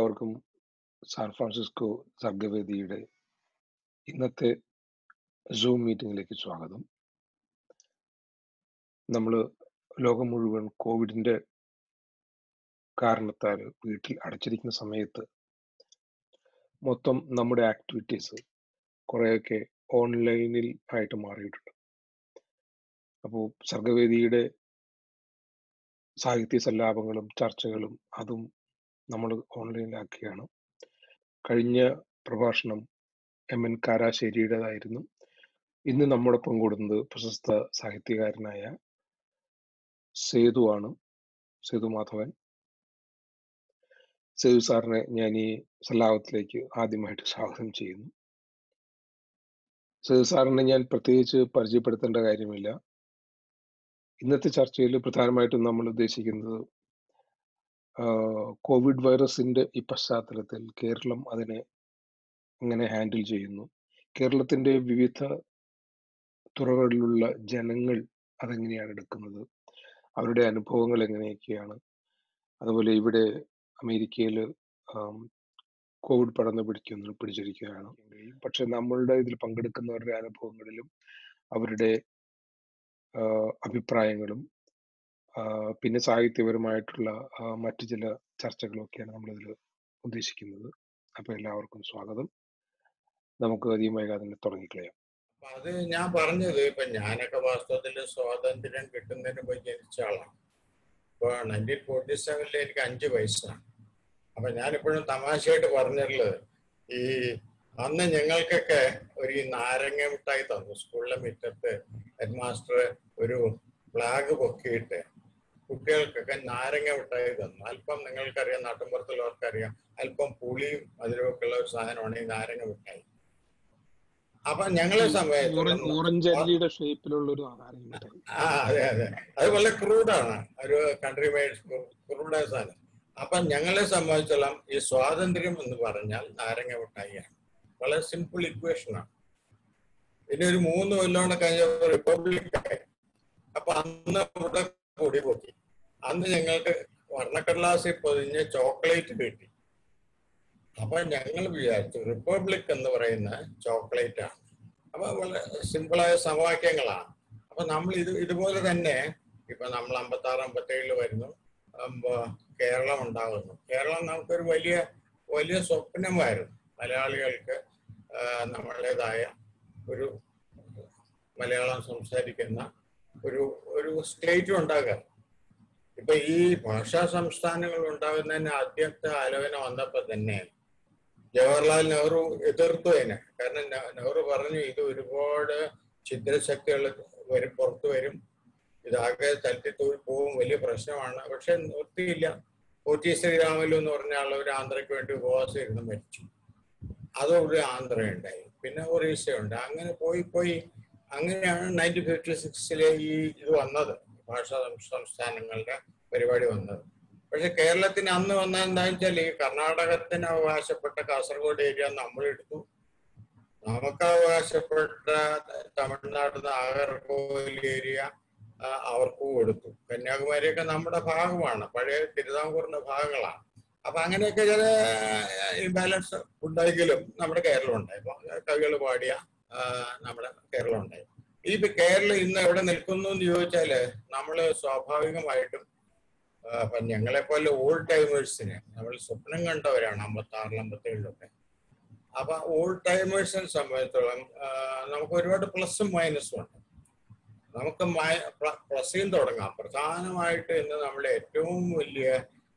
എല്ലാവർക്കും San Francisco സർഗവേദിയുടെ ഇന്നത്തെ zoom മീറ്റിംഗിലേക്ക് സ്വാഗതം നമ്മൾ ലോകം മുഴുവൻ കോവിഡിന്റെ കാരണത്താൽ വീട്ടിൽ അടച്ചിരിക്കുന്ന സമയത്ത് മൊത്തം നമ്മുടെ ആക്ടിവിറ്റീസ് കുറേയൊക്കെ ഓൺലൈനിൽ ആയിട്ട് മാറിയിട്ടുണ്ട് അപ്പോൾ സർഗവേദിയുടെ സാഹിത്യ സല്ലാപങ്ങളും ചർച്ചകളും അതും നമ്മൾ ഓൺലൈനിലാക്കിയാണ് കഴിഞ്ഞ പ്രഭാഷണം എം എൻ കാരാശ്ശേരിയുടേതായിരുന്നു ഇന്ന് നമ്മോടൊപ്പം കൂടുന്നത് പ്രശസ്ത സാഹിത്യകാരനായ സേതുവാണ് സേതു മാധവൻ സേതു സാറിനെ ഞാൻ ഈ സല്ലാപത്തിലേക്ക് ആദ്യമായിട്ട് സ്വാഗതം ചെയ്യുന്നു സേതു സാറിനെ ഞാൻ പ്രത്യേകിച്ച് പരിചയപ്പെടുത്തേണ്ട കാര്യമില്ല ഇന്നത്തെ ചർച്ചയിൽ പ്രധാനമായിട്ടും നമ്മൾ ഉദ്ദേശിക്കുന്നത് കോവിഡ് വൈറസിന്റെ ഈ പശ്ചാത്തലത്തിൽ കേരളം അതിനെ എങ്ങനെ ഹാൻഡിൽ ചെയ്യുന്നു കേരളത്തിന്റെ വിവിധ തുറകളിലുള്ള ജനങ്ങൾ അതെങ്ങനെയാണ് എടുക്കുന്നത് അവരുടെ അനുഭവങ്ങൾ എങ്ങനെയൊക്കെയാണ് അതുപോലെ ഇവിടെ അമേരിക്കയിൽ കോവിഡ് പടർന്നു പിടിക്കുന്നു പിടിച്ചിരിക്കുകയാണ് പക്ഷെ നമ്മളുടെ ഇതിൽ പങ്കെടുക്കുന്നവരുടെ അനുഭവങ്ങളിലും അവരുടെ അഭിപ്രായങ്ങളും പിന്നെ സാഹിത്യപരമായിട്ടുള്ള മറ്റു ചില ചർച്ചകളൊക്കെയാണ് നമ്മളിതിൽ ഉദ്ദേശിക്കുന്നത് അപ്പൊ എല്ലാവർക്കും സ്വാഗതം നമുക്ക് അധികമായി അതിനെ തുടങ്ങിക്കളയാം അപ്പൊ അത് ഞാൻ പറഞ്ഞത് ഇപ്പൊ ഞാനൊക്കെ വാസ്തവത്തിൽ സ്വാതന്ത്ര്യം കിട്ടുന്നതിന് മുമ്പ് ജനിച്ച ആളാണ് ഇപ്പൊ നയൻറ്റീൻ ഫോർട്ടി സെവനിൽ എനിക്ക് അഞ്ച് വയസ്സാണ് അപ്പൊ ഞാനിപ്പോഴും തമാശയായിട്ട് പറഞ്ഞിട്ടുള്ളത് ഈ അന്ന് ഞങ്ങൾക്കൊക്കെ ഒരു ഈ നാരങ്ങ മിഠായി തന്നു സ്കൂളിലെ മുറ്റത്ത് ഹെഡ് മാസ്റ്റർ ഒരു ഫ്ലാഗ് പൊക്കിയിട്ട് കുട്ടികൾക്കൊക്കെ നാരങ്ങ മിഠായി തന്നു അല്പം നിങ്ങൾക്കറിയാം നാട്ടിൻപുറത്തുള്ളവർക്കറിയാം അല്പം പുളിയും മധുരമൊക്കെ ഉള്ള ഒരു സാധനമാണ് ഈ നാരങ്ങ മിഠായി അപ്പൊ ഞങ്ങളെ സമയത്ത് ഓറഞ്ച് അല്ലിയുടെ ഷേപ്പിലുള്ള ഒരു ആ അതെ അതെ അത് വളരെ ക്രൂഡാണ് ഒരു കൺട്രി മെയ്ഡ് ക്രൂഡായ സാധനം അപ്പൊ ഞങ്ങളെ സംബന്ധിച്ചോളം ഈ സ്വാതന്ത്ര്യം എന്ന് പറഞ്ഞാൽ നാരങ്ങ മിഠായിയാണ് വളരെ സിമ്പിൾ ഇക്വേഷനാണ് ഇനി ഒരു മൂന്ന് കൊല്ലോടെ കഴിഞ്ഞ റിപ്പബ്ലിക് ആയി അപ്പൊ അന്ന് ഇവിടെ പൊടി പൊക്കി അന്ന് ഞങ്ങൾക്ക് വർണ്ണക്കടലാസിൽ പൊതിഞ്ഞ് ചോക്ലേറ്റ് കിട്ടി അപ്പൊ ഞങ്ങൾ വിചാരിച്ചു റിപ്പബ്ലിക് എന്ന് പറയുന്ന ചോക്ലേറ്റ് ആണ് അപ്പൊ വളരെ സിമ്പിളായ സമവാക്യങ്ങളാണ് അപ്പൊ നമ്മൾ ഇത് ഇതുപോലെ തന്നെ ഇപ്പൊ നമ്മൾ അമ്പത്തി ആറ് അമ്പത്തി ഏഴില് വരുന്നു കേരളം ഉണ്ടാകുന്നു കേരളം നമുക്കൊരു വലിയ വലിയ സ്വപ്നമായിരുന്നു മലയാളികൾക്ക് നമ്മളുടേതായ ഒരു മലയാളം സംസാരിക്കുന്ന ഒരു ഒരു സ്റ്റേറ്റും ഉണ്ടാകുക ഇപ്പൊ ഈ ഭാഷാ സംസ്ഥാനങ്ങൾ ഉണ്ടാകുന്നതിന് ആദ്യത്തെ ആലോചന വന്നപ്പോ തന്നെ ജവഹർലാൽ നെഹ്റു എതിർത്തു അതിനെ കാരണം നെഹ്റു പറഞ്ഞു ഇത് ഒരുപാട് ഛിദ്രശക്തികൾ വരും പുറത്തു വരും ഇതാകെ തല്ലിത്തൂരി പോവും വലിയ പ്രശ്നമാണ് പക്ഷെ നിർത്തിയില്ല പോറ്റി ശ്രീരാമലു എന്ന് പറഞ്ഞ ആൾ ഒരു ആന്ധ്രയ്ക്ക് വേണ്ടി ഉപവാസം ഇരുന്ന് മരിച്ചു അതോടെ ആന്ധ്ര ഉണ്ടായി പിന്നെ ഒറീസ ഉണ്ട് അങ്ങനെ പോയി പോയി അങ്ങനെയാണ് നയൻറ്റീൻ ഫിഫ്റ്റി സിക്സിലെ ഈ ഇത് വന്നത് ഭാഷാ സംസ്ഥാനങ്ങളുടെ പരിപാടി വന്നത് പക്ഷെ കേരളത്തിന് അന്ന് വന്നത് എന്താണെന്ന് വെച്ചാൽ ഈ കർണാടകത്തിന് അവകാശപ്പെട്ട കാസർഗോഡ് ഏരിയ നമ്മൾ എടുത്തു നമുക്ക് അവകാശപ്പെട്ട തമിഴ്നാട് നാഗർകോവിൽ ഏരിയ അവർക്കും കൊടുത്തു കന്യാകുമാരിയൊക്കെ നമ്മുടെ ഭാഗമാണ് പഴയ തിരുവിതാംകൂറിന്റെ ഭാഗങ്ങളാണ് അപ്പൊ അങ്ങനെയൊക്കെ ചില ഇംബാലൻസ് ഉണ്ടെങ്കിലും നമ്മുടെ കേരളം ഉണ്ടായി കവികൾ പാടിയ നമ്മുടെ കേരളം ഉണ്ടായി ഈ കേരളം ഇന്ന് എവിടെ നിൽക്കുന്നു എന്ന് ചോദിച്ചാല് നമ്മള് സ്വാഭാവികമായിട്ടും ഇപ്പൊ ഞങ്ങളെ പോലെ ഓൾഡ് ടൈമേഴ്സിന് നമ്മൾ സ്വപ്നം കണ്ടവരാണ് അമ്പത്തി ആറിൽ അമ്പത്തി ഏഴിലൊക്കെ അപ്പൊ ഓൾഡ് ടൈമേഴ്സിനെ സംബന്ധിച്ചോളം നമുക്ക് ഒരുപാട് പ്ലസും മൈനസും ഉണ്ട് നമുക്ക് പ്ലസിൽ തുടങ്ങാം പ്രധാനമായിട്ട് ഇന്ന് നമ്മുടെ ഏറ്റവും വലിയ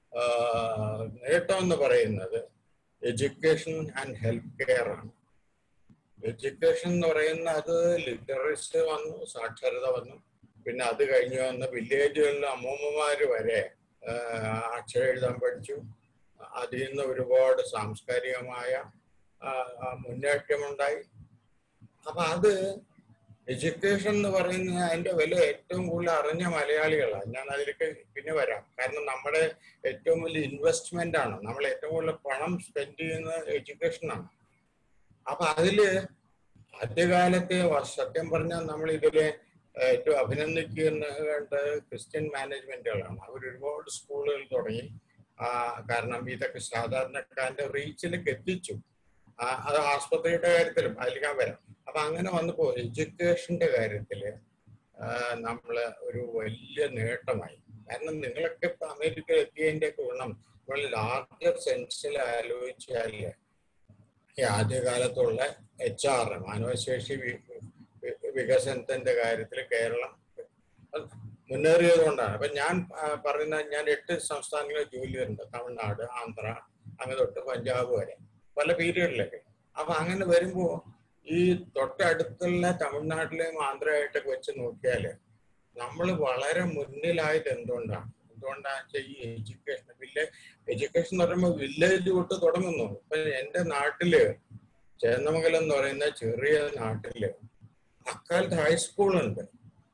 നേട്ടം എന്ന് പറയുന്നത് എഡ്യൂക്കേഷൻ ആൻഡ് ഹെൽത്ത് കെയർ ആണ് എഡ്യൂക്കേഷൻ എന്ന് പറയുന്ന അത് ലിറ്ററസി വന്നു സാക്ഷരത വന്നു പിന്നെ അത് കഴിഞ്ഞ് വന്ന വില്ലേജുകളിലെ അമ്മൂമ്മമാര് വരെ അക്ഷരം എഴുതാൻ പഠിച്ചു അതിൽ നിന്ന് ഒരുപാട് സാംസ്കാരികമായ മുന്നേറ്റമുണ്ടായി അപ്പൊ അത് എഡ്യൂക്കേഷൻ എന്ന് പറയുന്ന അതിന്റെ വില ഏറ്റവും കൂടുതൽ അറിഞ്ഞ മലയാളികളാണ് ഞാൻ അതിലേക്ക് പിന്നെ വരാം കാരണം നമ്മുടെ ഏറ്റവും വലിയ ഇൻവെസ്റ്റ്മെന്റ് ആണ് നമ്മൾ ഏറ്റവും കൂടുതൽ പണം സ്പെൻഡ് ചെയ്യുന്നത് എഡ്യൂക്കേഷനാണ് അപ്പൊ അതില് ആദ്യകാലത്ത് സത്യം പറഞ്ഞാൽ നമ്മൾ ഇതില് ഏറ്റവും അഭിനന്ദിക്കേണ്ട ക്രിസ്ത്യൻ മാനേജ്മെന്റുകളാണ് അവർ ഒരുപാട് സ്കൂളുകൾ തുടങ്ങി ആ, കാരണം ഇതൊക്കെ സാധാരണക്കാരന്റെ റീച്ചിലേക്ക് എത്തിച്ചു ആ, അത് ആസ്പത്രിയുടെ കാര്യത്തിലും അതിലേക്ക് ഞാൻ വരാം അപ്പൊ അങ്ങനെ വന്നപ്പോ എഡ്യൂക്കേഷന്റെ കാര്യത്തില് ആ, നമ്മള് ഒരു വലിയ നേട്ടമായി കാരണം നിങ്ങളൊക്കെ ഇപ്പൊ അമേരിക്ക എത്തിയതിന്റെ ഗുണം നമ്മൾ ലാർജർ സെൻസിൽ ആലോചിച്ചാല് ഈ ആദ്യകാലത്തുള്ള എച്ച് ആർ മാനവശേഷി വി- വി- വികസനത്തിന്റെ കാര്യത്തിൽ കേരളം മുന്നേറിയത് കൊണ്ടാണ് അപ്പൊ ഞാൻ ആ, പറയുന്ന ഞാൻ എട്ട് സംസ്ഥാനങ്ങളിൽ ജോലി ചെയ്യുന്നുണ്ട് തമിഴ്നാട് ആന്ധ്ര അങ്ങനെ തൊട്ട് പഞ്ചാബ് വരെ പല പീരീഡിലൊക്കെ അപ്പൊ അങ്ങനെ വരുമ്പോ ഈ തൊട്ടടുത്തുള്ള തമിഴ്നാട്ടിലെയും ആന്ധ്രയായിട്ടൊക്കെ വെച്ച് നോക്കിയാല് നമ്മൾ വളരെ മുന്നിലായത് എന്തുകൊണ്ടാണ് എന്തുകൊണ്ടാന്ന് വെച്ചാൽ ഈ എഡ്യൂക്കേഷൻ വില്ലേജ് എഡ്യൂക്കേഷൻ എന്ന് പറയുമ്പോൾ വില്ലേജ് തൊട്ട് തുടങ്ങുന്നു ഇപ്പൊ എന്റെ നാട്ടില് ചേന്നമംഗലം എന്ന് പറയുന്ന ചെറിയ നാട്ടില് അക്കാലത്ത് ഹൈസ്കൂൾ ഉണ്ട്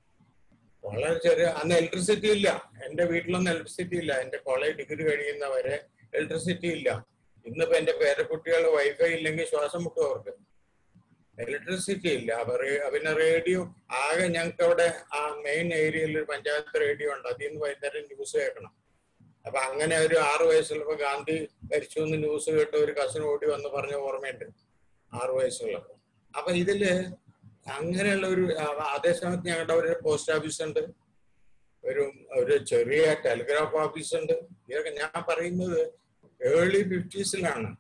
വളരെ ചെറിയ അന്ന് ഇലക്ട്രിസിറ്റി ഇല്ല എന്റെ വീട്ടിലൊന്നും ഇലക്ട്രിസിറ്റി ഇല്ല എന്റെ കോളേജ് ഡിഗ്രി കഴിയുന്നവരെ ഇലക്ട്രിസിറ്റി ഇല്ല ഇന്നിപ്പോ എന്റെ പേരക്കുട്ടികൾ വൈഫൈ ഇല്ലെങ്കിൽ ശ്വാസം മുട്ടും അവർക്ക് ഇലക്ട്രിസിറ്റി ഇല്ല അവർ പിന്നെ റേഡിയോ ആകെ ഞങ്ങൾക്ക് അവിടെ ആ മെയിൻ ഏരിയയിൽ ഒരു പഞ്ചായത്ത് റേഡിയോ ഉണ്ട് അതിൽ നിന്ന് വൈകുന്നേരം ന്യൂസ് കേൾക്കണം അപ്പൊ അങ്ങനെ ഒരു ആറു വയസ്സുള്ളപ്പോ ഗാന്ധി മരിച്ചു എന്ന് ന്യൂസ് കേട്ട് ഒരു കസിൻ ഓടി വന്ന് പറഞ്ഞ ഓർമ്മയുണ്ട് ആറു വയസ്സുള്ളപ്പോ അപ്പൊ ഇതില് അങ്ങനെയുള്ള ഒരു ആ- അതേസമയത്ത് ഞങ്ങളുടെ ഒരു പോസ്റ്റ് ഓഫീസ് ഉണ്ട് ഒരു ഒരു ചെറിയ ടെലിഗ്രാഫ് ഓഫീസ് ഉണ്ട് ഇതൊക്കെ ഞാൻ പറയുന്നത് ഏർലി ഫിഫ്റ്റീസിലാണ്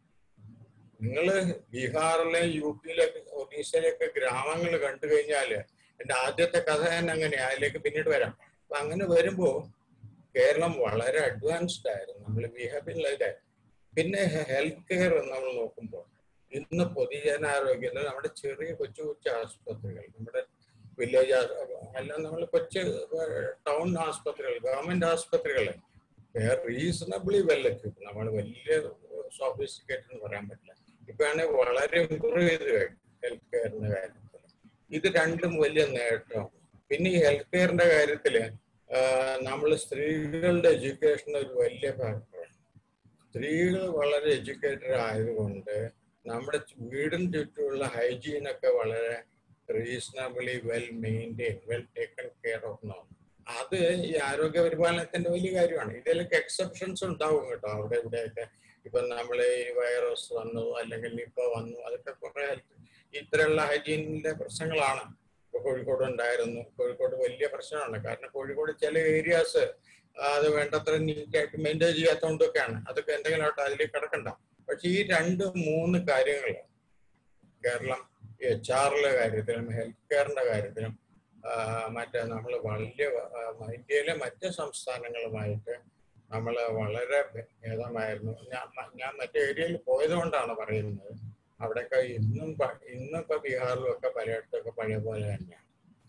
നിങ്ങള് ബീഹാറിലെ യു പിയിലൊക്കെ ഒറീസയിലൊക്കെ ഗ്രാമങ്ങൾ കണ്ടു കഴിഞ്ഞാല് എന്റെ ആദ്യത്തെ കഥ തന്നെ അങ്ങനെയാ അതിലേക്ക് പിന്നീട് വരാം അപ്പൊ അങ്ങനെ വരുമ്പോ കേരളം വളരെ അഡ്വാൻസ്ഡ് ആയിരുന്നു നമ്മൾ we have been like that പിന്നെ ഹെൽത്ത് കെയർ നമ്മൾ നോക്കുമ്പോൾ ഇന്ന് പൊതുജനാരോഗ്യത്തിൽ നമ്മുടെ ചെറിയ കൊച്ചു കൊച്ചു ആസ്പത്രികൾ നമ്മുടെ വില്ലേജ് അല്ല നമ്മൾ കൊച്ചു ടൗൺ ആസ്പത്രികൾ ഗവൺമെന്റ് ആസ്പത്രികൾ റീസണബിളി വെൽ എക്വിപ്പ് നമ്മൾ വലിയ സോഫിസ്റ്റിക്കേറ്റഡ് എന്ന് പറയാൻ പറ്റില്ല ഇപ്പൊ ആണെങ്കിൽ വളരെ ഇമ്പ്രൂവ് ചെയ്ത് കഴിഞ്ഞു ഹെൽത്ത് കെയറിന്റെ കാര്യത്തിൽ ഇത് രണ്ടും വലിയ നേട്ടമാണ് പിന്നെ ഈ ഹെൽത്ത് കെയറിന്റെ കാര്യത്തില് നമ്മൾ സ്ത്രീകളുടെ എഡ്യൂക്കേഷൻ ഒരു വലിയ ഫാക്ടറാണ് സ്ത്രീകൾ വളരെ എഡ്യൂക്കേറ്റഡ് ആയതുകൊണ്ട് നമ്മുടെ വീടിന് ചുറ്റുമുള്ള ഹൈജീൻ ഒക്കെ വളരെ reasonably well maintain well taken care of no അത് ഈ ആരോഗ്യ പരിപാലനത്തിന്റെ വലിയ കാര്യമാണ് ഇതിലൊക്കെ എക്സെപ്ഷൻസ് ഉണ്ടാവും കേട്ടോ അവിടെ ഇവിടെയൊക്കെ ഇപ്പൊ നമ്മൾ ഈ വൈറസ് വന്നു അല്ലെങ്കിൽ നിപ്പ വന്നു അതൊക്കെ കുറെ ഇത്തരമുള്ള ഹൈജീനിന്റെ പ്രശ്നങ്ങളാണ് ഇപ്പൊ കോഴിക്കോട് ഉണ്ടായിരുന്നു കോഴിക്കോട് വലിയ പ്രശ്നമാണ് കാരണം കോഴിക്കോട് ചില ഏരിയാസ് അത് വേണ്ടത്ര നീറ്റായിട്ട് മെയിൻറ്റെയിൻ ചെയ്യാത്തതുകൊണ്ടൊക്കെയാണ് അതൊക്കെ എന്തെങ്കിലും ആയിട്ട് അതിലേക്ക് കിടക്കണ്ട പക്ഷെ ഈ രണ്ട് മൂന്ന് കാര്യങ്ങൾ കേരളം എച്ച് ആറിലെ കാര്യത്തിലും ഹെൽത്ത് കെയറിന്റെ കാര്യത്തിലും ആ, മറ്റേ നമ്മൾ വലിയ ആ, ഇന്ത്യയിലെ മറ്റ് സംസ്ഥാനങ്ങളുമായിട്ട് നമ്മൾ വളരെ ഭേദമായിരുന്നു ഞാൻ ഞാൻ മറ്റേ ഏരിയയിൽ പോയത് കൊണ്ടാണ് പറയുന്നത് അവിടെയൊക്കെ ഇന്നും പ- ഇന്നും ഇപ്പൊ ബീഹാറിലും ഒക്കെ പലയിടത്തൊക്കെ പഴയ പോലെ തന്നെയാണ്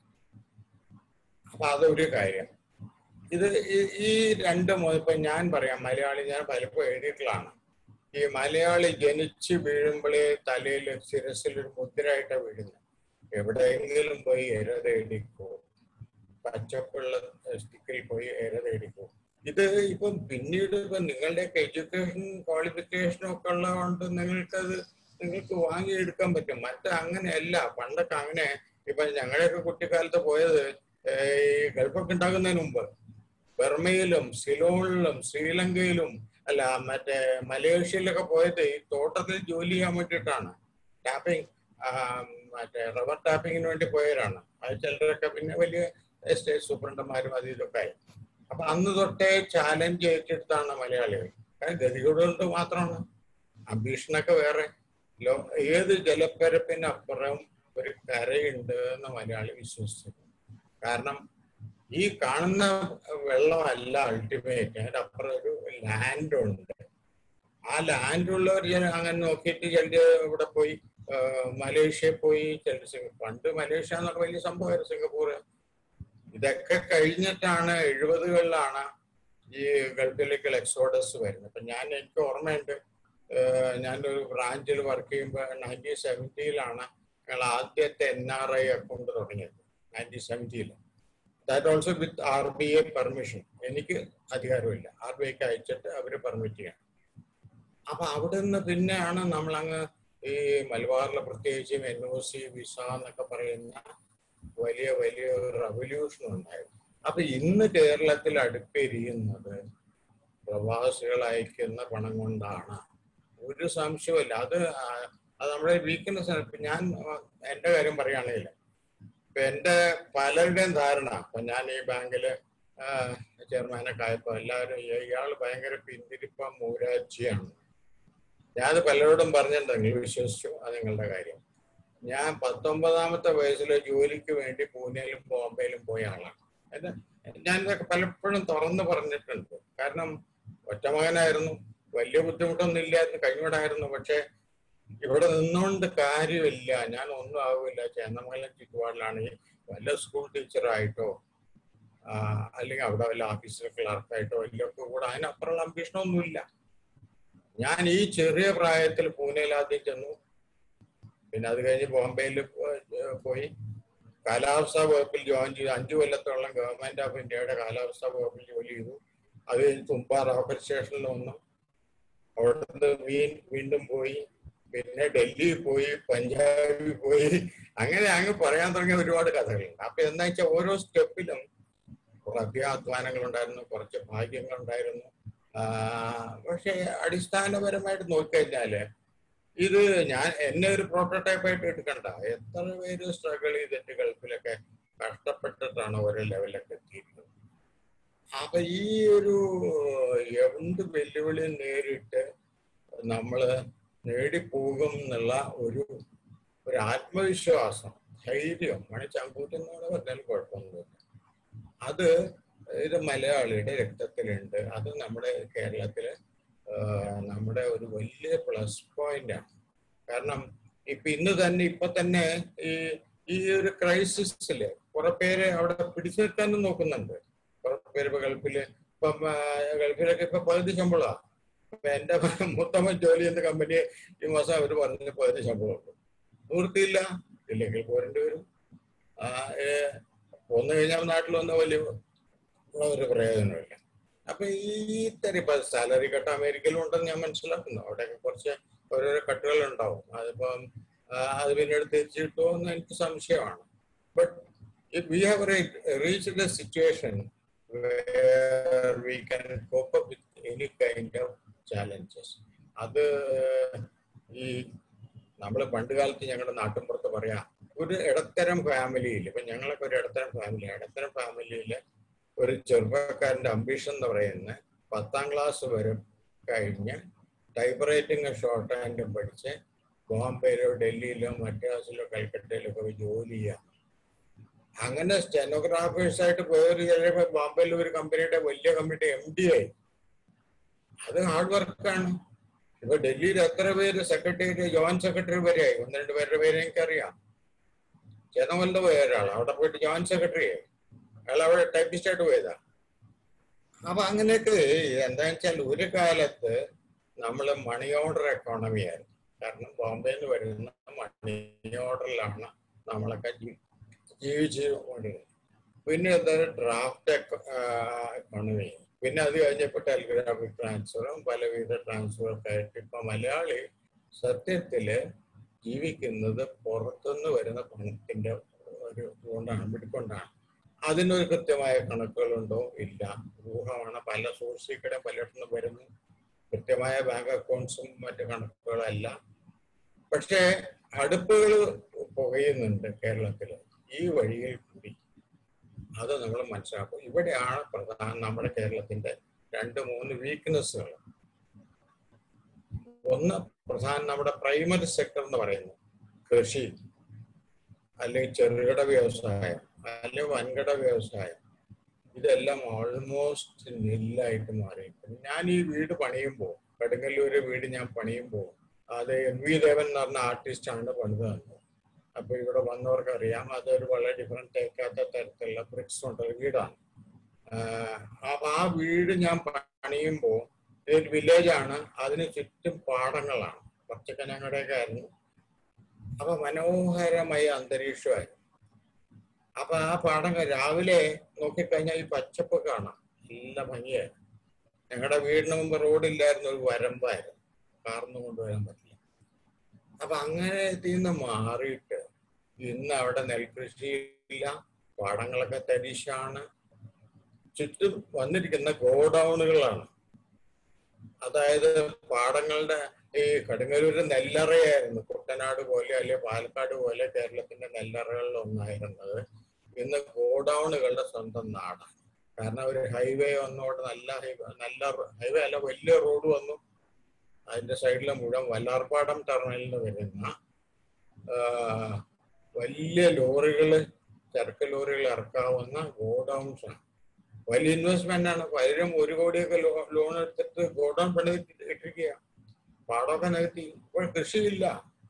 അപ്പൊ അതൊരു കാര്യം ഇത് ഈ- ഈ രണ്ട് മു- ഇപ്പൊ ഞാൻ പറയാം മലയാളി ഞാൻ പലപ്പോഴും എഴുതിയിട്ടുള്ളതാണ് ഈ മലയാളി ജനിച്ച് വീഴുമ്പോഴേ തലയിൽ ശിരസിൽ ഒരു മുദ്രയായിട്ട് വീഴുന്നത് എവിടെയെങ്കിലും പോയി എര തേടിക്കോ പച്ചപ്പുള്ള സ്റ്റിക്കിൽ പോയി എര തേടിക്കോ ഇത് ഇപ്പം പിന്നീട് ഇപ്പൊ നിങ്ങളുടെയൊക്കെ എഡ്യൂക്കേഷൻ ക്വാളിഫിക്കേഷനും ഒക്കെ ഉള്ളതുകൊണ്ട് നിങ്ങൾക്കത് നിങ്ങൾക്ക് വാങ്ങിയെടുക്കാൻ പറ്റും മറ്റേ അങ്ങനെയല്ല പണ്ടൊക്കെ അങ്ങനെ ഇപ്പൊ ഞങ്ങളുടെയൊക്കെ കുട്ടിക്കാലത്ത് പോയത് ഏർ ഈ ഗൾഫൊക്കെ ഉണ്ടാകുന്നതിന് മുമ്പ് ബർമയിലും സിലോണിലും ശ്രീലങ്കയിലും അല്ല മറ്റേ മലേഷ്യയിലൊക്കെ പോയത് ഈ തോട്ടത്തിൽ ജോലി ചെയ്യാൻ വേണ്ടിയിട്ടാണ് ടാപ്പിംഗ് മറ്റേ റബ്ബർ ടാപ്പിങ്ങിന് വേണ്ടി പോയവരാണ് അത് ചിലരൊക്കെ പിന്നെ വലിയ എസ്റ്റേറ്റ് സൂപ്രണ്ടന്മാരും അത് ഇതൊക്കെ ആയി അപ്പൊ അന്ന് തൊട്ടേ ചാലഞ്ച് ഏറ്റെടുത്താണ് മലയാളികൾ കാരണം ഗതികേട് കൊണ്ട് മാത്രമാണ് അംബീഷനൊക്കെ വേറെ ലോ ഏത് ജലപ്പരപ്പിനപ്പുറം ഒരു കരയുണ്ട് എന്ന് മലയാളി വിശ്വസിച്ചു കാരണം ഈ കാണുന്ന വെള്ളമല്ല അൾട്ടിമേറ്റ് അതിന്റെ അപ്പുറം ഒരു ലാൻഡ് ഉണ്ട് ആ ലാൻഡ് ഉള്ളവർ ഞാൻ അങ്ങനെ നോക്കിയിട്ട് ചിലര് ഇവിടെ പോയി ആ, മലേഷ്യയിൽ പോയി ചിലർ സിംഗ പണ്ട് മലേഷ്യ എന്ന് പറഞ്ഞ വലിയ സംഭവമായിരുന്നു സിംഗപ്പൂർ ഇതൊക്കെ കഴിഞ്ഞിട്ടാണ് എഴുപതുകളിലാണ് ഈ ഗൾഫിലേക്കുള്ള എക്സോഡസ് വരുന്നത് അപ്പൊ ഞാൻ എനിക്ക് ഓർമ്മയുണ്ട് ഏഹ് ഞാനൊരു ബ്രാഞ്ചിൽ വർക്ക് ചെയ്യുമ്പോൾ നയൻറ്റീൻ സെവൻറ്റിയിലാണ് ഞങ്ങൾ ആദ്യത്തെ എൻ ആർ ഐ അക്കൗണ്ട് തുടങ്ങിയത് നയൻറ്റീൻ സെവൻറ്റിയിൽ that also with R B I permission എനിക്ക് അധികാരമില്ല ആർ ബി ഐക്ക് അയച്ചിട്ട് അവർ പെർമിറ്റ് ചെയ്യണം അപ്പൊ അവിടെ നിന്ന് പിന്നെയാണ് നമ്മളങ്ങ് ഈ മലബാറിലെ പ്രത്യേകിച്ചും എൻ ഒ സി വിസ എന്നൊക്കെ പറയുന്ന വലിയ വലിയ റവല്യൂഷൻ ഉണ്ടായിരുന്നു അപ്പൊ ഇന്ന് കേരളത്തിൽ അടുപ്പെരിയുന്നത് പ്രവാസികൾ അയക്കുന്ന പണം കൊണ്ടാണ് ഒരു സംശയവുമില്ല അത് ആ- അത് നമ്മുടെ വീക്ക്നെസ് ആണ് ഇപ്പൊ ഞാൻ ആ, എന്റെ കാര്യം പറയുകയാണെങ്കിൽ ഇപ്പൊ എന്റെ പലരുടെയും ധാരണ ഇപ്പൊ ഞാൻ ഈ ബാങ്കില് ചെയർമാനൊക്കെ ആയപ്പോ എല്ലാവരും "ഇയ- ഇയാള് ഭയങ്കര പിന്തിരിപ്പ മൂരാച്ചിയാണ് ഞാനത് പലരോടും പറഞ്ഞിട്ടുണ്ടെങ്കിൽ വിശ്വസിച്ചു അത് നിങ്ങളുടെ കാര്യം ഞാൻ പത്തൊമ്പതാമത്തെ വയസ്സിൽ ജോലിക്ക് വേണ്ടി പൂനെയിലും ബോംബെയിലും പോയ ആളാണ് അത് ഞാനിതൊക്കെ പലപ്പോഴും തുറന്നു പറഞ്ഞിട്ടുണ്ട് കാരണം ഒറ്റമകനായിരുന്നു വലിയ ബുദ്ധിമുട്ടൊന്നും ഇല്ലായിരുന്നു കഴിഞ്ഞൂടായിരുന്നു പക്ഷെ ഇവിടെ നിന്നുകൊണ്ട് കാര്യമില്ല ഞാൻ ഒന്നും ആവില്ല ചേന്നമംഗലം ചുറ്റുപാടിലാണ് ഈ വല്ല സ്കൂൾ ടീച്ചറായിട്ടോ ആ, അല്ലെങ്കിൽ അവിടെ വല്ല ഓഫീസിലെ ക്ലർക്കായിട്ടോ വലിയൊക്കെ കൂടെ അതിനപ്പുറമുള്ള അംബീഷനൊന്നുമില്ല ഞാൻ ഈ ചെറിയ പ്രായത്തിൽ പൂനെയിൽ ആദ്യം ചെന്നു പിന്നെ അത് കഴിഞ്ഞ് ബോംബെയിൽ പോയി കാലാവസ്ഥാ വകുപ്പിൽ ജോയിൻ ചെയ്തു അഞ്ചു കൊല്ലത്തോളം ഗവൺമെന്റ് ഓഫ് ഇന്ത്യയുടെ കാലാവസ്ഥാ വകുപ്പിൽ ജോലി ചെയ്തു അത് കഴിഞ്ഞ് തുമ്പ റോക്കറ്റ് സ്റ്റേഷനിൽ വന്നു അവിടുന്ന് വീ- വീണ്ടും പോയി പിന്നെ ഡൽഹിയിൽ പോയി പഞ്ചാബിൽ പോയി അങ്ങനെ അങ്ങ് പറയാൻ തുടങ്ങിയ ഒരുപാട് കഥകളുണ്ട് അപ്പൊ എന്താ വെച്ചാൽ ഓരോ സ്റ്റെപ്പിലും കുറച്ച് അധ്വാനങ്ങൾ ഉണ്ടായിരുന്നു കുറച്ച് ഭാഗ്യങ്ങൾ ഉണ്ടായിരുന്നു ആ, പക്ഷെ അടിസ്ഥാനപരമായിട്ട് നോക്കിക്കഴിഞ്ഞാല് ഇത് ഞാൻ എന്നെ ഒരു പ്രോട്ടോടൈപ്പ് ആയിട്ട് എടുക്കണ്ട എത്ര പേര് സ്ട്രഗിൾ ചെയ്തിട്ട് ഗൾഫിലൊക്കെ കഷ്ടപ്പെട്ടിട്ടാണ് ഓരോ ലെവലിലൊക്കെ എത്തിയിരിക്കുന്നത് അപ്പൊ ഈ ഒരു എന്ത് വെല്ലുവിളി നേരിട്ട് നമ്മള് നേടിപ്പോകും എന്നുള്ള ഒരു ഒരു ആത്മവിശ്വാസം ധൈര്യം മണി ചങ്കൂറ്റെന്നോടെ പറഞ്ഞാൽ കുഴപ്പമൊന്നുമില്ല അത് ഇത് മലയാളിയുടെ രക്തത്തിലുണ്ട് അത് നമ്മുടെ കേരളത്തില് ആ, നമ്മുടെ ഒരു വലിയ പ്ലസ് പോയിന്റ് ആണ് കാരണം ഇപ്പൊ ഇന്ന് തന്നെ ഇപ്പൊ തന്നെ ഈ ഈ ഒരു ക്രൈസിസില് കുറെ പേര് അവിടെ പിടിച്ചു നിർത്താനും നോക്കുന്നുണ്ട് കുറെ പേര് ഇപ്പൊ ഗൾഫില് ഇപ്പം ആ, ഗൾഫിലൊക്കെ ഇപ്പൊ പകുതി ശമ്പളമാ ഇപ്പൊ എന്റെ മൂത്തമ്മ ജോലി ചെയ്യുന്ന കമ്പനി ഈ മാസം അവര് പറഞ്ഞ പകുതി ശമ്പളമുണ്ട് നിവൃത്തിയില്ല ഇല്ലെങ്കിൽ പോരേണ്ടി വരും ആ, ഏ, പോന്നു കഴിഞ്ഞാൽ നാട്ടിൽ വന്ന വലിയ ഒരു പ്രയോജനമില്ല അപ്പൊ ഈ തരം ഇപ്പൊ സാലറി കട്ട് അമേരിക്കയിലും ഉണ്ടെന്ന് ഞാൻ മനസ്സിലാക്കുന്നു അവിടെയൊക്കെ കുറച്ച് ഓരോരോ കട്ടുകൾ ഉണ്ടാവും അതിപ്പം ആ, അത് പിന്നീട് തിരിച്ചു കിട്ടുമോ എന്ന് എനിക്ക് സംശയമാണ് but if we have re- reached a situation where we can cope up with any kind of challenges അത് ഈ നമ്മൾ പണ്ട് കാലത്ത് ഞങ്ങളുടെ നാട്ടിൻപുറത്ത് പറയാം ഒരു ഇടത്തരം ഫാമിലിയിൽ ഇപ്പൊ ഞങ്ങളൊക്കെ ഒരു ഇടത്തരം ഫാമിലി ഇടത്തരം ഫാമിലിയിൽ ഒരു ചെറുപ്പക്കാരന്റെ അംബിഷൻ എന്ന് പറയുന്നത് പത്താം ക്ലാസ് വരെ കഴിഞ്ഞ് ടൈപ്പ് റൈറ്റിംഗ് ഷോർട്ട് ഹാൻഡും പഠിച്ച് ബോംബെയിലോ ഡൽഹിയിലോ മദ്രാസിലോ കൽക്കട്ടയിലോ പോയി ജോലി ചെയ്യാം അങ്ങനെ സ്റ്റെനോഗ്രാഫേഴ്സ് ആയിട്ട് പോയവർ ചിലപ്പോൾ ബോംബെയിലെ ഒരു കമ്പനിയുടെ വലിയ കമ്പനിയുടെ എം ഡി ആയി അത് ഹാർഡ് വർക്കാണ് ഇപ്പൊ ഡൽഹിയിൽ എത്ര പേര് സെക്രട്ടറി ജോയിന്റ് സെക്രട്ടറി വരെ ആയി ഒന്ന് രണ്ട് പേരുടെ പേര് എനിക്കറിയാം ചേതമല്ല പോയ ഒരാൾ അവിടെ പോയിട്ട് ജോയിന്റ് സെക്രട്ടറി ആയി അയാൾ അവിടെ ടൈപ്പിസ്റ്റ് ആയിട്ട് പോയതാ അപ്പൊ അങ്ങനെയൊക്കെ എന്താ വെച്ചാൽ ഒരു കാലത്ത് നമ്മൾ മണി ഓർഡർ എക്കോണമി ആയിരുന്നു കാരണം ബോംബെയിൽ നിന്ന് വരുന്ന മണി ഓർഡറിലാണ് നമ്മളൊക്കെ ജീ- ജീവിച്ച് കൊണ്ടിരുന്നത് പിന്നെ അത് ഡ്രാഫ്റ്റ് എക്കോണമി പിന്നെ അത് കഴിഞ്ഞപ്പോൾ ടെലിഗ്രാഫിക് ട്രാൻസ്ഫറും പലവിധ ട്രാൻസ്ഫറൊക്കെ ആയിട്ട് ഇപ്പൊ മലയാളി സത്യത്തില് ജീവിക്കുന്നത് പുറത്തുനിന്ന് വരുന്ന പണത്തിന്റെ ഒരു കൊണ്ടാണ് പിടിക്കൊണ്ടാണ് അതിനൊരു കൃത്യമായ കണക്കുകളുണ്ടോ ഇല്ല ഊഹമാണ് പല സോഴ്സിൽ കൂടെ പലയിടത്തുനിന്ന് വരുന്നു കൃത്യമായ ബാങ്ക് അക്കൗണ്ട്സും മറ്റു കണക്കുകളല്ല പക്ഷേ അടുപ്പുകൾ പുകയുന്നുണ്ട് കേരളത്തിൽ ഈ വഴിയിൽ കൂടി അത് നമ്മൾ മനസ്സിലാക്കും ഇവിടെയാണ് പ്രധാന നമ്മുടെ കേരളത്തിന്റെ രണ്ട് മൂന്ന് വീക്ക്നെസ്സുകൾ ഒന്ന് പ്രധാന നമ്മുടെ പ്രൈമറി സെക്ടർ എന്ന് പറയുന്നത് കൃഷി അല്ലെങ്കിൽ ചെറുകിട വ്യവസായം അല്ലെങ്കിൽ വൻകിട വ്യവസായം ഇതെല്ലാം ഓൾമോസ്റ്റ് നെല്ലായിട്ട് മാറിയിട്ടുണ്ട് ഞാൻ ഈ വീട് പണിയുമ്പോൾ കടുങ്ങല്ലൂര് വീട് ഞാൻ പണിയുമ്പോൾ അത് എം വി ദേവൻ എന്ന് പറഞ്ഞ ആർട്ടിസ്റ്റ് ആണ് പണിത് തന്നത് അപ്പൊ ഇവിടെ വന്നവർക്ക് അറിയാം അതൊരു വളരെ ഡിഫറെന്റ് തേക്കാത്ത തരത്തിലുള്ള ബ്രിക്സ് കൊണ്ടുള്ള വീടാണ് ആഹ് അപ്പൊ ആ വീട് ഞാൻ പണിയുമ്പോൾ ഇതൊരു വില്ലേജ് ആണ് അതിന് ചുറ്റും പാടങ്ങളാണ് കുറച്ചൊക്കെ ഞങ്ങളുടെയൊക്കെ ആയിരുന്നു അപ്പൊ മനോഹരമായ അന്തരീക്ഷമായിരുന്നു അപ്പൊ ആ പാടം രാവിലെ നോക്കിക്കഴിഞ്ഞാൽ ഈ പച്ചപ്പ് കാണാം നല്ല ഭംഗിയായിരുന്നു ഞങ്ങളുടെ വീടിന് മുമ്പ് റോഡില്ലായിരുന്നു ഒരു വരമ്പായിരുന്നു കാർന്ന് കൊണ്ടുവരാൻ പറ്റില്ല അപ്പൊ അങ്ങനെ ഇതിന്ന് മാറിയിട്ട് ഇന്ന് അവിടെ നെൽകൃഷിയില്ല പാടങ്ങളൊക്കെ തരിശാണ് ചുറ്റും വന്നിരിക്കുന്ന ഗോഡൌണുകളാണ് അതായത് പാടങ്ങളുടെ ഈ കടുങ്ങല്ലൂര് നെല്ലറയായിരുന്നു കുട്ടനാട് പോലെ അല്ലെ പാലക്കാട് പോലെ കേരളത്തിന്റെ നെല്ലറകളിൽ ഒന്നായിരുന്നത് ഇന്ന് ഗോഡൌണുകളുടെ സ്വന്തം നാടാണ് കാരണം ഒരു ഹൈവേ വന്നോട് നല്ല ഹൈവേ നല്ല ഹൈവേ അല്ല വലിയ റോഡ് വന്നു അതിന്റെ സൈഡിൽ മുഴുവൻ വല്ലാർപാടം ടെർമിനലിൽ നിന്ന് വരുന്ന ആ, വലിയ ലോറികള് ചരക്ക് ലോറികൾ ഇറക്കാവുന്ന ഗോഡൌൺസ് ആണ് വലിയ ഇൻവെസ്റ്റ്മെന്റ് ആണ് പലരും ഒരു കോടിയൊക്കെ ലോൺ എടുത്തിട്ട് ഗോഡൌൺ പണി ഇട്ടിരിക്കുക പാടമൊക്കെ നികത്തി ഇപ്പോൾ കൃഷിയില്ല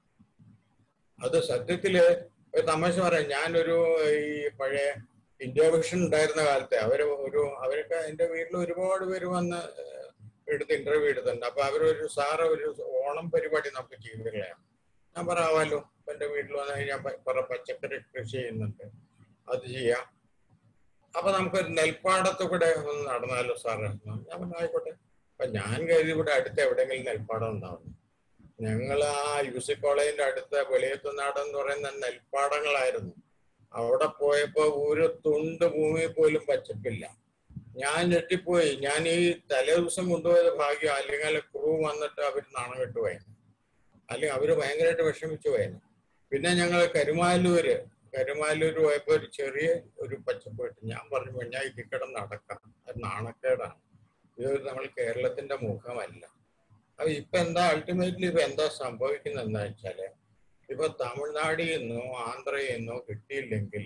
അത് സത്യത്തില് ഒരു തമാശ പറയാം ഞാനൊരു ഈ പഴയ ഇന്ത്യ വിഷൻ ഉണ്ടായിരുന്ന കാലത്തെ അവര് ഒരു അവരൊക്കെ എന്റെ വീട്ടിൽ ഒരുപാട് പേര് വന്ന് ഏഹ്, എടുത്ത് ഇന്റർവ്യൂ എടുത്തിട്ടുണ്ട് അപ്പൊ അവരൊരു സാറ് ഒരു ഓണം പരിപാടി നമുക്ക് ചെയ്തിട്ടുള്ളതാണ് ഞാൻ പറയാമല്ലോ എന്റെ വീട്ടിൽ വന്നു കഴിഞ്ഞാൽ പ- കുറെ പച്ചക്കറി കൃഷി ചെയ്യുന്നുണ്ട് അത് ചെയ്യാം അപ്പൊ നമുക്കൊരു നെൽപ്പാടത്ത് കൂടെ ഒന്ന് നടന്നാലോ സാറ് ഞാൻ പറഞ്ഞു ആയിക്കോട്ടെ അപ്പൊ ഞാൻ കരുതി ഇവിടെ അടുത്ത് എവിടെയെങ്കിലും നെൽപ്പാടം ഉണ്ടാവും ഞങ്ങൾ ആ യു സി കോളേജിന്റെ അടുത്ത വെളിയത്തുനാട് എന്ന് പറയുന്ന നെൽപ്പാടങ്ങളായിരുന്നു അവിടെ പോയപ്പോ ഒരു തുണ്ട് ഭൂമി പോലും പച്ചപ്പില്ല ഞാൻ ഞെട്ടിപ്പോയി ഞാൻ ഈ തലേ ദിവസം കൊണ്ടുപോയത് ഭാഗ്യം അല്ലെങ്കിൽ ക്രൂ വന്നിട്ട് അവർ നാണം കെട്ടുപോയെന്ന് അല്ലെങ്കിൽ അവര് ഭയങ്കരമായിട്ട് വിഷമിച്ചു പോയെന്ന് പിന്നെ ഞങ്ങൾ കരുമാലൂര് കരുമാലൂര് പോയപ്പോ ഒരു ചെറിയ ഒരു പച്ചപ്പ് കിട്ടി ഞാൻ പറഞ്ഞു ഞാൻ ഇതിക്കട നടക്കാം അത് നാണക്കേടാണ് ഇത് നമ്മൾ കേരളത്തിന്റെ മുഖമല്ല അപ്പൊ ഇപ്പൊ എന്താ അൾട്ടിമേറ്റ്ലി ഇപ്പൊ എന്താ സംഭവിക്കുന്നത് എന്താ വെച്ചാല് ഇപ്പൊ തമിഴ്നാടിൽ നിന്നോ ആന്ധ്രയിൽ നിന്നോ കിട്ടിയില്ലെങ്കിൽ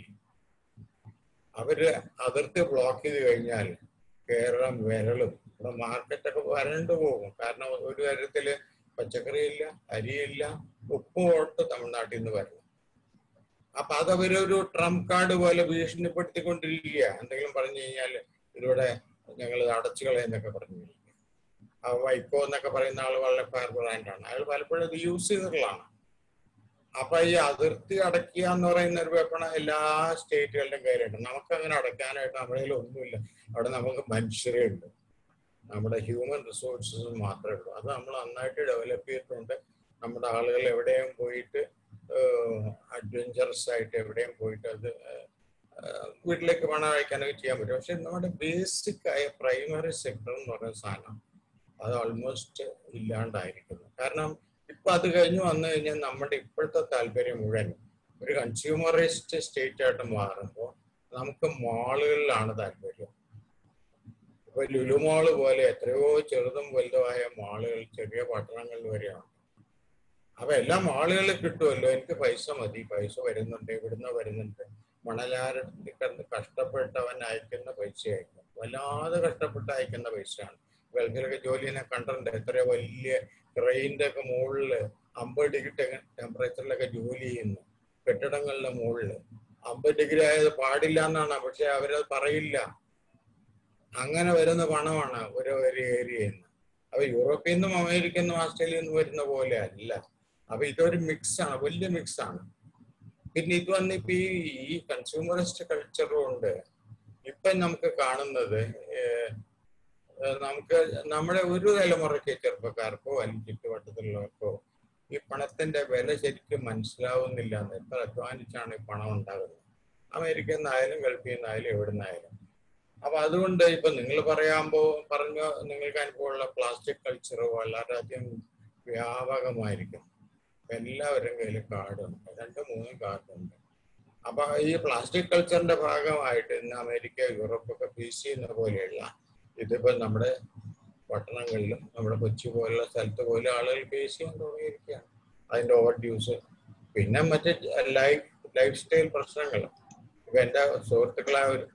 അവര് അതിർത്തി ബ്ലോക്ക് ചെയ്ത് കഴിഞ്ഞാൽ കേരളം വിരളും ഇവിടെ മാർക്കറ്റൊക്കെ വരണ്ടു പോകും കാരണം ഒരു തരത്തില് പച്ചക്കറിയില്ല അരിയില്ല ഉപ്പ് തൊട്ട് തമിഴ്നാട്ടിൽ നിന്ന് വരണം അപ്പൊ അത് അവരൊരു ട്രംപ് കാർഡ് പോലെ ഭീഷണിപ്പെടുത്തിക്കൊണ്ടിരിക്കുക എന്തെങ്കിലും പറഞ്ഞു കഴിഞ്ഞാൽ ഇതിലൂടെ ഞങ്ങൾ അടച്ചു കളയെന്നൊക്കെ പറഞ്ഞിരിക്കുക ആ വൈക്കോ എന്നൊക്കെ പറയുന്ന ആൾ വളരെ ഫയർ ബ്രാൻഡാണ് അയാൾ പലപ്പോഴും ഇത് യൂസ് ചെയ്തിട്ടുള്ളതാണ് അപ്പൊ ഈ അതിർത്തി അടയ്ക്കുക എന്ന് പറയുന്ന ഒരു വെപ്പണ എല്ലാ സ്റ്റേറ്റുകളുടെയും കയ്യിലുണ്ട് നമുക്ക് അങ്ങനെ അടയ്ക്കാനായിട്ട് നമ്മുടെ കയ്യിൽ ഒന്നുമില്ല അവിടെ നമുക്ക് മനുഷ്യരേ ഉണ്ട് നമ്മുടെ ഹ്യൂമൻ റിസോഴ്സസ് മാത്രമേ ഉള്ളൂ അത് നമ്മൾ നന്നായിട്ട് ഡെവലപ്പ് ചെയ്തിട്ടുണ്ട് നമ്മുടെ ആളുകൾ എവിടെയും പോയിട്ട് അഡ്വഞ്ചറസ് ആയിട്ട് എവിടെയും പോയിട്ട് അത് ഏഹ്, വീട്ടിലേക്ക് പണം അയക്കാനൊക്കെ ചെയ്യാൻ പറ്റും പക്ഷെ നമ്മുടെ ബേസിക് ആയ പ്രൈമറി സെക്ടർ എന്ന് പറയുന്ന സാധനം അത് ഓൾമോസ്റ്റ് ഇല്ലാണ്ടായിരിക്കുന്നു കാരണം ഇപ്പൊ അത് കഴിഞ്ഞ് വന്നു കഴിഞ്ഞാൽ നമ്മുടെ ഇപ്പോഴത്തെ താല്പര്യം മുഴുവൻ ഒരു കൺസ്യൂമറിസ്റ്റ് സ്റ്റേറ്റ് ആയിട്ട് മാറുമ്പോൾ നമുക്ക് മാളുകളിലാണ് താല്പര്യം ഇപ്പൊ ലുലുമാള് പോലെ എത്രയോ ചെറുതും വലുതുമായ മാളുകൾ ചെറിയ പട്ടണങ്ങളിൽ വരെയാണ് അപ്പൊ എല്ലാ മാളുകളിൽ കിട്ടുമല്ലോ എനിക്ക് പൈസ മതി പൈസ വരുന്നുണ്ട് ഇവിടുന്ന് വരുന്നുണ്ട് മണലാരത്തിൽ കിടന്ന് കഷ്ടപ്പെട്ടവൻ അയക്കുന്ന പൈസ അയക്കും വല്ലാതെ കഷ്ടപ്പെട്ട് അയക്കുന്ന പൈസയാണ് ഗൾഫിലൊക്കെ ജോലി ഞാൻ കണ്ടിട്ടുണ്ട് എത്ര വലിയ ട്രെയിനിന്റെ ഒക്കെ മുകളില് അമ്പത് ഡിഗ്രി ടെമ്പറേച്ചറിലൊക്കെ ജോലി ചെയ്യുന്നു കെട്ടിടങ്ങളുടെ മുകളില് അമ്പത് ഡിഗ്രി ആയത് പാടില്ല എന്നാണ് പക്ഷെ അവരത് പറയില്ല അങ്ങനെ വരുന്ന പണമാണ് ഒരു ഒരു ഏരിയയിൽ നിന്ന് അപ്പൊ യൂറോപ്പിൽ നിന്നും അമേരിക്കയിൽ നിന്നും ഓസ്ട്രേലിയയിൽ നിന്നും വരുന്ന പോലെ അല്ല അപ്പൊ ഇതൊരു മിക്സ് ആണ് വലിയ മിക്സ് ആണ് പിന്നെ ഇത് വന്നിപ്പോ ഈ ഈ കൺസ്യൂമറിസ്റ്റ് കൾച്ചറും ഉണ്ട് ഇപ്പൊ നമുക്ക് കാണുന്നത് ഏഹ്, ഏഹ് നമുക്ക് നമ്മുടെ ഒരു തലമുറയ്ക്ക് ചെറുപ്പക്കാർക്കോ അല്ലെങ്കിൽ ചുറ്റുവട്ടത്തിലുള്ളവർക്കോ ഈ പണത്തിന്റെ വില ശരിക്കും മനസ്സിലാവുന്നില്ല എന്ന് എത്ര അധ്വാനിച്ചാണ് ഈ പണം ഉണ്ടാകുന്നത് അമേരിക്കയിൽ നിന്നായാലും ഗൾഫിൽ നിന്നായാലും എവിടെ നിന്നായാലും അപ്പൊ അതുകൊണ്ട് ഇപ്പൊ നിങ്ങൾ പറയാമ്പോ പറഞ്ഞ നിങ്ങൾക്ക് അനുഭവമുള്ള പ്ലാസ്റ്റിക് കൾച്ചർ വളരെയധികം വ്യാപകമായിരിക്കും എല്ലാവരും കയ്യിൽ കാർഡുണ്ട് രണ്ടും മൂന്നും കാർഡുണ്ട് അപ്പൊ ഈ പ്ലാസ്റ്റിക് കൾച്ചറിന്റെ ഭാഗമായിട്ട് ഇന്ന് അമേരിക്ക യൂറോപ്പ് ഒക്കെ ഫേസ് ചെയ്യുന്ന പോലെയുള്ള ഇതിപ്പോ നമ്മുടെ പട്ടണങ്ങളിലും നമ്മുടെ കൊച്ചി പോലുള്ള സ്ഥലത്ത് പോലും ആളുകൾ ഫേസ് ചെയ്യാൻ തുടങ്ങിയിരിക്കുകയാണ് അതിന്റെ ഓവർ ഡ്യൂസ് പിന്നെ മറ്റ് ലൈഫ് ലൈഫ് സ്റ്റൈൽ പ്രശ്നങ്ങൾ ഇപ്പൊ എന്റെ സുഹൃത്തുക്കളായ ഒരു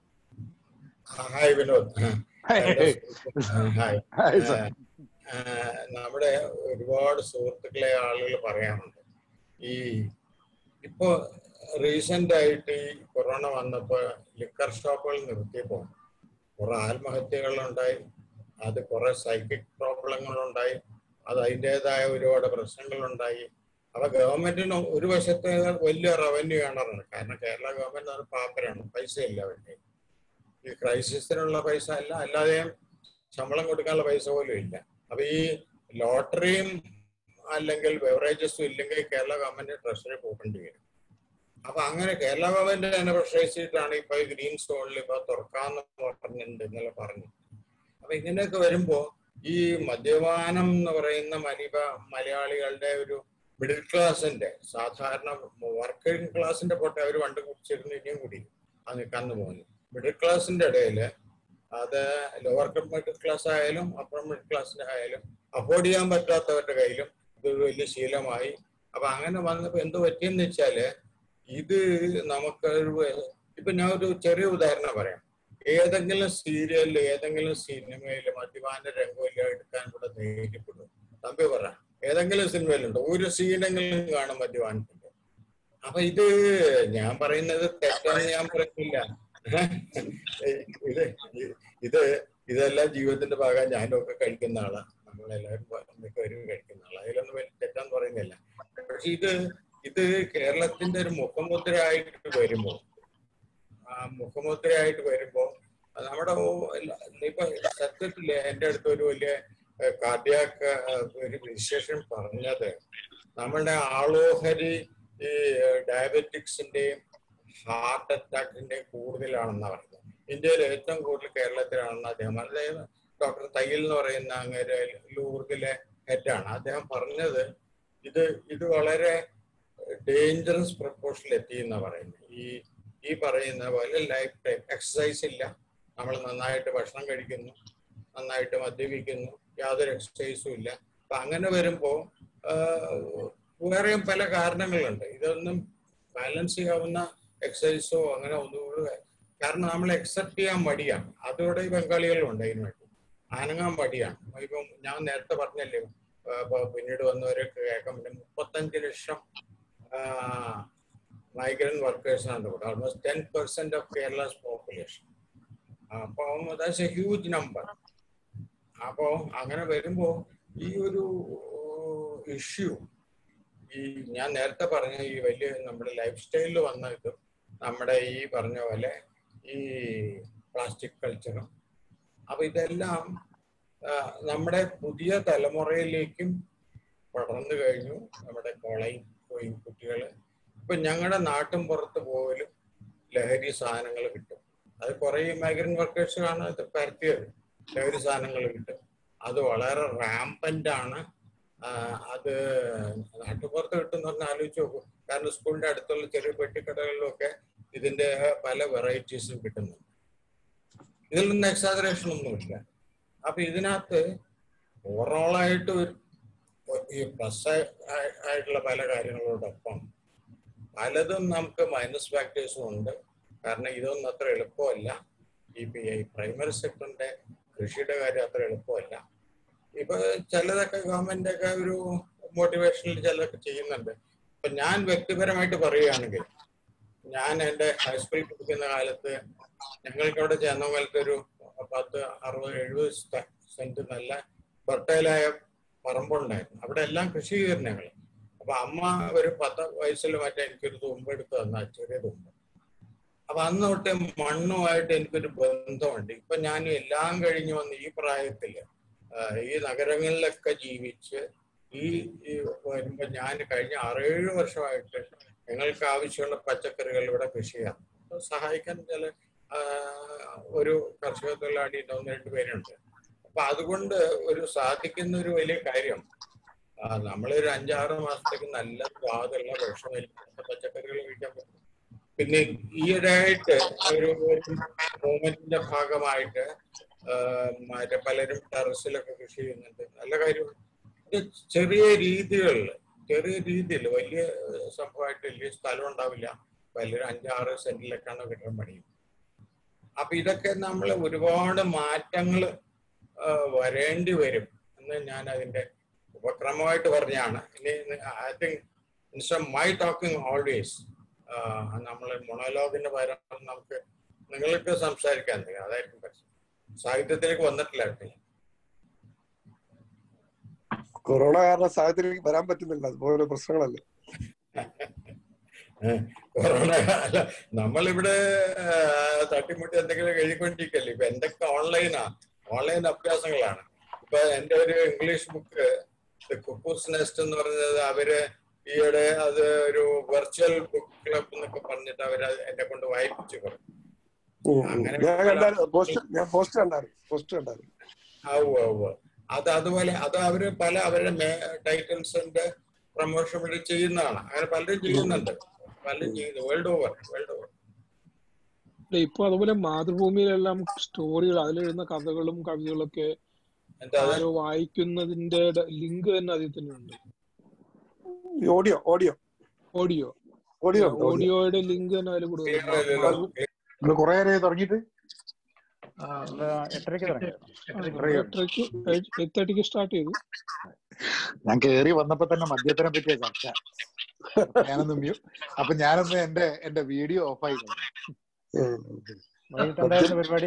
ഹായ് വിനോദ് എന്റെ സുഹൃത്ത്- ഹായ് ഹായ് സർ. ആഹ് നമ്മുടെ ഒരുപാട് സുഹൃത്തുക്കളെ ആളുകൾ പറയാറുണ്ട് ഈ ഇപ്പോ റീസെന്റ് ആയിട്ട് ഈ കൊറോണ വന്നപ്പോ ലിക്കർ ഷോപ്പുകൾ നിർത്തിയപ്പോ കുറെ ആത്മഹത്യകളുണ്ടായി അത് കുറെ സൈക്കിക് പ്രോബ്ലങ്ങളുണ്ടായി അത് അതിൻ്റെതായ ഒരുപാട് പ്രശ്നങ്ങളുണ്ടായി അപ്പൊ ഗവൺമെന്റിന് ഒരു വശത്ത് വലിയ റവന്യൂ കാണാറുണ്ട് കാരണം കേരള ഗവൺമെന്റ് അത് പാപ്പരാണ് പൈസ ഇല്ല അവരുടെ ഈ ക്രൈസിസിനുള്ള പൈസ അല്ല അല്ലാതെ ശമ്പളം കൊടുക്കാനുള്ള പൈസ പോലും ഇല്ല അപ്പൊ ഈ ലോട്ടറിയും അല്ലെങ്കിൽ ബെവറേജസും ഇല്ലെങ്കിൽ കേരള ഗവൺമെന്റ് ട്രഷറി കൂട്ടേണ്ടി വരും അപ്പൊ അങ്ങനെ കേരള ഗവൺമെന്റ് തന്നെ പ്രശ്രയിച്ചിട്ടാണ് ഇപ്പൊ ഈ ഗ്രീൻ സ്റ്റോണിൽ ഇപ്പൊ തുറക്കാന്ന് പറഞ്ഞിട്ടുണ്ട് ഇന്നലെ പറഞ്ഞു അപ്പൊ ഇങ്ങനെയൊക്കെ വരുമ്പോ ഈ മദ്യപാനം എന്ന് പറയുന്ന മലിബ മലയാളികളുടെ ഒരു മിഡിൽ ക്ലാസിന്റെ സാധാരണ വർക്കിംഗ് ക്ലാസിന്റെ പോട്ടെ അവർ പണ്ട് കുടിച്ചിരുന്നു ഇനിയും കൂടി അത് കന്നു പോകുന്നു മിഡിൽ ക്ലാസിന്റെ ഇടയിൽ അത് ലോവർ മിഡിൽ ക്ലാസ് ആയാലും അപ്പർ മിഡിൽ ക്ലാസ്സിന്റെ ആയാലും അഫോർഡ് ചെയ്യാൻ പറ്റാത്തവരുടെ കയ്യിലും ഇതൊരു വലിയ ശീലമായി അപ്പൊ അങ്ങനെ വന്നപ്പോ എന്ത് പറ്റിയെന്ന് വെച്ചാല് ഇത് നമുക്കൊരു ഇപ്പൊ ഞാൻ ഒരു ചെറിയ ഉദാഹരണം പറയാം ഏതെങ്കിലും സീരിയലിൽ ഏതെങ്കിലും സിനിമയിൽ മദ്യപാന രംഗമില്ല എടുക്കാൻ കൂടെ ധൈര്യപ്പെടും തമ്പി പറ ഏതെങ്കിലും സിനിമയിലുണ്ടോ ഒരു സീനെങ്കിലും കാണും മദ്യപാനത്തിന്റെ അപ്പൊ ഇത് ഞാൻ പറയുന്നത് തെറ്റാന്ന് ഞാൻ പറയുന്നില്ല ഇത് ഇത് ഇതെല്ലാം ജീവിതത്തിന്റെ ഭാഗം ഞാനും ഒക്കെ കഴിക്കുന്ന ആളാ നമ്മളെല്ലാവരും മിക്കവരും കഴിക്കുന്ന ആളാ അതിലൊന്നും വലിയ തെറ്റാന്ന് പറയുന്നില്ല പക്ഷെ ഇത് ഇത് കേരളത്തിന്റെ ഒരു മുഖമുദ്രയായിട്ട് വരുമ്പോ ആ മുഖമുദ്രയായിട്ട് വരുമ്പോ നമ്മുടെ ഇപ്പൊ സത്യത്തില് എന്റെ അടുത്ത് ഒരു വലിയ കാർഡിയാക്ക് ഒരു വിശേഷം പറഞ്ഞത് നമ്മളുടെ ആളോഹരി ഈ ഡയബറ്റിക്സിന്റെയും ഹാർട്ട് അറ്റാക്കിന്റെയും കൂടുതലാണെന്നാണ് പറയുന്നത് ഇന്ത്യയിൽ ഏറ്റവും കൂടുതൽ കേരളത്തിലാണെന്ന് അദ്ദേഹം അതായത് ഡോക്ടർ തയ്യൽ എന്ന് പറയുന്ന അങ്ങനെ ലൂർദിലെ ഹെഡാണ് അദ്ദേഹം പറഞ്ഞത് ഇത് ഇത് വളരെ ഡേഞ്ചറസ് പ്രപ്പോർഷനിൽ എത്തി എന്നാ പറയുന്നത് ഈ ഈ പറയുന്ന പോലെ ലൈഫ് ടൈം എക്സസൈസ് ഇല്ല നമ്മൾ നന്നായിട്ട് ഭക്ഷണം കഴിക്കുന്നു നന്നായിട്ട് മദ്യപിക്കുന്നു യാതൊരു എക്സസൈസും ഇല്ല അപ്പൊ അങ്ങനെ വരുമ്പോ വേറെയും പല കാരണങ്ങളുണ്ട് ഇതൊന്നും ബാലൻസ് ചെയ്യാവുന്ന എക്സസൈസോ അങ്ങനെ ഒന്നും കാരണം നമ്മൾ അക്സെപ്റ്റ് ചെയ്യാൻ മടിയാണ് അതോടെ ഈ ബംഗാളികളുണ്ട് അതിനു വേണ്ടി അനങ്ങാൻ മടിയാണ് ഇപ്പം ഞാൻ നേരത്തെ പറഞ്ഞല്ലേ പിന്നീട് വന്നവരൊക്കെ കേൾക്കാൻ പറ്റും മുപ്പത്തഞ്ച് ലക്ഷം മൈഗ്രന്റ് വർക്കേഴ്സാണ് ഇവിടെ almost ten percent of Kerala's population അപ്പോൾ ദാറ്റ്സ് എ ഹ്യൂജ് നമ്പർ അപ്പോൾ അങ്ങനെ വരുമ്പോൾ ഈ ഒരു ഇഷ്യൂ ഈ ഞാൻ നേരത്തെ പറഞ്ഞ ഈ വലിയ നമ്മുടെ ലൈഫ് സ്റ്റൈലിൽ വന്ന ഇത് നമ്മുടെ ഈ പറഞ്ഞ പോലെ ഈ പ്ലാസ്റ്റിക് കൾച്ചറും അപ്പൊ ഇതെല്ലാം നമ്മുടെ പുതിയ തലമുറയിലേക്കും പടർന്നു കഴിഞ്ഞു നമ്മുടെ കോളേജ് പോയി കുട്ടികൾ ഇപ്പൊ ഞങ്ങളുടെ നാട്ടിൻ പുറത്ത് പോലും ലഹരി സാധനങ്ങൾ കിട്ടും അത് കുറെ മൈഗ്രന്റ് വർക്കേഴ്സാണ് ഇത് പരത്തിയത് ലഹരി സാധനങ്ങൾ കിട്ടും അത് വളരെ റാമ്പന്റ് ആണ് അത് നാട്ടുപുറത്ത് കിട്ടും പറഞ്ഞാൽ ആലോചിച്ച് നോക്കും കാരണം സ്കൂളിന്റെ അടുത്തുള്ള ചെറിയ പെട്ടിക്കടകളിലൊക്കെ ഇതിന്റെ പല വെറൈറ്റീസും കിട്ടുന്നുണ്ട് ഇതിൽ നിന്ന് എക്സാജറേഷൻ ഒന്നുമില്ല അപ്പൊ ഇതിനകത്ത് ഓവറോളായിട്ട് ഈ പ്ലസ് ആയിട്ടുള്ള പല കാര്യങ്ങളോടൊപ്പം പലതും നമുക്ക് മൈനസ് ഫാക്ടേഴ്സും ഉണ്ട് കാരണം ഇതൊന്നും അത്ര എളുപ്പമല്ല ഈ പ്രൈമറി സെക്ടറിന്റെ കൃഷിയുടെ കാര്യം അത്ര എളുപ്പമല്ല ഇപ്പൊ ചിലതൊക്കെ ഗവൺമെന്റ് ഒക്കെ ഒരു മോട്ടിവേഷനിൽ ചിലതൊക്കെ ചെയ്യുന്നുണ്ട് ഇപ്പൊ ഞാൻ വ്യക്തിപരമായിട്ട് പറയുകയാണെങ്കിൽ ഞാൻ എൻ്റെ ഹൈസ്കൂളിൽ പഠിക്കുന്ന കാലത്ത് ഞങ്ങൾക്ക് അവിടെ ചേന്നമംഗലത്ത് ഒരു പത്ത് അറുപത് എഴുപത് സെന്റ് നല്ല ഫെർട്ടൈലായ പറമ്പുണ്ടായിരുന്നു അവിടെ എല്ലാം കൃഷി ചെയ്യുന്നു ഞങ്ങൾ അപ്പൊ അമ്മ ഒരു പത്ത് വയസ്സിൽ മറ്റേ എനിക്കൊരു തുമ്പ് എടുത്ത് തന്ന ചെറിയ തുമ്പ് അപ്പൊ അന്ന് തൊട്ട് മണ്ണുമായിട്ട് എനിക്കൊരു ബന്ധമുണ്ട് ഇപ്പൊ ഞാൻ എല്ലാം കഴിഞ്ഞു വന്ന് ഈ പ്രായത്തില് ഈ നഗരങ്ങളിലൊക്കെ ജീവിച്ച് ഈ വരുമ്പോ ഞാൻ കഴിഞ്ഞ ആറേഴ് വർഷമായിട്ട് ഞങ്ങൾക്ക് ആവശ്യമുള്ള പച്ചക്കറികൾ ഇവിടെ കൃഷി ചെയ്യാം സഹായിക്കാൻ ചില ഒരു കർഷക തൊഴിലാളി ഒന്ന് രണ്ട് പേരുണ്ട് അപ്പൊ അതുകൊണ്ട് ഒരു സാധിക്കുന്ന ഒരു വലിയ കാര്യം നമ്മളൊരു അഞ്ചാറ് മാസത്തേക്ക് നല്ല സ്വാദുള്ള വിഷമില്ലാത്ത പച്ചക്കറികൾ കഴിക്കാൻ പറ്റും പിന്നെ ഈയിടെയായിട്ട് ഒരു മൂവ്മെന്റിന്റെ ഭാഗമായിട്ട് മറ്റേ പലരും ടെറസിലൊക്കെ കൃഷി ചെയ്യുന്നുണ്ട് നല്ല കാര്യം ഇത് ചെറിയ രീതികളിൽ ചെറിയ രീതിയിൽ വലിയ സംഭവമായിട്ട് വലിയ സ്ഥലം ഉണ്ടാവില്ല വലിയൊരു അഞ്ചാറ് സെന്റിലൊക്കെയാണ് കെട്ടിടം പണിയും അപ്പൊ ഇതൊക്കെ നമ്മൾ ഒരുപാട് മാറ്റങ്ങൾ വരേണ്ടി വരും എന്ന് ഞാൻ അതിന്റെ ഉപക്രമമായിട്ട് പറഞ്ഞാണ് ഇനി I think instead my talking always നമ്മൾ മൊണോലോഗിന്റെ പകരം നമുക്ക് നിങ്ങൾക്ക് സംസാരിക്കാൻ അതായിരിക്കും പറ്റും സാഹിത്യത്തിലേക്ക് വന്നിട്ടില്ല കേട്ടോ കൊറോണ കാരണം സാഹിത്യത്തിലേക്ക് വരാൻ പറ്റുന്നില്ല അതുപോലെ പ്രശ്നങ്ങളല്ലേ കൊറോണ അല്ല നമ്മളിവിടെ തട്ടിമുട്ടി എന്തെങ്കിലും എഴുതിക്കൊണ്ടിരിക്കല്ലേ ഇപ്പൊ എന്തൊക്കെ ഓൺലൈനാ ഓൺലൈൻ അഭ്യാസങ്ങളാണ് ഇപ്പൊ എന്റെ ഒരു ഇംഗ്ലീഷ് ബുക്ക് കുക്കൂസ് നെസ്റ്റ് എന്ന് പറഞ്ഞത് അവര് ഈയിടെ അത് ഒരു വെർച്വൽ ബുക്ക് ക്ലബ് എന്നൊക്കെ പറഞ്ഞിട്ട് അവര് എന്നെ കൊണ്ട് വായിപ്പിച്ചു പറഞ്ഞു ഞാൻ കണ്ടായിരുന്നു പോസ്റ്റ് ഞാൻ പോസ്റ്റ് കണ്ടായിരുന്നു പോസ്റ്റ് കണ്ടായിരുന്നു ആവുക ആവുക അത് അതുപോലെ അത് അവര് പല അവരുടെ ടൈറ്റിൽസിന്റെ പ്രൊമോഷൻ വേണ്ടി ചെയ്യുന്നതാണ് അങ്ങനെ പലരും ചെയ്യുന്നുണ്ട് പലരും ചെയ്യുന്നു വേൾഡ് ഓവർ വേൾഡ് ഓവർ ഇല്ല, ഇപ്പൊ അതുപോലെ മാതൃഭൂമിയിലെല്ലാം സ്റ്റോറികൾ അതിലെഴുതുന്ന കഥകളും കവിതകളൊക്കെ എന്താ അത്? ആരോ വായിക്കുന്നതിന്റെ ലിങ്ക് തന്നെ അതിൽ തന്നെ ഉണ്ട് ഓഡിയോ ഓഡിയോ ഓഡിയോ ഓഡിയോ ഓഡിയോയുടെ ലിങ്ക് തന്നെ അതിൽ Clear കൊടുക്കുന്നു ആയില്ലല്ലോ. നിങ്ങൾ കുറെ നേരം തുടങ്ങിയിട്ട് എട്ടരയ്ക്ക് തുടങ്ങി എട്ടരയ്ക്ക് എയ്റ്റ് തേർട്ടിക്ക് സ്റ്റാർട്ട് ചെയ്തു ഞാൻ കേറി വന്നപ്പോ തന്നെ മദ്യത്തിനെ പറ്റിയ ചർച്ച അപ്പൊ ഞാനൊന്ന് മ്യൂ അപ്പൊ ഞാനൊന്ന് എന്റെ എന്റെ വീഡിയോ ഓഫായി വൈകിട്ട് എന്തായിരുന്നു പരിപാടി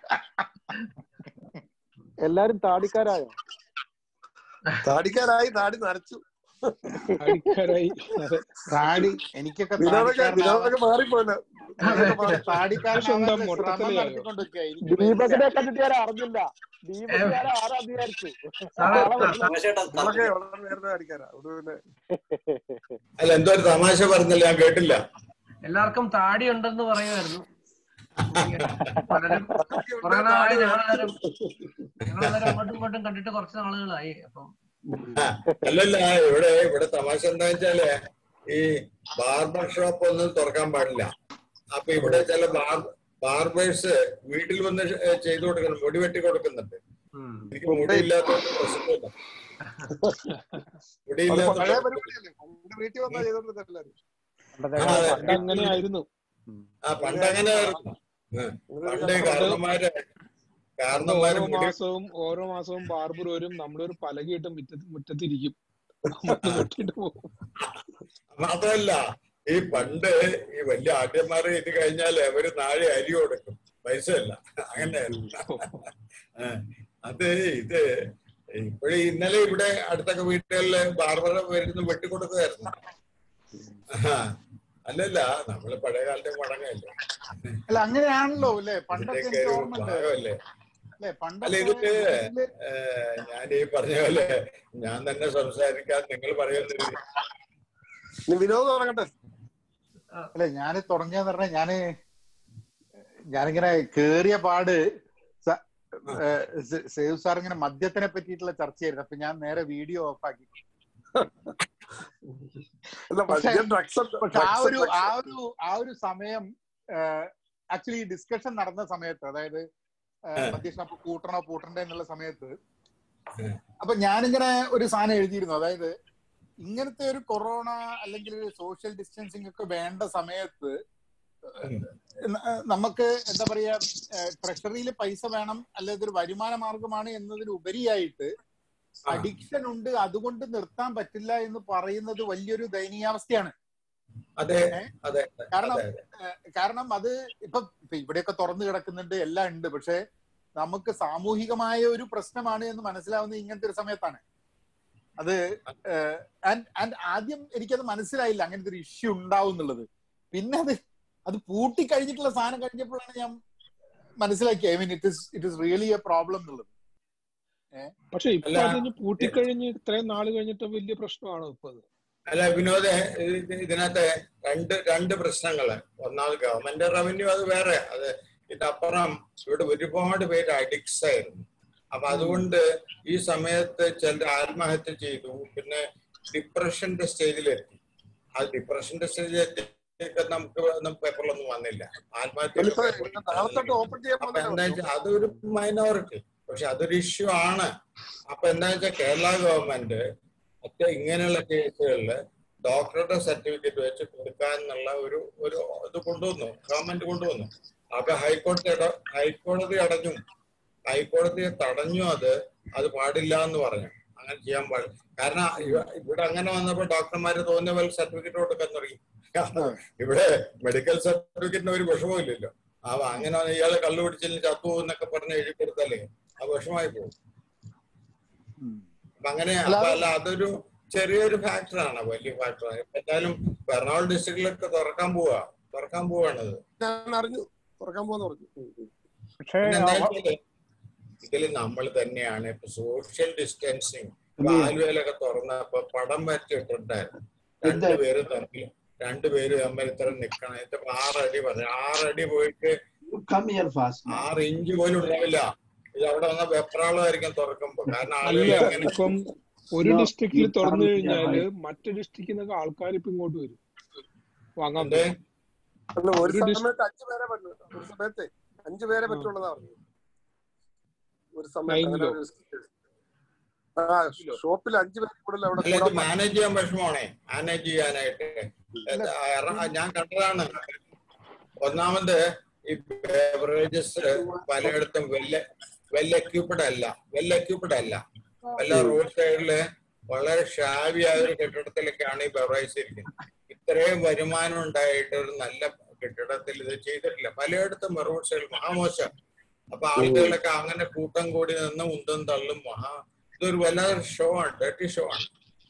എല്ലാരും താടിക്കാരായോ താടിക്കാരായി താടി നരച്ചു അടിക്കാരായി അതെ താടി എനിക്കൊക്കെ വിനോദൊക്കെ താടിക്കാരനാവാൻ- വിനോദൊക്കെ മാറിപ്പോയല്ലോ എനിക്കൊക്കെ താടിക്കാരനാവാൻ സ്വന്തം ശ്രമം മൊട്ടത്തലയായോ? നടത്തിക്കൊണ്ടിരിക്കുക എനിക്ക് പറ്റില്ല. ദീപകിനെ കണ്ടിട്ട് ഞാൻ അറിഞ്ഞില്ല ദീപകാരെ ആരാ വിചാരിച്ചു നമ്മളൊക്കെ വളരെ നേരത്തെ താടിക്കാരാ അതുകൊണ്ട് പിന്നെ അല്ല എന്തോ ഒരു തമാശ പറഞ്ഞില്ല ഞാൻ കേട്ടില്ല എല്ലാവർക്കും താടി ഉണ്ടെന്ന് പറയുമായിരുന്നു പലരും കുറെ നാളായി ഞങ്ങളെല്ലാരും ഞങ്ങളെല്ലാരും അങ്ങോട്ടും ഇങ്ങോട്ടും കണ്ടിട്ട് കുറച്ച് നാളുകളായി അപ്പം അല്ലല്ല ഇവിടെ ഇവിടെ തമാശ എന്താ വെച്ചാല് ഈ ബാർബർ ഷോപ്പ് ഒന്നും തുറക്കാൻ പാടില്ല അപ്പൊ ഇവിടെ ചില ബാർ ബാർബേഴ്സ് വീട്ടിൽ വന്ന് ഷ- ഏ, ചെയ്തു കൊടുക്കണം മുടി വെട്ടി കൊടുക്കുന്നുണ്ട് ഉം. എനിക്ക് മുടിയില്ലാത്ത പ്രശ്നമില്ല അത് മുടിയില്ലാത്ത പഴയ പരിപാടിയല്ലേ പണ്ട് വീട്ടിൽ വന്നാ ചെയ്തോണ്ടിരുന്നത് എല്ലാരും പണ്ടത്തെ ആ, അതെ. പണ്ട് അങ്ങനെയായിരുന്നു ആ പണ്ട് അങ്ങനെയായിരുന്നു ഉം. പണ്ട് കാരണന്മാര് കാരണന്മാര് ഓരോ മുടി മാസവും ഓരോ മാസവും ബാർബർ വരും നമ്മളൊരു പലകയിട്ട് മുറ്റത്ത് മുറ്റത്തിരിക്കും നമ്മള് വെട്ടിയിട്ട് പോകും മാത്രമല്ല ഈ പണ്ട് ഈ വലിയ ആദ്യന്മാര് ഇത് കഴിഞ്ഞാൽ അവര് നാളെ അരി കൊടുക്കും പൈസ അല്ല അങ്ങനെയായിരുന്നു ആ, അത് ഇത് ഇപ്പോഴും ഇന്നലെ ഇവിടെ അടുത്തൊക്കെ വീട്ടുകളില് ബാർബറ വരുന്ന വെട്ടിക്കൊടുക്കുമായിരുന്നു ആ, അല്ലല്ല നമ്മള് പഴയ കാലത്തെ മടങ്ങല്ലേ അല്ല അങ്ങനെയാണല്ലോ അല്ലേ പണ്ടൊക്കെ ഇതിന്റെയൊക്കെ എനിക്ക് ഒരു ഓർമ്മയുണ്ട് ഭാഗമല്ലേ അല്ലെ അല്ല പണ്ടൊക്കെ ഇതില് വീട്ടില് ഏഹ്, ഞാൻ ഈ പറഞ്ഞ പോലെ ഞാൻ തന്നെ സംസാരിക്കാൻ നിങ്ങൾ പറയുന്നത് ഇനി വിനോദം തുടങ്ങട്ടെ അല്ലെ ഞാൻ തുടങ്ങിയെന്ന് പറഞ്ഞാൽ ഞാന് ഞാനിങ്ങനെ കേറിയ പാട് സ- ഏഹ് സേ- സേവ് സാർ ഇങ്ങനെ മദ്യത്തിനെ പറ്റിയിട്ടുള്ള ചർച്ചയായിരുന്നു അപ്പൊ ഞാൻ നേരെ വീഡിയോ ഓഫാക്കി അല്ല പക്ഷേ- മദ്യം ഡ്രഗ്സ് പക്ഷെ ആ ഒരു ആ ഒരു ആ ഒരു സമയം ആക്ച്വലി ഡിസ്കഷൻ നടന്ന സമയത്ത് അതായത് ഉം. മദ്യഷാപ്പ് കൂട്ടണോ പൂട്ടണ്ടേ എന്നുള്ള സമയത്ത് ഉം. അപ്പൊ ഞാനിങ്ങനെ ഒരു സാധനം എഴുതിയിരുന്നു അതായത് ഇങ്ങനത്തെ ഒരു കൊറോണ അല്ലെങ്കിൽ ഒരു സോഷ്യൽ ഡിസ്റ്റൻസിങ് ഒക്കെ വേണ്ട സമയത്ത് ന- നമുക്ക് എന്താ പറയാ ട്രഷറിയിൽ പൈസ വേണം അല്ലെങ്കിൽ ഒരു വരുമാന മാർഗമാണ് എന്നതിന് ഉപരിയായിട്ട് ആ. അഡിക്ഷൻ ഉണ്ട് അതുകൊണ്ട് നിർത്താൻ പറ്റില്ല എന്ന് പറയുന്നത് വലിയൊരു ദയനീയാവസ്ഥയാണ് അതെ അതെ കാരണം അതെ, അതെ. കാരണം അത് ഇപ്പൊ ഇപ്പൊ ഇവിടെയൊക്കെ തുറന്നു കിടക്കുന്നുണ്ട് എല്ലാം ഉണ്ട് പക്ഷെ നമുക്ക് സാമൂഹികമായ ഒരു പ്രശ്നമാണ് എന്ന് മനസ്സിലാവുന്നത് ഇങ്ങനത്തെ ഒരു സമയത്താണ് അത് ആൻഡ് ആൻഡ് ആദ്യം എനിക്കത് മനസ്സിലായില്ല അങ്ങനത്തെ ഒരു ഇഷ്യൂ ഉണ്ടാവും എന്നുള്ളത് പിന്നെ അത് അത് പൂട്ടി കഴിഞ്ഞിട്ടുള്ള സാധനം കഴിഞ്ഞപ്പോഴാണ് ഞാൻ മനസ്സിലാക്കി I mean it is it is really a problem എന്നുള്ളത് പക്ഷെ ഇപ്പൊ അല്ല, അതിന് പൂട്ടിക്കഴിഞ്ഞ് ഇത്രയും നാള് കഴിഞ്ഞിട്ട് വലിയ പ്രശ്നമാണോ ഇപ്പൊ അത് അല്ല വിനോദ് ഇത് ഇതിനകത്ത് രണ്ട് രണ്ട് പ്രശ്നങ്ങള് ഒന്നാമത് ഗവൺമെന്റ് റവന്യൂ അത് വേറെ അത് ഇതപ്പുറം ഇവിടെ ഒരുപാട് പേര് അഡിക്ട്സ് ആയിരുന്നു അപ്പൊ അതുകൊണ്ട് ഈ സമയത്ത് ചിലർ ആത്മഹത്യ ചെയ്തു പിന്നെ ഡിപ്രഷന്റെ സ്റ്റേജിലെത്തി ആ ഡിപ്രഷന്റെ സ്റ്റേജിലെത്തി നമുക്ക് നമുക്ക് പേപ്പറിലൊന്നും വന്നില്ല ആത്മഹത്യ നാളെ തൊട്ട് ഓപ്പൺ ചെയ്യാൻ അപ്പൊ എന്താ പോകുന്നത് വെച്ചാൽ അതൊരു മൈനോറിറ്റി പക്ഷെ അതൊരു ഇഷ്യൂ ആണ് അപ്പൊ എന്താ വെച്ചാൽ കേരള ഗവൺമെന്റ് ഒക്കെ ഇങ്ങനെയുള്ള കേസുകളില് ഡോക്ടറുടെ സർട്ടിഫിക്കറ്റ് വെച്ച് കൊടുക്കാന്നുള്ള ഒരു ഒരു ഇത് കൊണ്ടുവന്നു ഗവൺമെന്റ് കൊണ്ടുവന്നു അപ്പൊ ഹൈക്കോടതി അട- ഹൈക്കോടതി അടഞ്ഞു ഹൈക്കോടതി തടഞ്ഞു അത് അത് പാടില്ല എന്ന് പറഞ്ഞു അങ്ങനെ ചെയ്യാൻ പാടില്ല കാരണം ഇവ- ഇവിടെ അങ്ങനെ വന്നപ്പോ ഡോക്ടർമാര് തോന്നിയ പോലെ സർട്ടിഫിക്കറ്റ് കൊടുക്കാൻ തുടങ്ങി ഇവിടെ മെഡിക്കൽ സർട്ടിഫിക്കറ്റിന് ഒരു വിഷമവും ഇല്ലല്ലോ അപ്പൊ അങ്ങനെ ഇയാള് കള്ളു പിടിച്ചില്ല ചത്തു എന്നൊക്കെ പറഞ്ഞ് എഴുതി കൊടുത്താലേ ആ വിഷമായി പോകും അപ്പൊ അങ്ങനെ അപ്പൊ അല്ല അതൊരു ചെറിയൊരു ഫാക്ടറാണ് വലിയ ഫാക്ടറാണ് എന്തായാലും എറണാകുളം ഡിസ്ട്രിക്റ്റിലൊക്കെ തുറക്കാൻ പോവാ തുറക്കാൻ പോവാണത് ഞാൻ അറിഞ്ഞു തുറക്കാൻ പോകുന്ന പറഞ്ഞു പക്ഷേ പിന്നെ എന്താ വെച്ചാല് ഇതില് നമ്മൾ തന്നെയാണ് ഇപ്പൊ സോഷ്യൽ ഡിസ്റ്റൻസിങ് ആലുവയിലൊക്കെ തുറന്നപ്പോ പടം വരച്ചിട്ടുണ്ടായിരുന്നു രണ്ടുപേരും തമ്മിൽ രണ്ടുപേരും തമ്മിൽ ഇത്ര നിക്കണം ഇത്ര ആറടി പറഞ്ഞു ആറടി പോയിട്ട് Come here fast. ആറ് ഇഞ്ച് പോലും ഉണ്ടാവില്ല ഇത് അവിടെ വന്ന വെപ്രാളമായിരിക്കും തുറക്കുമ്പോ കാരണം ആളുകൾ അല്ല എങ്ങനെ ഇപ്പം ഒരു No, ഡിസ്ട്രിക്റ്റിൽ you തുറന്നു can't കഴിഞ്ഞാല് deny. മറ്റു ഡിസ്ട്രിക്റ്റിൽ നിന്നൊക്കെ ആൾക്കാർ ഇപ്പൊ ഇങ്ങോട്ട് വരും വാങ്ങാൻ എന്ത് വരും അല്ല ഒരു ഒരു ഡിസ് സമയത്ത് അഞ്ചു പേരെ പറ്റുള്ളൂ ഒരു സമയത്ത് അഞ്ചു പേരെ ആ പറ്റുള്ളതാ പറഞ്ഞത് ഒരു സമയത്ത് അങ്ങനെ നൈനിലോ ഒരു ആ ഷോപ്പിൽ അഞ്ചു പേര് കൂടുതൽ അവിടെ അല്ല ഇത് കൂടാൻ പാടില്ല മാനേജ് ചെയ്യാൻ വിഷമമാണേ മാനേജ് ചെയ്യാനായിട്ട് ഇല്ല എന്താ, എറ- ഞാൻ കണ്ടതാണ് ഒന്നാമത് ഈ ബേവറേജസ് പലയിടത്തും വെൽ വെൽ എക്യൂപ്ഡ് അല്ല വെൽ എക്യൂപ്ഡ് അല്ല വല്ല റോഡ് സൈഡില് വളരെ ഷാവിയായ ഒരു കെട്ടിടത്തിലൊക്കെയാണ് ഈ ബെവറേജ് ഇരിക്കുന്നത് ഇത്രയും വരുമാനം ഉണ്ടായിട്ട് ഒരു നല്ല കെട്ടിടത്തിൽ ഇത് ചെയ്തിട്ടില്ല പലയിടത്തും റോഡ് സൈഡിൽ മഹാമോശം അപ്പൊ ആളുകളൊക്കെ അങ്ങനെ കൂട്ടം കൂടി നിന്ന് ഉന്തും തള്ളും മഹാ ഇതൊരു വല്ലാതെ ഷോ ആണ് ഡേർട്ടി ഷോ ആണ്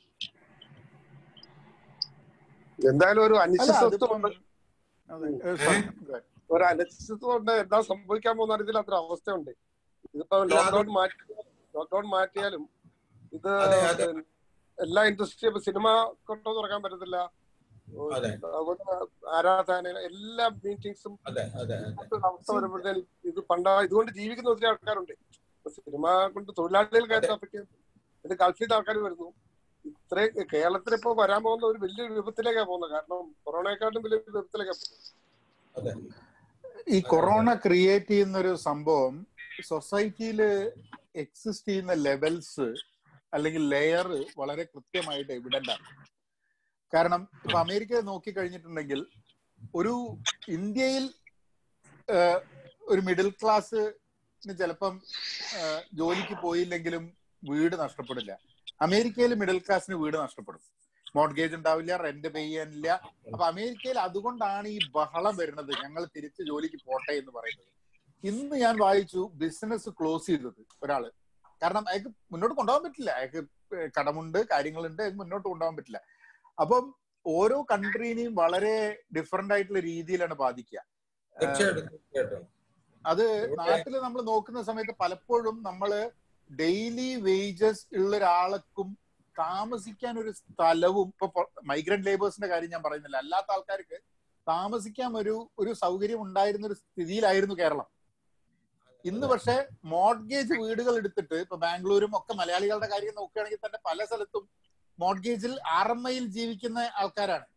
എന്തായാലും ഒരു അല്ല അനിശ്ചിതത്വം അതിപ്പം ഉണ്ട് അതെ ഉം. ഏ, ഏഹ് sorry. Go ahead. ഒരു അനിശ്ചിതത്വം ഉണ്ട് എന്താ സംഭവിക്കാൻ പോകുന്ന അറിയത്തില്ല അത്ര അവസ്ഥയുണ്ട് ഇതിപ്പോ അല്ല അത് ലോക്ക്ഡൌൺ മാറ്റി ലോക്ക്ഡൌൺ മാറ്റിയാലും ഇത് അതെ അതെ പിന്നെ എല്ലാ ഇൻഡസ്ട്രി ഇപ്പൊ സിനിമ കൊണ്ടോ തുറക്കാൻ പറ്റത്തില്ല അതെ അതുപോലെ ആരാധന എല്ലാ മീറ്റിംഗ്സും അതെ അതെ അതെ അവസ്ഥ വരുമ്പോഴത്തേനും ഇത് പണ്ട ഇതുകൊണ്ട് ജീവിക്കുന്ന ഒത്തിരി ആൾക്കാരുണ്ട് ഇപ്പൊ സിനിമ കൊണ്ട് തൊഴിലാളികൾ അതെ കാര്യം അഫക്ട് ചെയ്യും ഇത് ഗൾഫിൽ നിന്ന് ആൾക്കാർ വരുന്നു ഇത്രയും കേരളത്തിൽ ഇപ്പൊ വരാൻ പോകുന്ന ഒരു വലിയ വിപത്തിലേക്കാണ് പോകുന്നത് കാരണം കൊറോണയെക്കാട്ടും വലിയ വിപത്തിലേക്കാണ് പോകുന്നത് അതെ ഈ അതെ കൊറോണ അതെ ക്രിയേറ്റ് ചെയ്യുന്ന ഒരു സംഭവം സൊസൈറ്റിയിൽ എക്സിസ്റ്റ് ചെയ്യുന്ന ലെവൽസ് അല്ലെങ്കിൽ ലെയർ വളരെ കൃത്യമായിട്ട് എവിഡന്റ് ആണ് കാരണം ഇപ്പൊ അമേരിക്ക നോക്കി കഴിഞ്ഞിട്ടുണ്ടെങ്കിൽ ഒരു ഇന്ത്യയിൽ ഏഹ്, ഒരു മിഡിൽ ക്ലാസ് ചിലപ്പം ഏഹ്, ജോലിക്ക് പോയില്ലെങ്കിലും വീട് നഷ്ടപ്പെടില്ല അമേരിക്കയിൽ മിഡിൽ ക്ലാസ്സിന് വീട് നഷ്ടപ്പെടും മോർഗേജ് ഉണ്ടാവില്ല റെന്റ് പേ ചെയ്യാനില്ല അപ്പൊ അമേരിക്കയിൽ അതുകൊണ്ടാണ് ഈ ബഹളം വരുന്നത് ഞങ്ങൾ തിരിച്ച് ജോലിക്ക് പോട്ടെ എന്ന് പറയുന്നത് ഇന്ന് ഞാൻ വായിച്ചു ബിസിനസ് ക്ലോസ് ചെയ്തത് ഒരാള് കാരണം അയാൾക്ക് മുന്നോട്ട് കൊണ്ടുപോകാൻ പറ്റില്ല അയാൾക്ക് കടമുണ്ട് കാര്യങ്ങളുണ്ട് അയാൾക്ക് മുന്നോട്ട് കൊണ്ടുപോകാൻ പറ്റില്ല അപ്പം ഓരോ കൺട്രീനെയും വളരെ ഡിഫറെന്റ് ആയിട്ടുള്ള രീതിയിലാണ് ബാധിക്കുക ഏഹ് തീർച്ചയായിട്ടും തീർച്ചയായിട്ടും അത് ഇവിടെ നാട്ടിൽ നമ്മൾ നോക്കുന്ന സമയത്ത് പലപ്പോഴും നമ്മൾ ഡെയിലി വേജസ് ഉള്ള ഒരാൾക്കും താമസിക്കാൻ ഒരു സ്ഥലവും ഇപ്പൊ മൈഗ്രന്റ് ലേബേഴ്സിന്റെ കാര്യം ഞാൻ പറയുന്നില്ല അല്ലാത്ത ആൾക്കാർക്ക് താമസിക്കാൻ ഒരു ഒരു സൗകര്യം ഉണ്ടായിരുന്ന ഒരു സ്ഥിതിയിലായിരുന്നു കേരളം ഇന്ന് അതെ പക്ഷെ മോഡ്ഗേജ് വീടുകൾ എടുത്തിട്ട് ഇപ്പൊ ബാംഗ്ലൂരും ഒക്കെ മലയാളികളുടെ കാര്യം നോക്കുകയാണെങ്കിൽ തന്നെ പല സ്ഥലത്തും മോഡ്ഗേജിൽ ആർ എം ഐയിൽ ജീവിക്കുന്ന ആൾക്കാരാണ്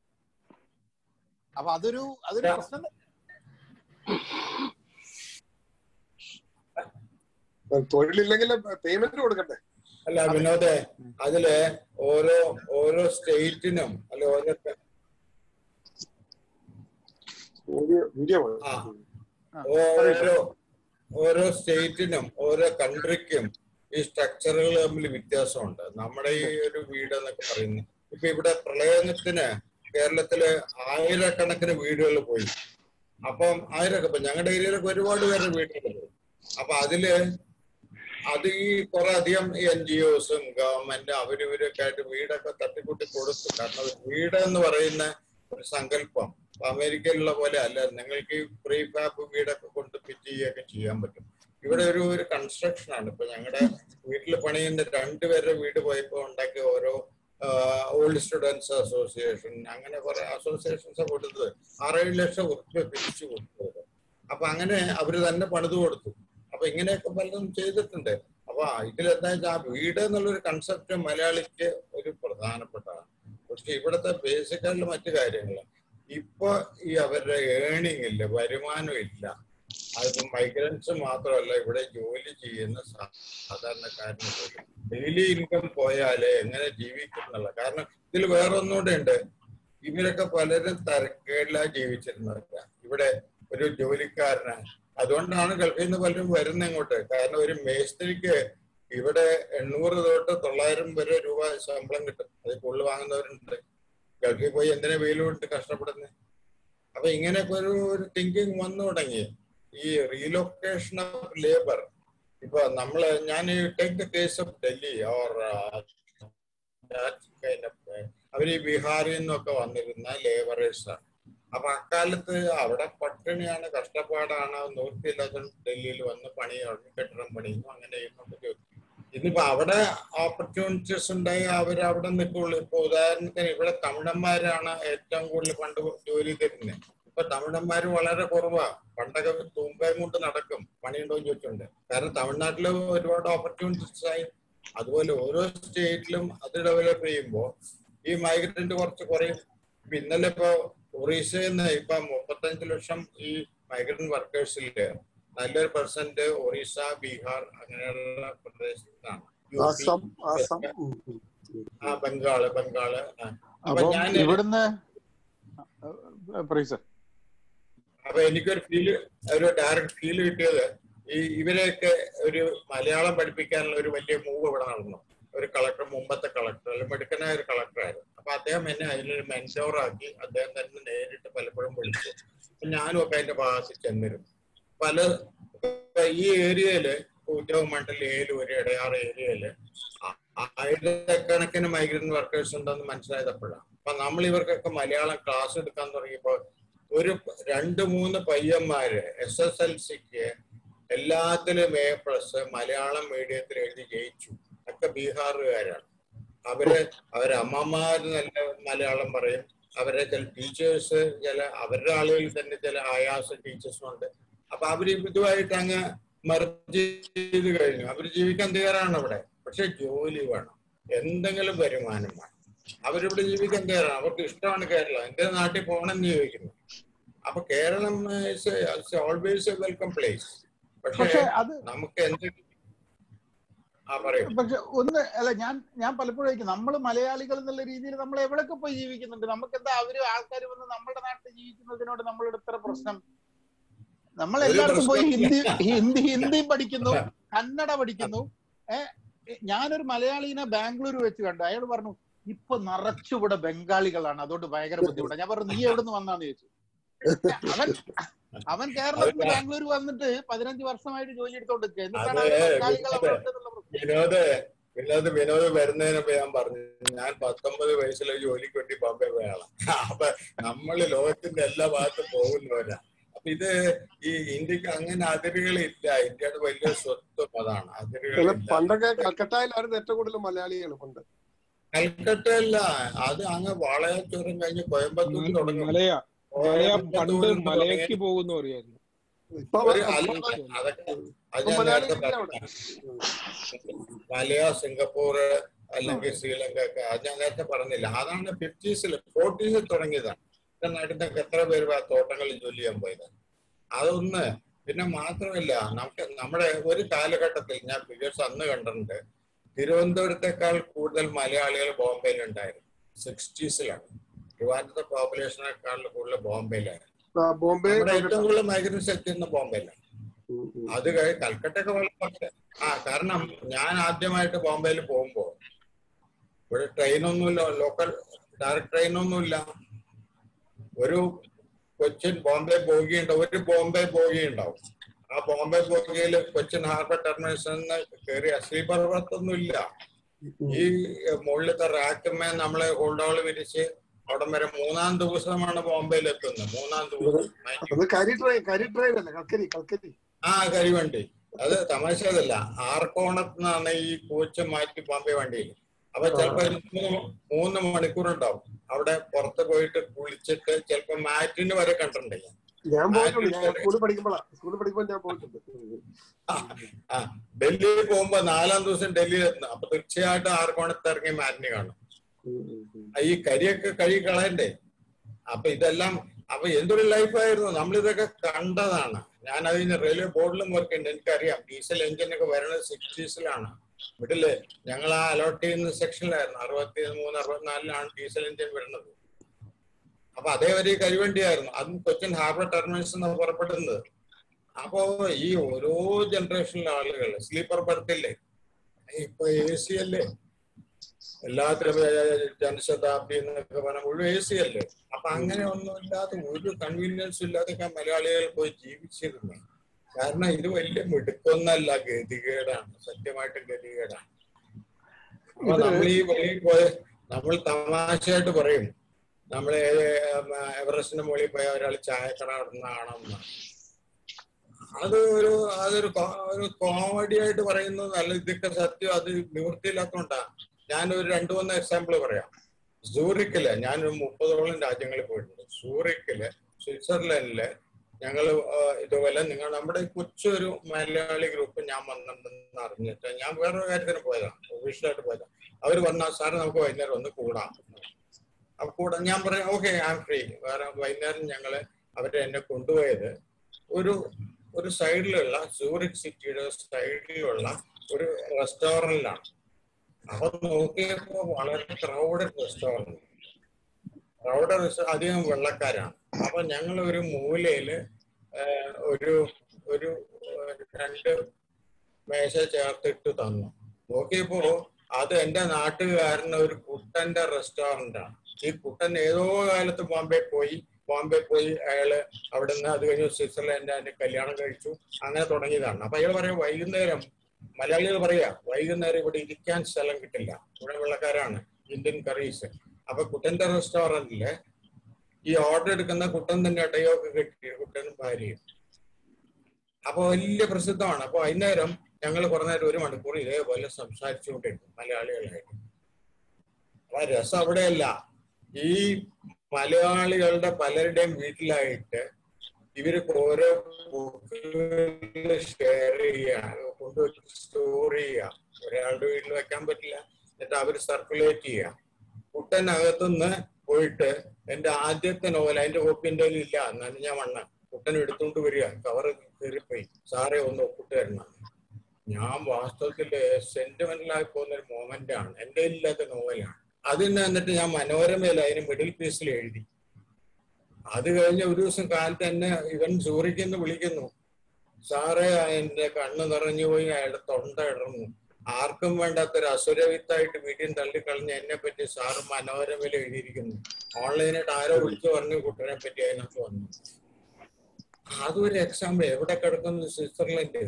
അപ്പൊ അതൊരു അതൊരു ഇതാ, പ്രശ്നം തന്നെ. തൊഴിലില്ലെങ്കിൽ പേയ്മെന്റ് കൊടുക്കണ്ടേ അല്ല അതെ വിനോദേ അതില് ഓരോ ഓരോ സ്റ്റേറ്റിനും അല്ലെ ഓരോ വീഡിയോ വീഡിയോ ആ ആ, ഓ- പറയൂ ഓരോ സർ ഓരോ സ്റ്റേറ്റിനും ഓരോ കൺട്രിക്കും ഈ സ്ട്രക്ചറുകൾ തമ്മിൽ വ്യത്യാസമുണ്ട് നമ്മുടെ ഈ ഒരു വീട് എന്നൊക്കെ പറയുന്നത് ഇപ്പൊ ഇവിടെ പ്രളയത്തിന് കേരളത്തില് ആയിരക്കണക്കിന് വീടുകൾ പോയി അപ്പം ആയിരമൊക്കെ ഇപ്പൊ ഞങ്ങളുടെ ഏരിയയിലൊക്കെ ഒരുപാട് പേരുടെ വീടുകൾ പോയി അപ്പൊ അതില് അത് ഈ കുറെ അധികം എൻ ജി ഒസും ഗവൺമെന്റ് അവരിവരൊക്കെ ആയിട്ട് വീടൊക്കെ തട്ടിക്കൂട്ടി കൊടുത്തു കാരണം ഒരു വീട് എന്ന് പറയുന്ന ഒരു സങ്കല്പം ഇപ്പൊ അമേരിക്കയിലുള്ള പോലെ അല്ല നിങ്ങൾക്ക് ഈ പ്രീ ഫാബ് വീടൊക്കെ കൊണ്ട് ഫിറ്റ് ചെയ്യുകയൊക്കെ ചെയ്യാൻ പറ്റും ഇവിടെ ഒരു ഒരു കൺസ്ട്രക്ഷൻ ആണ് ഇപ്പൊ ഞങ്ങളുടെ വീട്ടിൽ പണിയുന്ന രണ്ടുപേരുടെ വീട് പോയപ്പോ ഉണ്ടാക്കിയ ഓരോ ഓൾഡ് സ്റ്റുഡൻസ് അസോസിയേഷൻ അങ്ങനെ കുറെ അസോസിയേഷൻസ് കൊടുത്തത് ആറേഴ് ലക്ഷം ഉറുപ്പ്യ പിരിച്ചു കൊടുത്തത് അപ്പൊ അങ്ങനെ അവര് തന്നെ പണിത് കൊടുത്തു അപ്പൊ ഇങ്ങനെയൊക്കെ പലതും ചെയ്തിട്ടുണ്ട് അപ്പൊ ഇതിലെന്താ വെച്ചാൽ ആ വീട് എന്നുള്ളൊരു കൺസെപ്റ്റ് മലയാളിക്ക് ഒരു പ്രധാനപ്പെട്ടതാണ് പക്ഷെ ഇവിടുത്തെ ബേസിക് ആയിട്ടുള്ള മറ്റു കാര്യങ്ങൾ ഇപ്പൊ ഈ അവരുടെ ഏണിംഗ് ഇല്ല വരുമാനം ഇല്ല അതിപ്പോ മൈഗ്രൻസ് മാത്രമല്ല ഇവിടെ ജോലി ചെയ്യുന്ന സാ- സാധാരണക്കാരന് പോലും ഡെയിലി ഇൻകം പോയാലേ എങ്ങനെ ജീവിക്കും എന്നുള്ള കാരണം ഇതിൽ വേറെ ഒന്നുകൂടെ ഉണ്ട് ഇവരൊക്കെ പലരും തരക്കേടിലായി ജീവിച്ചിരുന്നവരാ ഇവിടെ ഒരു ജോലിക്കാരന് അതുകൊണ്ടാണ് ഗൾഫിൽ നിന്ന് പലരും വരുന്നത് ഇങ്ങോട്ട് കാരണം ഒരു മേസ്ത്രിക്ക് ഇവിടെ എണ്ണൂറ് തൊട്ട് തൊള്ളായിരം വരെ രൂപ ശമ്പളം കിട്ടും അതിൽ കൂടുതൽ വാങ്ങുന്നവരുണ്ട് ഗൾഫിൽ പോയി എന്തിനാ വെയിൽ കൊണ്ട് കഷ്ടപ്പെടുന്നത് അപ്പൊ ഇങ്ങനെയൊക്കെ ഒരു ഒരു തിങ്കിങ് വന്നു തുടങ്ങി ഈ റീലൊക്കേഷൻ ഓഫ് ലേബർ ഇപ്പൊ നമ്മള് ഞാൻ take the case of Delhi or അവര് ഈ ബീഹാറിൽ നിന്നൊക്കെ വന്നിരുന്ന ലേബറേഴ്സ് ആണ് അപ്പൊ അക്കാലത്ത് അവിടെ പട്ടിണിയാണ് കഷ്ടപ്പാടാണ് നിവൃത്തിയില്ലാത്ത ഡൽഹിയിൽ വന്ന് പണി തുടങ്ങി കെട്ടിടം പണിയുന്നു അങ്ങനെ ചെയ്യുന്നുണ്ട് ജോലി ഇന്നിപ്പോ അവിടെ ഓപ്പർച്യൂണിറ്റീസ് ഉണ്ടായി അവർ അവിടെ നിൽക്കുള്ളൂ ഇപ്പൊ ഉദാഹരണത്തിന് ഇവിടെ തമിഴന്മാരാണ് ഏറ്റവും കൂടുതൽ പണ്ട് ജോലി തരുന്നത് ഇപ്പൊ തമിഴന്മാര് വളരെ കുറവാ പണ്ടൊക്കെ തൂമ്പയും കൊണ്ട് നടക്കും പണിയുണ്ടോ എന്ന് ചോദിച്ചിട്ടുണ്ട് കാരണം തമിഴ്നാട്ടില് ഒരുപാട് ഓപ്പർച്യൂണിറ്റീസ് ആയി അതുപോലെ ഓരോ സ്റ്റേറ്റിലും അത് ഡെവലപ്പ് ചെയ്യുമ്പോൾ ഈ മൈഗ്രന്റ് കുറച്ച് കുറയും ഇപ്പൊ ഇന്നലെ ഇപ്പൊ ഒറീസയിൽ നിന്ന് ഇപ്പൊ മുപ്പത്തഞ്ച് ലക്ഷം ഈ മൈഗ്രന്റ് വർക്കേഴ്സില് നല്ലൊരു പെർസെന്റ് ഒറീസ ബീഹാർ അങ്ങനെയുള്ള പ്രദേശത്താണ് യു പി, ആസാം ആസാം ഉം, ഉം. ആ ബംഗാള് ബംഗാള് ആ. അപ്പൊ അപ്പം ഞാൻ ഇവിടുന്ന് പറയൂ സർ അപ്പൊ എനിക്കൊരു ഫീല് ഒരു ഡയറക്റ്റ് ഫീല് കിട്ടിയത് ഈ ഇവരെയൊക്കെ ഒരു മലയാളം പഠിപ്പിക്കാനുള്ള ഒരു വലിയ മൂവ് ഇവിടെ നടന്നു ഒരു കളക്ടർ മുമ്പത്തെ കളക്ടർ അല്ലെങ്കിൽ മിടുക്കനായ ഒരു കളക്ടറായിരുന്നു അപ്പൊ അദ്ദേഹം എന്നെ അതിലൊരു മെൻറ്റോർ ആക്കി അദ്ദേഹം തന്നെ നേരിട്ട് പലപ്പോഴും വിളിച്ചു അപ്പൊ ഞാനും ഒക്കെ അതിന്റെ ഭാഗത്ത് ചെന്നിരുന്നു പല ഇപ്പൊ ഈ ഏരിയയില് ഉദ്യോഗമണ്ഡലം ഏലൂര് ഇടയാറ് ഏരിയയില് ആ- ആയിരക്കണക്കിന് മൈഗ്രന്റ് വർക്കേഴ്സ് ഉണ്ടെന്ന് മനസ്സിലായപ്പോഴാണ് അപ്പൊ നമ്മൾ ഇവർക്കൊക്കെ മലയാളം ക്ലാസ് എടുക്കാൻ തുടങ്ങിയപ്പോൾ ഒരു രണ്ട് മൂന്ന് പയ്യന്മാര് എസ് എസ് എൽ സിക്ക് എല്ലാത്തിലും എ പ്ലസ് മലയാളം മീഡിയത്തിൽ എഴുതി ജയിച്ചു ഒക്കെ ബീഹാറുകാരാണ് അവര് അവരെ അമ്മമാര് നല്ല മലയാളം പറയും അവരെ ചില ടീച്ചേഴ്സ് ചില അവരുടെ ആളുകളിൽ തന്നെ ചില ആയാസ ടീച്ചേഴ്സും ഉണ്ട് അപ്പൊ അവര് ഇതുമായിട്ട് അങ്ങ് മർജ് ചെയ്ത് കഴിഞ്ഞു അവര് ജീവിക്കാൻ തയ്യാറാണ് അവിടെ പക്ഷെ ജോലി വേണം എന്തെങ്കിലും വരുമാനം വേണം അവരിവിടെ ജീവിക്കാൻ തയ്യാറാണ് അവർക്ക് ഇഷ്ടമാണ് കേരളം എന്റെ നാട്ടിൽ പോകണമെന്ന് ചോദിക്കുന്നു അപ്പൊ Keralam always a welcome place പക്ഷെ പക്ഷെ അത് നമുക്ക് എന്തെങ്കിലും ആ പറയും പക്ഷെ ഒന്ന് അല്ല ഞാൻ ഞാൻ പലപ്പോഴും നമ്മൾ മലയാളികൾ എന്നുള്ള രീതിയിൽ നമ്മൾ എവിടെയൊക്കെ പോയി ജീവിക്കുന്നുണ്ട് നമുക്ക് എന്താ അവര് ആൾക്കാർ വന്ന് നമ്മുടെ നാട്ടിൽ ജീവിക്കുന്നതിനോട് നമ്മളോട് ഇത്ര പ്രശ്നം നമ്മൾ ഒരു എല്ലായിടത്തും പോയി ഹിന്ദി പ്രശ്നവുമില്ല. ഹിന്ദി ഹിന്ദി പഠിക്കുന്നു കന്നഡ പഠിക്കുന്നു ഏഹ് ഞാനൊരു മലയാളീനെ ബാംഗ്ലൂർ വെച്ച് കണ്ടു അയാൾ പറഞ്ഞു ഇപ്പൊ നിറച്ചു ഇവിടെ ബംഗാളികളാണ് അതുകൊണ്ട് ഭയങ്കര ബുദ്ധിമുട്ടാണ് ഞാൻ പറഞ്ഞു നീ എവിടെ നിന്ന് വന്നാന്ന് ചോദിച്ചു അവൻ അവൻ കേരളത്തിൽ അത് ബാംഗ്ലൂർ വന്നിട്ട് പതിനഞ്ച് വർഷമായിട്ട് ജോലി എടുത്തോണ്ട് നിൽക്കുക. എന്നിട്ടാണ് അത് അവൻ ബംഗാളികൾ അവിടെ വിനോദ് ഉണ്ടെന്നുള്ള പ്രശ്നം. വിനോദ് വിനോദ് വിനോദ് വരുന്നതിന് മുമ്പ് ഞാൻ പറഞ്ഞു ഞാൻ പത്തൊമ്പത് വയസ്സിലെ ജോലിക്ക് വേണ്ടി ബോംബെ പോയാണ് അപ്പൊ നമ്മള് ലോകത്തിന്റെ എല്ലാ ഭാഗത്തും പോകുന്നവരാ അപ്പൊ ഇത് ഈ ഇന്ത്യക്ക് അങ്ങനെ അതിരുകളില്ല ഇന്ത്യയുടെ വലിയ സ്വത്വം അതാണ് അല്ല അതിരുകളില്ല പണ്ടൊക്കെ കൽക്കട്ടയിലായിരുന്നു ഏറ്റവും കൂടുതൽ മലയാളികൾ പണ്ട് കൽക്കട്ടയല്ല അത് അങ്ങ് വാളയാച്ചോരം കഴിഞ്ഞ് കോയമ്പത്തൂർ തുടങ്ങും മലയ മലയ പണ്ട് കോയമ്പത്തൂരിൽ നിന്ന് മലയ്ക്ക് തുടങ്ങി പോകുന്നു പറയായിരുന്നു ഇപ്പൊ ഒരു ഇപ്പൊ അല്ല അതൊക്കെ അത് ഇപ്പൊ ഞാൻ നേരത്തെ മലയാളികളില്ല അവിടെ പറഞ്ഞു മലയ സിംഗപ്പൂർ അല്ലെങ്കിൽ ശ്രീലങ്ക ഒക്കെ അത് ഞാൻ നേരത്തെ പറഞ്ഞില്ല അതാണ് ഫിഫ്റ്റീസിൽ ഫോർട്ടീസിൽ തുടങ്ങിയതാണ് എന്റെ നാട്ടിൽ എത്ര പേര് ആ തോട്ടങ്ങളിൽ ജോലി ചെയ്യാൻ പോയതാണ് അതൊന്ന് പിന്നെ മാത്രമല്ല നമുക്ക് നമ്മുടെ ഒരു കാലഘട്ടത്തിൽ ഞാൻ ഫിഗേഴ്സ് അന്ന് കണ്ടിട്ടുണ്ട് തിരുവനന്തപുരത്തെക്കാൾ കൂടുതൽ മലയാളികൾ ബോംബെയിൽ ഉണ്ടായിരുന്നു സിക്സ്റ്റീസിലാണ് ട്രിവാൻഡ്രത്തെ പോപ്പുലേഷനേക്കാൾ കൂടുതൽ ബോംബെയിലായിരുന്നു ആ, ബോംബെ നമ്മുടെ ഏറ്റവും കൽക്കട്ട കൂടുതൽ മൈഗ്രൻസ് എത്തിയിരുന്ന ബോംബെയിലാണ് ഉം, ഉം. അത് കഴി കൽക്കട്ടൊക്കെ വളരെ ആ കാരണം ഞാൻ ആദ്യമായിട്ട് ബോംബെയിൽ പോകുമ്പോ ഇവിടെ ട്രെയിനൊന്നുമില്ല ലോക്കൽ ഡയറക്റ്റ് ട്രെയിനൊന്നുമില്ല ഒരു കൊച്ചിൻ ബോംബെ ബോഗിയുണ്ട് ഒരു ബോംബെ ബോഗിയുണ്ടാവും ആ ബോംബെ ബോഗിയിൽ കൊച്ചിൻ ഹാർബർ ടെർമിനൽസിൽ നിന്ന് കയറിയ സ്ലീപ്പർ ബർത്തൊന്നും ഇല്ല ഈ മുകളിലത്തെ റാക്കുമേ നമ്മളെ ഹോൾഡോൾ വിരിച്ച് അവിടം വരെ മൂന്നാം ദിവസമാണ് ബോംബെയിൽ എത്തുന്നത് മൂന്നാം ദിവസം അത് കരി ട്രെയിൻ കരി ട്രെയിൻ അല്ലേ കൽക്കരി കൽക്കരി ആ കരിവണ്ടി അത് തമാശതല്ല ആർക്കോണത്ത് നിന്നാണ് ഈ കോച്ച് മാറ്റി ബോംബെ വണ്ടിയിൽ അപ്പൊ ചിലപ്പോ ഒരു മൂന്ന് മൂന്ന് മണിക്കൂർ ഉണ്ടാവും അവിടെ പുറത്ത് പോയിട്ട് കുളിച്ചിട്ട് ചിലപ്പോ മാറ്റിന് വരെ കണ്ടിട്ടുണ്ട് ഞാൻ. ഞാൻ പോയിട്ടുണ്ട് ഞാൻ മാറ്റിന് സ്കൂളിൽ പഠിക്കുമ്പോഴാ സ്കൂളിൽ പഠിക്കുമ്പോൾ ഞാൻ പോയിട്ടുണ്ട് ആ ഡൽഹിയിൽ പോകുമ്പോ നാലാം ദിവസം ഡൽഹിയിൽ എത്തുന്നു അപ്പൊ തീർച്ചയായിട്ടും ആർക്കോണത്ത് ഇറങ്ങി മാറ്റിന് കാണും ഉം, ഉം, ഉം. ആ, ഈ കരിയൊക്കെ കഴുകി കളയണ്ടേ അപ്പൊ ഇതെല്ലാം അപ്പൊ എന്തൊരു ലൈഫായിരുന്നു നമ്മളിതൊക്കെ കണ്ടതാണ് ഞാൻ അതിന് റെയിൽവേ ബോർഡിലും വർക്ക് ഉണ്ട് എനിക്കറിയാം ഡീസൽ എഞ്ചിനൊക്കെ വരുന്നത് സിക്സ്റ്റീസിലാണ് വീട്ടില് ഞങ്ങൾ ആ അലോട്ട് ചെയ്യുന്ന സെക്ഷനിലായിരുന്നു അറുപത്തി മൂന്ന് അറുപത്തിനാലിലാണ് ഡീസൽ എഞ്ചിൻ വരുന്നത് അപ്പൊ അതേവരെ ഈ കരിവണ്ടിയായിരുന്നു അതും കൊച്ചിൻ ഹാർബർ ടെർമിനൽസ് നിന്ന് പുറപ്പെടുന്നത് അപ്പോ ഈ ഓരോ ജനറേഷനിലെ ആളുകൾ സ്ലീപ്പർ ബർത്തില്ലേ ഇപ്പൊ എ സി അല്ലേ എല്ലാത്തിലും ഏർ ജനശതാബ്ദി എന്നൊക്കെ പറഞ്ഞ മുഴുവൻ എ സി അല്ലേ അപ്പൊ അങ്ങനെ ഒന്നും ഇല്ലാതെ ഒരു കൺവീനിയൻസും ഇല്ലാതൊക്കെ മലയാളികൾ പോയി ജീവിച്ചിരുന്നു കാരണം ഇത് വലിയ മിടുക്കൊന്നല്ല ഗതികേടാണ് സത്യമായിട്ട് ഗതികേടാണ് അപ്പൊ നമ്മൾ ഈ വെളിയിൽ പോയ നമ്മൾ തമാശയായിട്ട് പറയും നമ്മൾ എവറസ്റ്റിന്റെ മുകളിൽ പോയ ഒരാൾ ചായക്കട നടന്നതാണെന്ന് അത് ഒരു അതൊരു കോ- ഒരു കോമഡി ആയിട്ട് പറയുന്നത് നല്ല ഇതൊക്കെ സത്യം അത് നിവൃത്തിയില്ലാത്തതുകൊണ്ടാ ഞാനൊരു രണ്ടു മൂന്ന് എക്സാമ്പിൾ പറയാം സൂറിക്കില് ഞാനൊരു മുപ്പതോളം രാജ്യങ്ങളിൽ പോയിട്ടുണ്ട് സൂറിക്കില് സ്വിറ്റ്സർലൻഡില് ഞങ്ങൾ ഇതുപോലെ നിങ്ങൾ നമ്മുടെ ഈ കൊച്ചൊരു മലയാളി ഗ്രൂപ്പ് ഞാൻ വന്നിട്ടുണ്ടെന്ന് അറിഞ്ഞിട്ട് ഞാൻ വേറൊരു കാര്യത്തിന് പോയതാണ് ഒഫീഷ്യലായിട്ട് പോയതാണ് അവർ പറഞ്ഞാൽ സാറ് നമുക്ക് വൈകുന്നേരം ഒന്ന് കൂടാം അപ്പൊ കൂടെ ഞാൻ പറയാം ഓക്കെ ഐ ആം ഫ്രീ വേറെ വൈകുന്നേരം ഞങ്ങള് അവരെ എന്നെ കൊണ്ടുപോയത് ഒരു ഒരു സൈഡിലുള്ള സൂറിക് സിറ്റിയുടെ സൈഡിലുള്ള ഒരു റെസ്റ്റോറന്റിലാണ് അപ്പൊ നോക്കിയപ്പോ വളരെ ക്രൗഡഡ് റെസ്റ്റോറന്റ് ക്രൗഡഡ് അധികം വെള്ളക്കാരാണ് അപ്പൊ ഞങ്ങൾ ഒരു മൂലയില് ഏഹ്, ഒരു ഒരു ഏഹ്, രണ്ട് മേശ ചേർത്തിട്ട് തന്നു നോക്കിയപ്പോ അത് എന്റെ നാട്ടുകാരന് ഒരു കുട്ടന്റെ റെസ്റ്റോറന്റ് ആണ് ഈ കുട്ടൻ ഏതോ കാലത്ത് ബോംബെ പോയി ബോംബെ പോയി അയാള് അവിടുന്ന് അത് കഴിഞ്ഞ് സ്വിറ്റ്സർലൻഡ് അതിന്റെ കല്യാണം കഴിച്ചു അങ്ങനെ തുടങ്ങിയതാണ് അപ്പൊ അയാൾ പറയാം വൈകുന്നേരം മലയാളികൾ പറയാ വൈകുന്നേരം ഇവിടെ ഇരിക്കാൻ സ്ഥലം കിട്ടില്ല ഇവിടെ വെള്ളക്കാരാണ് ഇന്ത്യൻ കറീസ് അപ്പൊ കുട്ടന്റെ റെസ്റ്റോറന്റില് ഈ ഓർഡർ എടുക്കുന്ന കുട്ടൻ തന്നെ ഇടയൊക്കെ കെട്ടി കുട്ടനും ഭാര്യയും അപ്പൊ വലിയ പ്രസിദ്ധമാണ് അപ്പൊ വൈകുന്നേരം ഞങ്ങൾ കുറേ നേരം ഒരു മണിക്കൂർ ഇതേപോലെ സംസാരിച്ചുകൊണ്ടിരുന്നു മലയാളികളായിട്ട് അപ്പൊ രസം അവിടെയല്ല ഈ മലയാളികളുടെ പലരുടെയും വീട്ടിലായിട്ട് ഇവർക്ക് ഓരോ ബുക്കുകൾ ഷെയർ ചെയ്യാൻ കൊണ്ടുവച്ച് സ്റ്റോർ ചെയ്യാം ഒരാളുടെ വീട്ടിൽ വെക്കാൻ പറ്റില്ല എന്നിട്ട് അവർ സർക്കുലേറ്റ് ചെയ്യാം കുട്ടനകത്തുനിന്ന് പോയിട്ട് എന്റെ ആദ്യത്തെ നോവൽ അതിന്റെ കോപ്പി എന്റെ കയ്യിൽ ഇല്ല എന്നാലും ഞാൻ വണ്ണ കുട്ടൻ എടുത്തുകൊണ്ട് വരിക കവർ കയറിപ്പോയി സാറേ ഒന്ന് ഒപ്പിട്ട് തരണം ഞാൻ വാസ്തവത്തിൽ സെന്റിമെന്റലായി പോകുന്ന ഒരു മൊമെന്റ് ആണ് എന്റെ ഇല്ലാത്ത നോവലാണ് അതിന് എന്നിട്ട് ഞാൻ മനോരമയിൽ അതിന് മിഡിൽ പീസിൽ എഴുതി അത് കഴിഞ്ഞ ഒരു ദിവസം കാലത്ത് എന്നെ ഇവൻ സൂറിക്കെന്ന് വിളിക്കുന്നു സാറേ എന്റെ കണ്ണ് നിറഞ്ഞു പോയി അയാളുടെ തൊണ്ട ഇടർന്നു ആർക്കും വേണ്ടാത്ത ഒരു അസുരവിത്തായിട്ട് വീട്ടിൽ തള്ളിക്കളഞ്ഞ എന്നെ പറ്റി സാറ് മനോരമയിൽ എഴുതിയിരിക്കുന്നു ഓൺലൈനായിട്ട് ആരോ വിളിച്ചു പറഞ്ഞു കുട്ടനെ പറ്റി അതിനകത്ത് വന്നു അതൊരു എക്സാമ്പിൾ എവിടെ കിടക്കുന്നു സ്വിറ്റ്സർലൻഡ്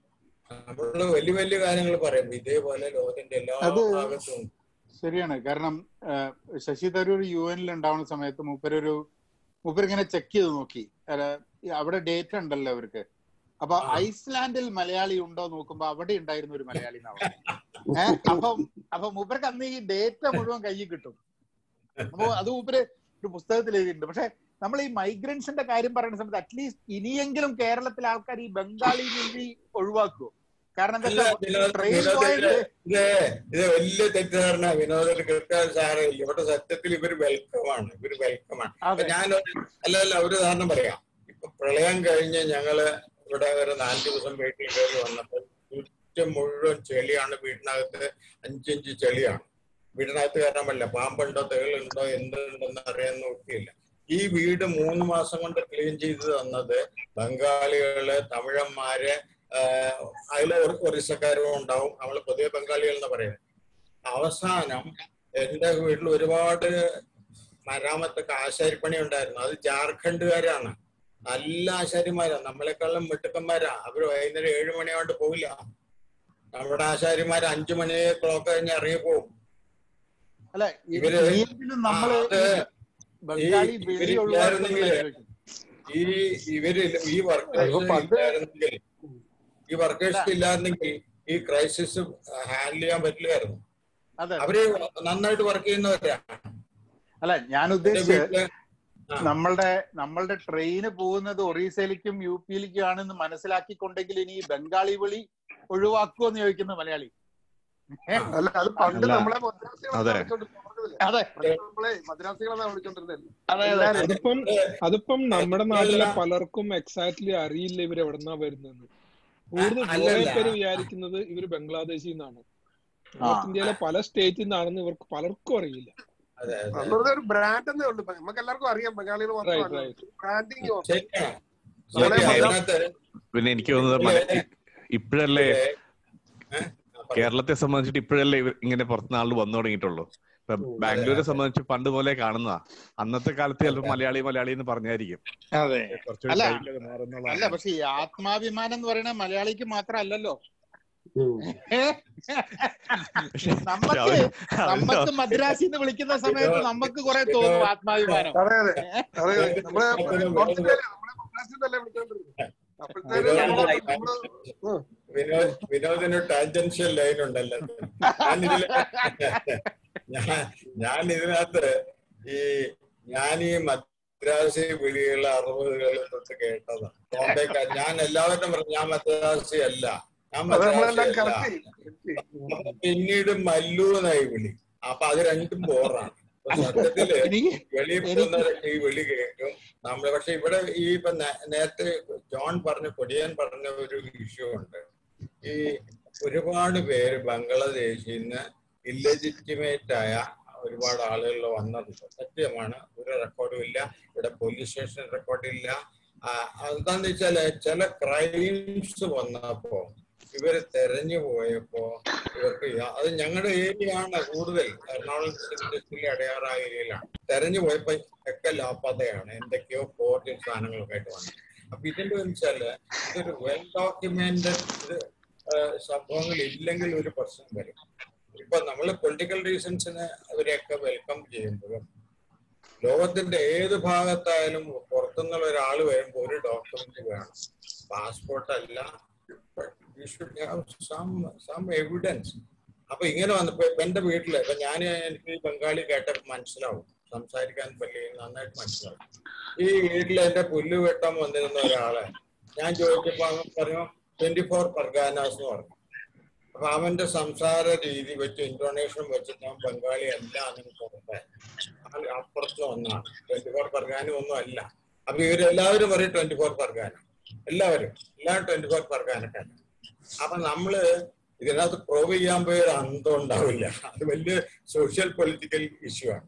നമ്മള് വലിയ വലിയ കാര്യങ്ങൾ പറയും ഇതേപോലെ ലോകത്തിന്റെ എല്ലാ അത് ഭാഗത്തും ശരിയാണ് കാരണം ആ, ശശി തരൂർ യു എനിൽ ഉണ്ടാവുന്ന സമയത്ത് മൂപ്പരൊരു മൂപ്പർ ഇങ്ങനെ ചെക്ക് ചെയ്ത് നോക്കി അല്ല, ഈ അവിടെ ഡേറ്റ ഉണ്ടല്ലോ അവർക്ക് അപ്പൊ ആ. ഐസ്ലാൻഡിൽ മലയാളി ഉണ്ടോ നോക്കുമ്പോ അവിടെ ഉണ്ടായിരുന്ന ഒരു മലയാളി എന്നാ പറഞ്ഞത്. ഏഹ് അപ്പം അപ്പൊ മൂപ്പർക്ക് അന്ന് ഈ ഡേറ്റ മുഴുവൻ കയ്യിൽ കിട്ടും അപ്പൊ അത് മൂപ്പര് ഒരു പുസ്തകത്തിൽ എഴുതിയിട്ടുണ്ട് പക്ഷെ നമ്മൾ ഈ മൈഗ്രൻസിന്റെ കാര്യം പറയുന്ന സമയത്ത് അറ്റ്ലീസ്റ്റ് ഇനിയെങ്കിലും കേരളത്തിലെ ആൾക്കാർ ഈ ബംഗാളി ഹിന്ദി ഒഴിവാക്കുമോ കാരണം എന്താ അല്ല, വിനോദ് ട്രെയിൻ വിനോദ് പോയിട്ട് ഇത് ഇത് വലിയ തെറ്റിദ്ധാരണ വിനോദത്തിൽ കൃത്യ സാറേ ഇവിടെ സത്യത്തിൽ ഇവര് വെൽക്കമാണ് ഇവര് വെൽക്കമാണ് അപ്പൊ അതെ ഞാൻ അല്ല അല്ല ഒരു ഉദാഹരണം പറയാം ഇപ്പൊ പ്രളയം കഴിഞ്ഞ് ഞങ്ങള് ഇവിടെ ഒരു നാല് ദിവസം വീട്ടിൽ കയറി വന്നപ്പോൾ ചുറ്റും മുഴുവൻ ചെളിയാണ് വീടിനകത്ത് അഞ്ചിഞ്ച് ചെളിയാണ് വീടിനകത്ത് കയറാൻ പറ്റില്ല പാമ്പുണ്ടോ തേളുണ്ടോ എന്തുണ്ടെന്ന് അറിയാൻ നോക്കിയില്ല ഈ വീട് മൂന്ന് മാസം കൊണ്ട് ക്ലീൻ ചെയ്ത് തന്നത് ബംഗാളികള് തമിഴന്മാര് ആഹ് അതിലെ ഒരു- ഒറീസക്കാരും ഉണ്ടാവും നമ്മള് പൊതുവെ ബംഗാളികൾ എന്ന് പറയുന്നത് അവസാനം എന്റെ വീട്ടിൽ ഒരുപാട് മരാമത്തൊക്കെ ആശാരിപ്പണി ഉണ്ടായിരുന്നു അത് ജാർഖണ്ഡുകാരാണ് നല്ല ആശാരിമാരാ നമ്മളെക്കാളും മിട്ടുക്കന്മാരാ അവര് വൈകുന്നേരം ഏഴു മണിയാണ്ട് പോവില്ല നമ്മുടെ ആശാരിമാർ അഞ്ചു മണി ക്ലോക്ക് കഴിഞ്ഞ് ഇറങ്ങി പോകും അല്ല ഇവര് ഇനിയെങ്കിലും നമ്മള് ആ, അത് ബംഗാളി ഈ- വെളി ഇവര് ഒഴിവാക്കുന്നില്ല ഈ ഇവര് ഈ വർക്കേഴ്സ് അതിപ്പോ പണ്ട് ഇല്ലായിരുന്നെങ്കിൽ ഈ വർക്കേഴ്സ് ഇല്ലായിരുന്നെങ്കിൽ ഈ ക്രൈസിസ് ഹാൻഡിൽ ചെയ്യാൻ പറ്റില്ലായിരുന്നു അതെ അവര് നന്നായിട്ട് വർക്ക് ചെയ്യുന്നവരാ അല്ല ഞാൻ എന്റെ ഉദ്ദേശിച്ചത് വീട്ടില് ആ. നമ്മളുടെ നമ്മളുടെ ട്രെയിന് പോകുന്നത് ഒറീസയിലേക്കും യു പിയിലേക്കും ആണെന്ന് മനസ്സിലാക്കിക്കൊണ്ടെങ്കിൽ ഇനി ഈ ബംഗാളി വിളി ഒഴിവാക്കുമോ എന്ന് ചോദിക്കുന്നു മലയാളി അല്ല അത് പണ്ട് അല്ല. നമ്മളെ മദ്രാസികളെ അതെ. വിളിച്ചോണ്ടിരുന്നില്ലേ അതെ നമ്മളെ മദ്രാസികളെന്നാണ് വിളിച്ചോണ്ടിരുന്നത് അതെ അതെ എല്ലാരും അതിപ്പം അതിപ്പം നമ്മുടെ നാട്ടിലെ അല്ല. പലർക്കും എക്സാക്ട്ലി അറിയില്ല ഇവർ എവിടെന്നാ വരുന്നത് കൂടുതൽ അല്ലല്ല. കുറെ പേര് വിചാരിക്കുന്നത് ഇവര് ബംഗ്ലാദേശിൽ നിന്നാണ് ആ. നോർത്ത് ഇന്ത്യയിലെ പല സ്റ്റേറ്റിൽ നിന്നാണെന്ന് ഇവർക്ക് പലർക്കും അറിയില്ല അതെ അതെ വെറുതെ ഒരു ബ്രാൻഡ് എന്നേ ഉള്ളൂ നമുക്ക് എല്ലാവർക്കും അറിയാം ബംഗാളികൾ Right, മാത്രമല്ല right. ബ്രാൻഡിങ് ശരിയാണ് നമ്മളെ ശരിയാ. മലയാളം- അതിനകത്ത് പിന്നെ എനിക്ക് തോന്നുന്നത് മല- ഇപ്പോഴല്ലേ ഏ? ആ, പറ. കേരളത്തെ സംബന്ധിച്ചിട്ട് ഇപ്പോഴല്ലേ ഇവർ ഇങ്ങനെ പുറത്തുനിന്ന് ആള് വന്നു തുടങ്ങിയിട്ടുള്ളൂ ഇപ്പൊ ബാംഗ്ലൂരെ സംബന്ധിച്ച് പണ്ട് മുതലേ കാണുന്നതാ അന്നത്തെ കാലത്ത് ചിലപ്പോൾ മലയാളി മലയാളി എന്ന് പറഞ്ഞായിരിക്കും അതെ കുറച്ചുകൂടി അല്ല. കഴിഞ്ഞ് അത് മാറുന്നതാണ്. അല്ല പക്ഷെ ഈ ആത്മാഭിമാനം എന്ന് പറയുന്നത് മലയാളിക്ക് മാത്രമല്ലല്ലോ പക്ഷെ നമുക്ക് അവര് നമുക്ക് മദ്രാസിൽ നിന്ന് വിളിക്കുന്ന സമയത്ത് നമുക്ക് കുറെ തോന്നും ആത്മാഭിമാനം അതെ അതെ അതെ അതെ നമ്മളെ നോർത്ത് ഇന്ത്യയിലെ നമ്മളെ മദ്രാസിൽ നിന്നല്ലേ വിളിച്ചോണ്ടിരുന്നത് അപ്പോഴത്തേനും നമ്മള് നമ്മള് വിനോദ് വിനോദിന് ടാൻജൻഷ്യൽ ലൈൻ ഉണ്ടല്ലോ ഞാനിതില് ഞാൻ ഞാൻ ഇതിനകത്ത് ഈ ഞാൻ ഈ മദ്രാസി വിളികൾ അറുപതുകളിൽ തൊട്ട് കേട്ടതാണ് ബോംബെ ഞാൻ എല്ലാവരും പറഞ്ഞു ഞാൻ മദ്രാസി അല്ല ഞാൻ അത് മദ്രാസി നമ്മളെല്ലാം അല്ല കറക്റ്റ് അപ്പൊ പിന്നീട് മല്ലു എന്നായി വിളി അപ്പൊ അത് രണ്ടും ബോറാണ് അപ്പൊ സത്യത്തില് എനിക്ക് വെളിയിൽ പോകുന്നവരൊക്കെ ഈ വിളി കേൾക്കും നമ്മൾ പക്ഷെ ഇവിടെ ഈ ഇപ്പൊ നേ- നേരത്തെ ജോൺ പറഞ്ഞ കൊടിയൻ പറഞ്ഞ ഒരു ഇഷ്യൂ ഉണ്ട് ഈ ഒരുപാട് പേര് ബംഗ്ലാദേശിൽ നിന്ന് ഇല്ലെജിറ്റിമേറ്റ് ആയ ഒരുപാട് ആളുകൾ വന്നത് സത്യമാണ് ഒരു റെക്കോർഡും ഇല്ല ഇവിടെ പോലീസ് സ്റ്റേഷൻ റെക്കോർഡില്ല എന്താന്ന് വെച്ചാല് ചില ക്രൈംസ് വന്നപ്പോ ഇവര് തെരഞ്ഞു പോയപ്പോ ഇവർക്ക് യാ- അത് ഞങ്ങളുടെ ഏരിയ ആണ് കൂടുതൽ എറണാകുളം ഡിസ്ട്രിക്റ്റിലെ അടയാറ ഏരിയയിലാണ് തെരഞ്ഞു പോയപ്പോ ഒക്കെ ലാപ്പാതയാണ് എന്തൊക്കെയോ കോർട്ടിൽ സാധനങ്ങളൊക്കെ ആയിട്ട് വന്നു അപ്പൊ ഇതിന്റെ വെച്ചാല് ഇതൊരു വെൽ ഡോക്യുമെന്റഡ് ഇത് സംഭവങ്ങൾ ഇല്ലെങ്കിൽ ഒരു പ്രശ്നം വരും ഇപ്പൊ നമ്മൾ പൊളിറ്റിക്കൽ റീസൺസിന് അവരെയൊക്കെ വെൽക്കം ചെയ്യുമ്പോഴും ലോകത്തിന്റെ ഏത് ഭാഗത്തായാലും പുറത്തുനിന്നുള്ള ഒരാൾ വരുമ്പോൾ ഒരു ഡോക്യുമെന്റ് വേണം പാസ്പോർട്ട് അല്ല you should have some some evidence അപ്പൊ ഇങ്ങനെ വന്നപ്പോ ഇപ്പൊ എന്റെ വീട്ടില് ഇപ്പൊ ഞാൻ എനിക്ക് ഈ ബംഗാളി കേട്ടപ്പോ മനസ്സിലാവും സംസാരിക്കാൻ പറ്റില്ല നന്നായിട്ട് മനസ്സിലാവും ഈ വീട്ടിൽ എന്റെ പുല്ല് വെട്ടാൻ വന്നിരുന്ന ഒരാളെ ഞാൻ ചോദിച്ചപ്പോ അവൻ പറഞ്ഞു ട്വന്റി ഫോർ പർഗാനാസ് എന്ന് പറഞ്ഞു അപ്പൊ അവന്റെ സംസാര രീതി വെച്ച് ഇൻറ്റോണേഷൻ വെച്ചിട്ട് അവൻ ബംഗാളി അല്ല എന്ന് പുറത്തെ ആൾ അപ്പുറത്ത് ഒന്നാണ് ട്വന്റി ഫോർ പർഗാനും ഒന്നും അല്ല അപ്പൊ ഇവരെല്ലാവരും പറയും ട്വന്റി ഫോർ പർഗാന എല്ലാവരും എല്ലാവരും ട്വന്റി ഫോർ പർഗാനക്കാരാണ് അപ്പൊ നമ്മള് ഇതിനകത്ത് പ്രൂവ് ചെയ്യാൻ പോയ ഒരു അന്തം ഉണ്ടാവില്ല അത് വലിയ സോഷ്യൽ പൊളിറ്റിക്കൽ ഇഷ്യൂ ആണ്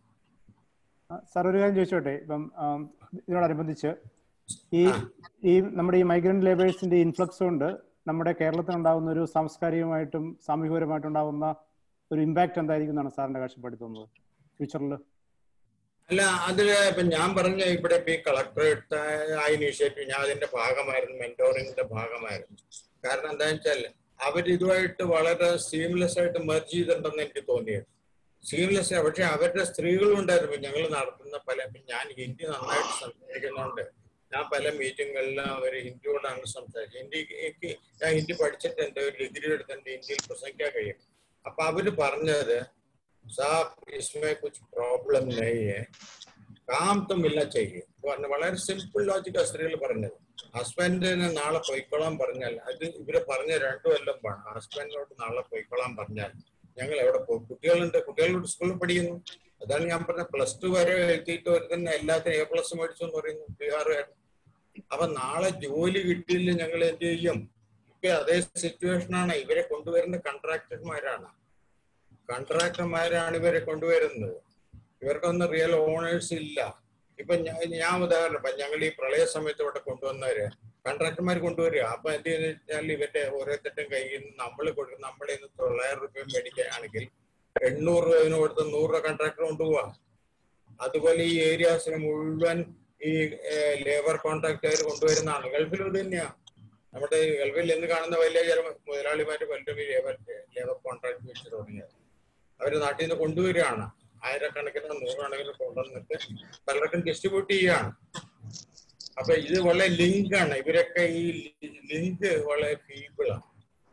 സാർ ഒരു കാര്യം ചോദിച്ചോട്ടെ ഇപ്പം ആം, ഇതിനോടനുബന്ധിച്ച് ഈ ആ. ഈ നമ്മുടെ ഈ മൈഗ്രന്റ് ലേബേഴ്സിന്റെ ഇൻഫ്ലക്സ് കൊണ്ട് നമ്മുടെ കേരളത്തിൽ ഉണ്ടാകുന്ന ഒരു സാംസ്കാരികമായിട്ടും സാമൂഹികപരമായിട്ടും ഉണ്ടാകുന്ന ഒരു ഇമ്പാക്ട് എന്തായിരിക്കും എന്നാണ് സാറിന്റെ കാഴ്ചപ്പാടിൽ തോന്നുന്നത് ഫ്യൂച്ചറിൽ അല്ല അതില് ഇപ്പൊ ഞാൻ പറഞ്ഞ ഇവിടെ ഇപ്പൊ ഈ കളക്ടറേറ്റ് ആ ഇനീഷ്യേറ്റീവ് ഞാൻ അതിന്റെ ഭാഗമായിരുന്നു മെന്റോറിംഗിന്റെ ഭാഗമായിരുന്നു കാരണം എന്താണെന്ന് വെച്ചാൽ അവർ ഇതുമായിട്ട് വളരെ സീംലെസ് ആയിട്ട് മെർജ് ചെയ്തിട്ടുണ്ടെന്ന് എനിക്ക് തോന്നിയത് സീംലെസ് പക്ഷെ അവരുടെ സ്ത്രീകളും ഉണ്ടായിരുന്നു ഞങ്ങൾ നടത്തുന്ന പല ഇപ്പൊ ഞാൻ ഹിന്ദി നന്നായിട്ട് സംസാരിക്കുന്നുണ്ട് ഞാൻ പല മീറ്റിങ്ങുകളിലും അവർ ഹിന്ദിയോടാണ് സംസാരിച്ചത് ഹിന്ദി എനിക്ക് ഞാൻ ഹിന്ദി പഠിച്ചിട്ടുണ്ട് ഒരു ഡിഗ്രി എടുത്തിട്ടുണ്ട് ഹിന്ദിയിൽ പ്രസംഗിക്കാൻ കഴിയും അപ്പൊ അവര് പറഞ്ഞത് സാബ് इसमें कुछ प्रॉब्लम नहीं है काम तो मिलना चाहिए പറഞ്ഞ വളരെ സിമ്പിൾ ലോജിക്കാ സ്ത്രീകൾ പറഞ്ഞത് ഹസ്ബൻഡിന് നാളെ പൊയ്ക്കോളാൻ പറഞ്ഞാൽ അത് ഇവര് പറഞ്ഞ രണ്ടു കൊല്ലം വേണം ഹസ്ബൻഡിനോട് നാളെ പൊയ്ക്കോളാൻ പറഞ്ഞാൽ ഞങ്ങൾ എവിടെ പോകും കുട്ടികളുണ്ട് കുട്ടികളോട് സ്കൂളിൽ പഠിക്കുന്നു അതാണ് ഞാൻ പറഞ്ഞ പ്ലസ് ടു വരെ എഴുതിയിട്ട് ഒരുത്തന്നെ എല്ലാത്തിനും എ പ്ലസ് മേടിച്ചു എന്ന് പറയുന്നു ബീഹാറുകാരൻ അപ്പൊ നാളെ ജോലി കിട്ടിയില്ല ഞങ്ങൾ എന്ത് ചെയ്യും ഇപ്പൊ അതേ സിറ്റുവേഷൻ ആണ് ഇവരെ കൊണ്ടുവരുന്ന കോൺട്രാക്ടർമാരാണ് കോൺട്രാക്ടർമാരാണ് ഇവരെ കൊണ്ടുവരുന്നത് ഇവർക്കൊന്നും റിയൽ ഓണേഴ്സ് ഇല്ല ഇപ്പൊ ഞാ- ഞാൻ ഉദാഹരണം ഇപ്പൊ ഞങ്ങൾ ഈ പ്രളയ സമയത്ത് ഇവിടെ കൊണ്ടുവന്നവര് കോൺട്രാക്ടർമാർ കൊണ്ടുവരിക അപ്പൊ എന്ത് ചെയ്യുന്ന വെച്ചാൽ ഇവരുടെ ഓരോരുത്തരുടെയും കയ്യിൽ നിന്ന് നമ്മൾ കൊടുക്കും നമ്മളെ നിന്ന് തൊള്ളായിരം റുപ്യ മേടിക്കുകയാണെങ്കിൽ എണ്ണൂറ് രൂപ കൊടുത്ത് നൂറ് രൂപ കോൺട്രാക്ടർ കൊണ്ടുപോവാ അതുപോലെ ഈ ഏരിയാസിന് മുഴുവൻ ഈ ലേബർ കോൺട്രാക്ടർ കൊണ്ടുവരുന്നതാണ് ഗൾഫിലും ഇത് തന്നെയാ നമ്മുടെ ഈ ഗൾഫിൽ ഇന്ന് കാണുന്ന വലിയ ചില മുതലാളിമാര് പലരും ഈ ലേബർ ലേബർ കോൺട്രാക്ട് വെച്ച് തുടങ്ങിയത് അവര് നാട്ടിൽ നിന്ന് കൊണ്ടുവരികയാണ് ആയിരക്കണക്കിന് നൂറുകണക്കിന് കൊണ്ടുവന്നിട്ട് പലർക്കും ഡിസ്ട്രിബ്യൂട്ട് ചെയ്യുകയാണ് അപ്പൊ ഇത് വളരെ ലിങ്ക് ആണ് ഇവരൊക്കെ ഈ ലിങ്ക് വളരെ ഫീബിളാണ്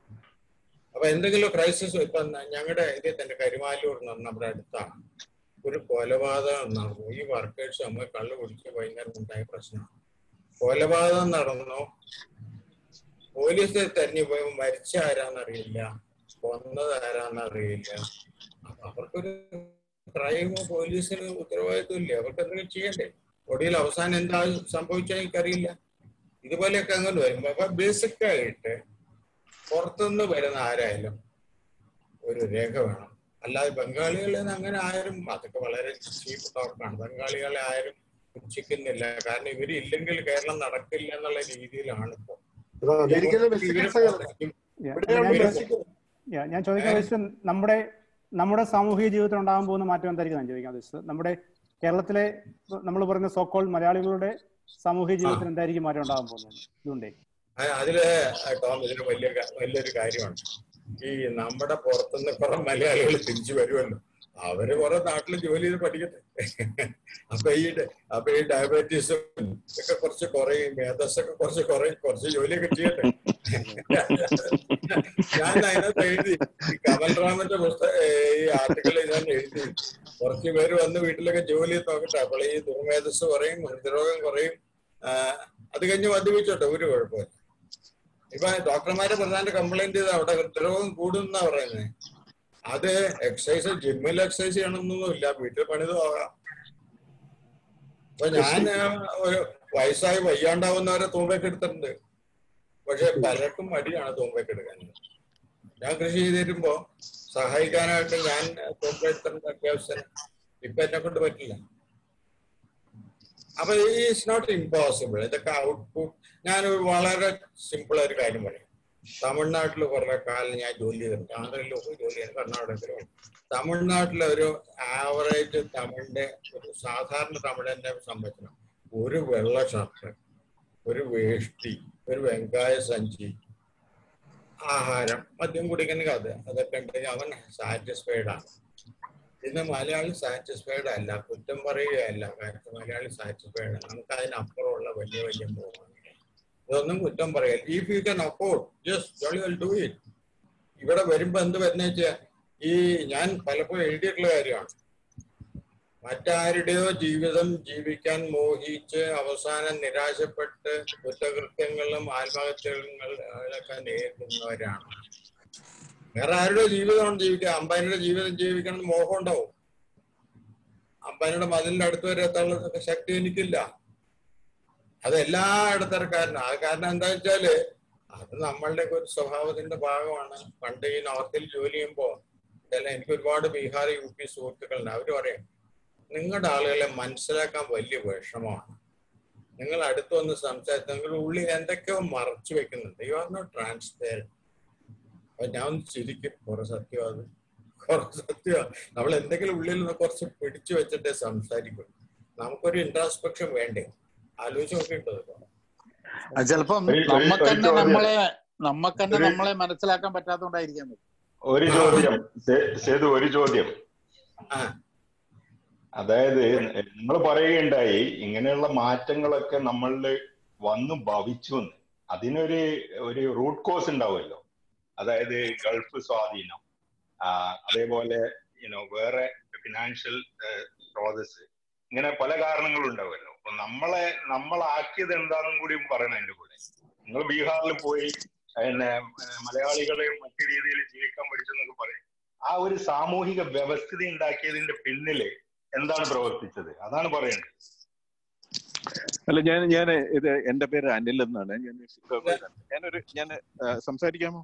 അപ്പൊ എന്തെങ്കിലും ക്രൈസിസ് ഇപ്പൊ ഞങ്ങളുടെ ഇതിൽ തന്നെ കരുമാലൂർ എന്ന് പറഞ്ഞ നമ്മുടെ അടുത്താണ് ഒരു കൊലപാതകം നടന്നു ഈ വർക്കേഴ്സ് നമ്മൾ കള്ളു കുടിച്ച് വൈകുന്നേരം ഉണ്ടായ പ്രശ്നമാണ് കൊലപാതകം നടന്നു പോലീസ് തെരഞ്ഞു പോയി മരിച്ച ആരാന്നറിയില്ല കൊന്നത് ആരാന്നറിയില്ല അപ്പൊ അവർക്കൊരു ക്രൈമോ പോലീസിന് ഉത്തരവാദിത്വം ഇല്ല അവർക്ക് എന്തെങ്കിലും ചെയ്യണ്ടേ ഒടുവിൽ അവസാനം എന്താ സംഭവിച്ചാൽ എനിക്കറിയില്ല ഇതുപോലെയൊക്കെ അങ്ങനെ വരും അപ്പൊ ബേസിക് ആയിട്ട് പുറത്തുനിന്ന് വരുന്ന ആരായാലും ഒരു രേഖ വേണം അല്ലാതെ ബംഗാളികളിൽ നിന്ന് അങ്ങനെ ആരും അതൊക്കെ വളരെ ചീപ്പ് ടോക്കാണ് ബംഗാളികളെ ആരും പുച്ഛിക്കുന്നില്ല കാരണം ഇവര് ഇല്ലെങ്കിൽ കേരളം നടക്കില്ല എന്നുള്ള രീതിയിലാണ് ഇപ്പൊ അമേരിക്കയിലെ മെക്സിക്കൻ സഹകരണം Yeah, ഇവിടെയാണ് ഞാൻ മെക്സിക്കോ Yeah, ഞാൻ ചോദിക്കാൻ ഉദ്ദേശിച്ചത് നമ്മുടെ നമ്മുടെ സാമൂഹിക ജീവിതത്തിൽ ഉണ്ടാകാൻ പോകുന്ന മാറ്റം എന്തായിരിക്കും ഞാൻ ചോദിക്കാൻ ഉദ്ദേശിച്ചത് നമ്മുടെ കേരളത്തിലെ നമ്മൾ പറയുന്ന സോക്കോൾ മലയാളികളുടെ സാമൂഹിക ജീവിതത്തിൽ എന്തായിരിക്കും മാറ്റം ഉണ്ടാകാൻ പോകുന്നത് ഇതുകൊണ്ടേ ആ, അതില് ടോം ഇതിന് വലിയ ക- വലിയൊരു കാര്യമാണ് ഈ നമ്മുടെ പുറത്തുനിന്ന് കുറെ മലയാളികൾ തിരിച്ചു വരുമല്ലോ അവര് കുറെ നാട്ടിൽ ജോലി ചെയ്ത് പഠിക്കട്ടെ അപ്പൊ ഈ ഡ- അപ്പൊ ഈ ഡയബറ്റീസും ഒക്കെ കുറച്ച് കുറയും മേധസ്സൊക്കെ കുറച്ച് കുറയും കുറച്ച് ജോലിയൊക്കെ ചെയ്യട്ടെ ഞാൻ അതിനകത്ത് എഴുതി ഈ കമൽ റാമിന്റെ പുസ്തകം ഈ ആർട്ടിക്കിൾ ഞാൻ എഴുതി കുറച്ച് പേര് വന്ന് വീട്ടിലൊക്കെ ജോലി നോക്കട്ടെ അപ്പോൾ ഈ ദുർമേധസ് കുറയും ഹൃദ്രോഗം കുറയും ആ, അത് കഴിഞ്ഞ് മദ്യപിച്ചോട്ടെ ഒരു കുഴപ്പമില്ല ഇപ്പൊ ഡോക്ടർമാരെ പ്രധാന കംപ്ലൈന്റ് ചെയ്ത് അവിടെ ഹൃദ്രോഗം കൂടുന്നാ പറയുന്നത് അത് എക്സസൈസ് ജിമ്മിൽ എക്സസൈസ് ചെയ്യണമെന്നൊന്നുമില്ല വീട്ടിൽ പണിത് പോകാം അപ്പൊ ഞാൻ ആ, ഒരു വയസ്സായി വയ്യാണ്ടാവുന്നവരെ തൂമ്പയൊക്കെ എടുത്തിട്ടുണ്ട് പക്ഷെ പലർക്കും മടിയാണ് തൂമ്പയൊക്കെ എടുക്കാൻ ഞാൻ കൃഷി ചെയ്തിരുമ്പോ സഹായിക്കാനായിട്ട് ഞാൻ തൂമ്പ എടുത്തിട്ടുണ്ട് അത്യാവശ്യം ഇപ്പൊ എന്നെ കൊണ്ട് പറ്റില്ല അപ്പൊ ഈസ് നോട്ട് ഇമ്പോസിബിൾ ഇതൊക്കെ ഔട്ട്പുട്ട് ഞാൻ ഒരു വളരെ സിമ്പിൾ ഒരു കാര്യം പറയും തമിഴ്നാട്ടിൽ കുറെ കാലം ഞാൻ ജോലി ചെയ്തിട്ടുണ്ട് ആന്ധ്രയിലൊക്കെ ജോലി ചെയ്തു കർണാടകത്തിലും തമിഴ്നാട്ടിലെ ഒരു ആവറേജ് തമിഴിന്റെ ഒരു സാധാരണ തമിഴന്റെ സംബന്ധിച്ച് ഒരു വെള്ള ഷർട്ട് ഒരു വേഷ്ടി ഒരു വെങ്കായ സഞ്ചി ആഹാരം മദ്യം കുടിക്കുന്ന അത് അതൊക്കെ ഉണ്ടെങ്കിൽ അവൻ സാറ്റിസ്ഫൈഡ് ആണ് ഇന്ന് മലയാളി സാറ്റിസ്ഫൈഡ് അല്ല കുറ്റം പറയുകയല്ല കാരണം മലയാളി സാറ്റിസ്ഫൈഡ് ആണ് നമുക്ക് അതിനപ്പുറമുള്ള വലിയ വലിയ മോഹമാണ് ഇതൊന്നും കുറ്റം പറയാം if you can afford just jolly will do it ഇവിടെ വരുമ്പോ എന്ത് വരുന്ന വെച്ചാൽ ഈ ഞാൻ പലപ്പോഴും എഴുതിയിട്ടുള്ള കാര്യമാണ് മറ്റാരുടെയോ ജീവിതം ജീവിക്കാൻ മോഹിച്ച് അവസാനം നിരാശപ്പെട്ട് കുറ്റകൃത്യങ്ങളും ആത്മഹത്യകളൊക്കെ നേരിടുന്നവരാണ് വേറെ ആരുടെ ജീവിതമാണ് ജീവിക്കുക അമ്പാനിയുടെ ജീവിതം ജീവിക്കണം എന്ന് മോഹം ഉണ്ടാവും അമ്പാനിയുടെ മതിലിന്റെ അടുത്ത് വരെ എത്താനുള്ള ശക്തി എനിക്കില്ല അത് എല്ലാ ഇടത്തരക്കാരനും അത് കാരണം എന്താ വെച്ചാല് അത് നമ്മളുടെ ഒരു സ്വഭാവത്തിന്റെ ഭാഗമാണ് പണ്ട് ഈ നോർത്തിൽ ജോലി ചെയ്യുമ്പോ ഇതെല്ലാം എനിക്ക് ഒരുപാട് ബീഹാർ യു പി സുഹൃത്തുക്കളുണ്ട് അവര് പറയും നിങ്ങളുടെ ആളുകളെ മനസ്സിലാക്കാൻ വലിയ വിഷമമാണ് നിങ്ങൾ അടുത്ത് വന്ന് സംസാരിച്ച് നിങ്ങളുടെ ഉള്ളിൽ എന്തൊക്കെയോ മറച്ചു വെക്കുന്നുണ്ട് യു ആർ നോട്ട് ട്രാൻസ്പെയറൻറ്റ് അപ്പൊ ഞാൻ ഒന്ന് ചിരിക്കും കുറെ സത്യം അത് കുറെ സത്യം നമ്മൾ എന്തെങ്കിലും ഉള്ളിൽ നിന്ന് കുറച്ച് പിടിച്ചു വെച്ചിട്ടേ സംസാരിക്കും നമുക്കൊരു ഇൻട്രാസ്പെക്ഷൻ വേണ്ടേ ആലോചിച്ച് നോക്കിയിട്ടത് അത് ചിലപ്പം ഒരു- ഒരു- നമുക്ക് ഒരു തന്നെ ചോദ്യം. നമ്മളെ നമുക്ക് തന്നെ ഒരു- നമ്മളെ മനസ്സിലാക്കാൻ പറ്റാത്തോണ്ടായിരിക്കാം ഒരു ചോദ്യം സേ- സേതു ഒരു ചോദ്യം ആ അതായത് നിങ്ങൾ പറയുകയുണ്ടായി ഇങ്ങനെയുള്ള മാറ്റങ്ങളൊക്കെ നമ്മളിൽ വന്നു ഭവിച്ചു എന്ന് അതിനൊരു ഒരു റൂട്ട് കോസ് ഉണ്ടാവുമല്ലോ അതായത് ഗൾഫ് സ്വാധീനം ആ, അതേപോലെ യുനോ വേറെ ഫിനാൻഷ്യൽ സ്രോതസ് ഇങ്ങനെ പല കാരണങ്ങളും ഉണ്ടാവുമല്ലോ അപ്പൊ നമ്മളെ നമ്മളാക്കിയത് എന്താണെന്നും കൂടി പറയണം അതിന്റെ കൂടെ നിങ്ങൾ ബീഹാറിൽ പോയി പിന്നെ ഏഹ്, മലയാളികളെ മറ്റു രീതിയിൽ ജീവിക്കാൻ പഠിച്ചു എന്നൊക്കെ പറയും ആ ഒരു സാമൂഹിക വ്യവസ്ഥിതി ഉണ്ടാക്കിയതിന്റെ പിന്നില് എന്താണ് പ്രവർത്തിച്ചത് അതാണ് പറയേണ്ടത് അല്ല ഞാൻ ഞാൻ ഇത് എന്റെ പേര് അനിൽ എന്നാണ് ഞാൻ ചിക്കാഗോയിലാണ്. ഞാനൊരു ഞാൻ ആ, സംസാരിക്കാമോ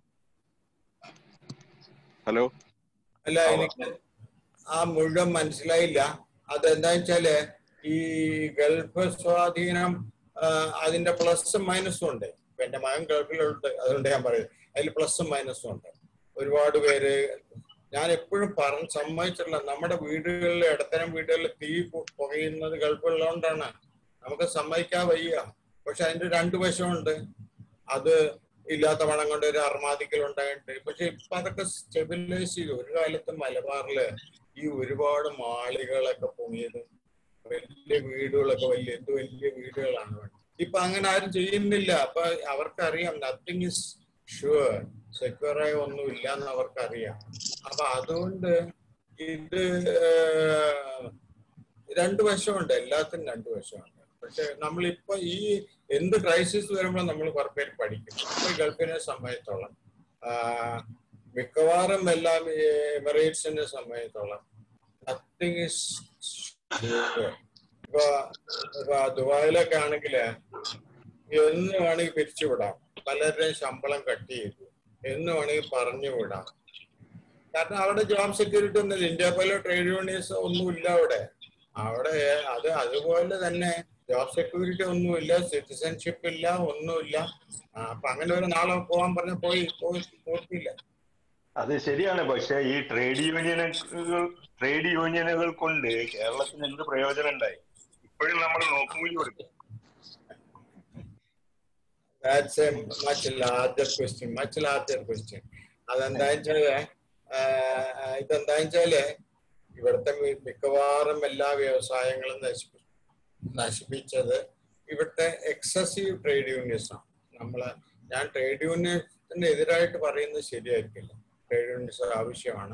ഹലോ അല്ല എനിക്ക് ആ മുഴുവൻ മനസ്സിലായില്ല അതെന്താ വെച്ചാല് ഈ ഗൾഫ് സ്വാധീനം ആ, അതിന്റെ പ്ലസും മൈനസും ഉണ്ട് ഇപ്പൊ എന്റെ മകൻ ഗൾഫിലുണ്ട് അതുകൊണ്ട് ഞാൻ പറയുന്നത് അതിൽ പ്ലസും മൈനസും ഉണ്ട് ഒരുപാട് പേര് ഞാൻ എപ്പോഴും പറഞ്ഞ് സമ്മതിച്ചിട്ടില്ല നമ്മുടെ വീടുകളിൽ ഇടത്തരം വീടുകളിൽ തീ പു- പുകയുന്നത് ഗൾഫുള്ളതുകൊണ്ടാണ് നമുക്ക് സമ്മതിക്കാൻ വയ്യ പക്ഷെ അതിന്റെ രണ്ട് വശമുണ്ട് അത് ഇല്ലാത്ത പണം കൊണ്ട് ഒരു അർമാദിക്കൽ ഉണ്ടായിട്ടുണ്ട് പക്ഷെ ഇപ്പൊ അതൊക്കെ സ്റ്റെബിലൈസ് ചെയ്തു ഒരു കാലത്ത് മലബാറില് ഈ ഒരുപാട് മാളികളൊക്കെ പൊങ്ങിയത് വലിയ വീടുകളൊക്കെ വലിയ എന്ത് വലിയ വീടുകളാണ് ഇപ്പൊ അങ്ങനെ ആരും ചെയ്യുന്നില്ല അപ്പൊ അവർക്കറിയാം നത്തിങ് ഇസ് ഷുവർ സെക്യൂറായ ഒന്നും ഇല്ല എന്ന് അവർക്കറിയാം അപ്പൊ അതുകൊണ്ട് ഇത് ഏഹ്, രണ്ട് വശമുണ്ട് എല്ലാത്തിനും രണ്ട് വശമുണ്ട് പക്ഷെ നമ്മളിപ്പോ ഈ എന്ത് ക്രൈസിസ് വരുമ്പോൾ നമ്മൾ കുറെ പേര് പഠിക്കും ഇപ്പൊ ഈ ഗൾഫിനെ സംബന്ധിച്ചോളം ആ, മിക്കവാറും എല്ലാം ഈ എമിറേറ്റ്സിനെ സംബന്ധിച്ചോളം നത്തിങ് ഇസ് ഇപ്പൊ ഇപ്പൊ ദുബായിലൊക്കെ ആണെങ്കില് എന്ന് വേണമെങ്കിൽ പിരിച്ചുവിടാം പലരുടെയും ശമ്പളം കട്ട് ചെയ്തു എന്ന് വേണമെങ്കിൽ പറഞ്ഞു വിടാം കാരണം അവിടെ ജോബ് സെക്യൂരിറ്റി ഒന്നുമില്ല ഇന്ത്യ പോലെ ട്രേഡ് യൂണിയൻസ് ഒന്നുമില്ല അവിടെ അവിടെ അത് അതുപോലെ തന്നെ ജോബ് സെക്യൂരിറ്റി ഒന്നുമില്ല സിറ്റിസൺഷിപ്പ് ഇല്ല ഒന്നുമില്ല ആ, അപ്പൊ അങ്ങനെ ഒരു നാളെ പോകാൻ പറഞ്ഞ പോയി പോയി പോയിട്ടില്ല അത് ശരിയാണ് പക്ഷെ ഈ ട്രേഡ് യൂണിയനുകൾ ട്രേഡ് യൂണിയനുകൾ കൊണ്ട് കേരളത്തിന് എന്ത് പ്രയോജനം ഉണ്ടായി ഇപ്പോഴും നമ്മൾ നോക്കുകൂലി കൊടുക്കും That's a much larger question, much larger question. അതെന്താ വെച്ചാല് ആഹ് ഇതെന്താ വെച്ചാല് ഇവിടുത്തെ മി- മിക്കവാറും എല്ലാ വ്യവസായങ്ങളും നശിപ്പി നശിപ്പിച്ചത് ഇവിടുത്തെ എക്സസീവ് ട്രേഡ് യൂണിയൻസ് ആണ് നമ്മള് ഞാൻ ട്രേഡ് യൂണിയൻസിന് എതിരായിട്ട് പറയുന്നത് ശരിയായിരിക്കില്ല ട്രേഡ് യൂണിയൻസ് ആവശ്യമാണ്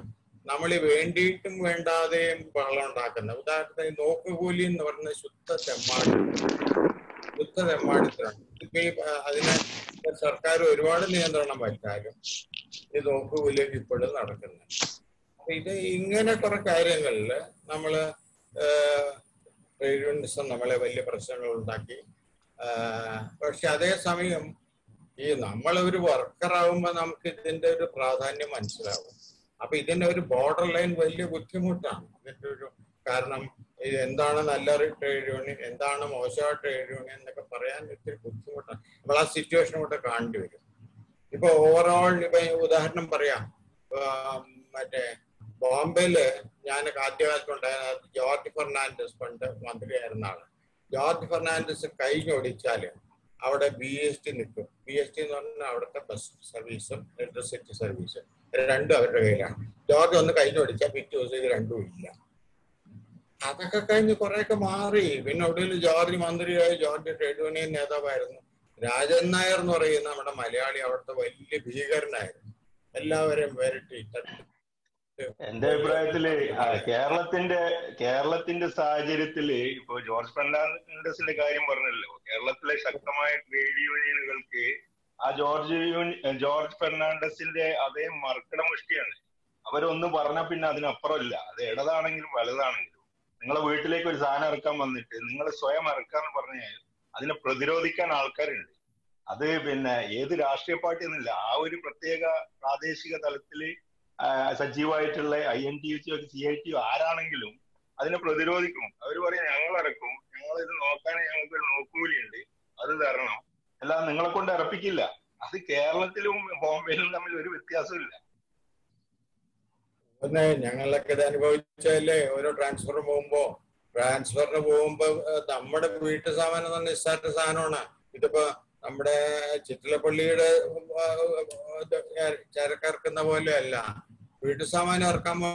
നമ്മൾ ഈ വേണ്ടിയിട്ടും വേണ്ടാതെയും ബഹളം ഉണ്ടാക്കുന്നത് ഉദാഹരണത്തിന് ഈ നോക്കുകൂലി എന്ന് പറയുന്നത് ശുദ്ധ തെമ്മാടി ശുദ്ധ തെമ്മാടിത്തരാണ് ഇപ്പൊ ഈ ആ, അതിന് സർക്കാർ ഒരുപാട് നിയന്ത്രണം വച്ചാലും ഈ നോക്കുകൂലി ഇപ്പോഴും നടക്കുന്നുണ്ട് അപ്പൊ ഇത് ഇങ്ങനെ കുറെ കാര്യങ്ങളില് നമ്മള് ട്രേഡ് യൂണിയനിസം നമ്മളെ വലിയ പ്രശ്നങ്ങൾ ഉണ്ടാക്കി ആഹ് പക്ഷെ അതേസമയം ഈ നമ്മളൊരു വർക്കർ ആവുമ്പോൾ നമുക്ക് ഇതിന്റെ ഒരു പ്രാധാന്യം മനസ്സിലാവും അപ്പൊ ഇതിന്റെ ഒരു ബോർഡർ ലൈൻ വലിയ ബുദ്ധിമുട്ടാണ് ഇതിന്റെ ഒരു കാരണം ഇത് എന്താണ് നല്ല ട്രേഡ് യൂണിയൻ എന്താണ് മോശമായ ട്രേഡ് യൂണിയൻ എന്നൊക്കെ പറയാൻ ഇത്തിരി ബുദ്ധിമുട്ടാണ് നമ്മൾ ആ സിറ്റുവേഷൻ കൂടെ കാണേണ്ടി വരും ഇപ്പൊ ഓവറോൾ ഇപ്പൊ ഉദാഹരണം പറയാം ആം, മറ്റേ ബോംബെയില് ഞാൻ ആദ്യകാലത്തുണ്ടായ ജോർജ് ഫെർണാണ്ടസ് പണ്ട് മന്ത്രിയായിരുന്ന ആള് ജോർജ് ഫെർണാണ്ടസ് കഴിഞ്ഞൊടിച്ചാല് അവിടെ ബി എസ് ടി നിൽക്കും ബി എസ് ടി എന്ന് പറഞ്ഞാൽ അവിടുത്തെ ബസ് സർവീസും ഇലക്ട്രിസിറ്റി സർവീസും രണ്ടും അവരുടെ കയ്യിലാണ് ജോർജ് ഒന്ന് കഴിഞ്ഞൊടിച്ചാൽ പിറ്റേ ദിവസം ഇത് രണ്ടും ഇല്ല അതൊക്കെ കഴിഞ്ഞ് കുറെയൊക്കെ മാറി പിന്നെ ഒടുവിൽ ജോർജ് മന്ത്രിയായി ജോർജ് ട്രേഡ് യൂണിയൻ നേതാവായിരുന്നു രാജൻ നായർ എന്ന് പറയുന്ന നമ്മുടെ മലയാളി അവിടുത്തെ വലിയ ഭീകരനായിരുന്നു എല്ലാവരെയും വരട്ടി തട്ടി എന്റെ അഭിപ്രായത്തില് ആ, കേരളത്തിന്റെ കേരളത്തിന്റെ സാഹചര്യത്തില് ഇപ്പൊ ജോർജ് ഫെർണാണ്ടസിന്റെ കാര്യം പറഞ്ഞല്ലോ കേരളത്തിലെ ശക്തമായ ട്രേഡ് യൂണിയനുകൾക്ക് ആ ജോർജ് യൂണി ജോർജ് ഫെർണാണ്ടസിന്റെ അതേ മർക്കട മുഷ്ടിയാണ് അവരൊന്ന് പറഞ്ഞാൽ പിന്നെ അതിനപ്പുറമില്ല അത് ഇടതാണെങ്കിലും വലുതാണെങ്കിലും നിങ്ങളെ വീട്ടിലേക്ക് ഒരു സാധനം ഇറക്കാൻ വന്നിട്ട് നിങ്ങൾ സ്വയം ഇറക്കാന്ന് പറഞ്ഞാൽ അതിനെ പ്രതിരോധിക്കാൻ ആൾക്കാരുണ്ട് അത് പിന്നെ ഏത് രാഷ്ട്രീയ പാർട്ടി എന്നില്ല ആ ഒരു പ്രത്യേക പ്രാദേശിക തലത്തില് ആ, സജീവമായിട്ടുള്ള I N T U C I T ആരാണെങ്കിലും അതിനെ പ്രതിരോധിക്കും അവർ പറയും ഞങ്ങൾ ഇറക്കും ഞങ്ങൾ ഇത് നോക്കാൻ ഞങ്ങൾക്ക് ഒരു നോക്കുകൂലിയുണ്ട് അത് തരണം അല്ലാതെ നിങ്ങളെ കൊണ്ട് ഇറപ്പിക്കില്ല അത് കേരളത്തിലും ബോംബെയിലും തമ്മിൽ ഒരു വ്യത്യാസമില്ല പിന്നെ ഞങ്ങളൊക്കെ ഇത് അനുഭവിച്ചല്ലേ ഓരോ ട്രാൻസ്ഫർ പോകുമ്പോ ട്രാൻസ്ഫറിന് പോകുമ്പോ ഏഹ്, നമ്മുടെ വീട്ടു സാമാനം തന്നെ നിസ്സാര സാധനമാണ് ഇതിപ്പോ നമ്മുടെ ചിറ്റിലപ്പള്ളിയുടെ ഏഹ്, ഇത് ചരക്കിറക്കുന്ന പോലെ അല്ല വീട്ടു സാമാനം ഇറക്കാൻ പോ-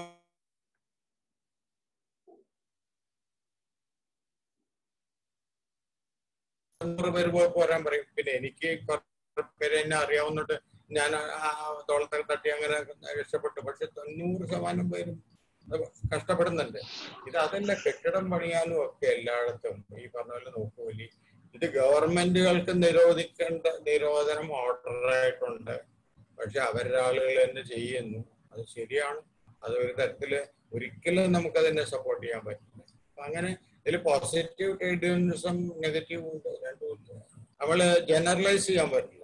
നൂറ് പേര് പോയി പോരാൻ പറയും പിന്നെ എനിക്ക് കുറെ പേര് എന്നെ അറിയാവുന്നിട്ട് ഞാൻ ആ തോളത്തൊക്കെ തട്ടി അങ്ങനെ രക്ഷപ്പെട്ടു പക്ഷെ തൊണ്ണൂറ് ശതമാനം പേരും അത് കഷ്ടപ്പെടുന്നുണ്ട് ഇത് അതല്ല കെട്ടിടം പണിയാനും ഒക്കെ എല്ലായിടത്തും ഈ പറഞ്ഞ പോലെ നോക്കൂലി ഇത് ഗവൺമെന്റുകൾക്ക് നിരോധിക്കേണ്ട നിരോധനം ഓർഡറായിട്ടുണ്ട് പക്ഷെ അവരുടെ ആളുകൾ തന്നെ ചെയ്യുന്നു അത് ശരിയാണ് അത് ഒരു തരത്തില് ഒരിക്കലും നമുക്കതിനെ സപ്പോർട്ട് ചെയ്യാൻ പറ്റില്ല അപ്പൊ അങ്ങനെ ഇതിൽ പോസിറ്റീവ് ട്രേഡ് യൂണിയനിസം നെഗറ്റീവ് ഉണ്ട് രണ്ടും ഉണ്ട് നമ്മള് ജനറലൈസ് ചെയ്യാൻ പറ്റില്ല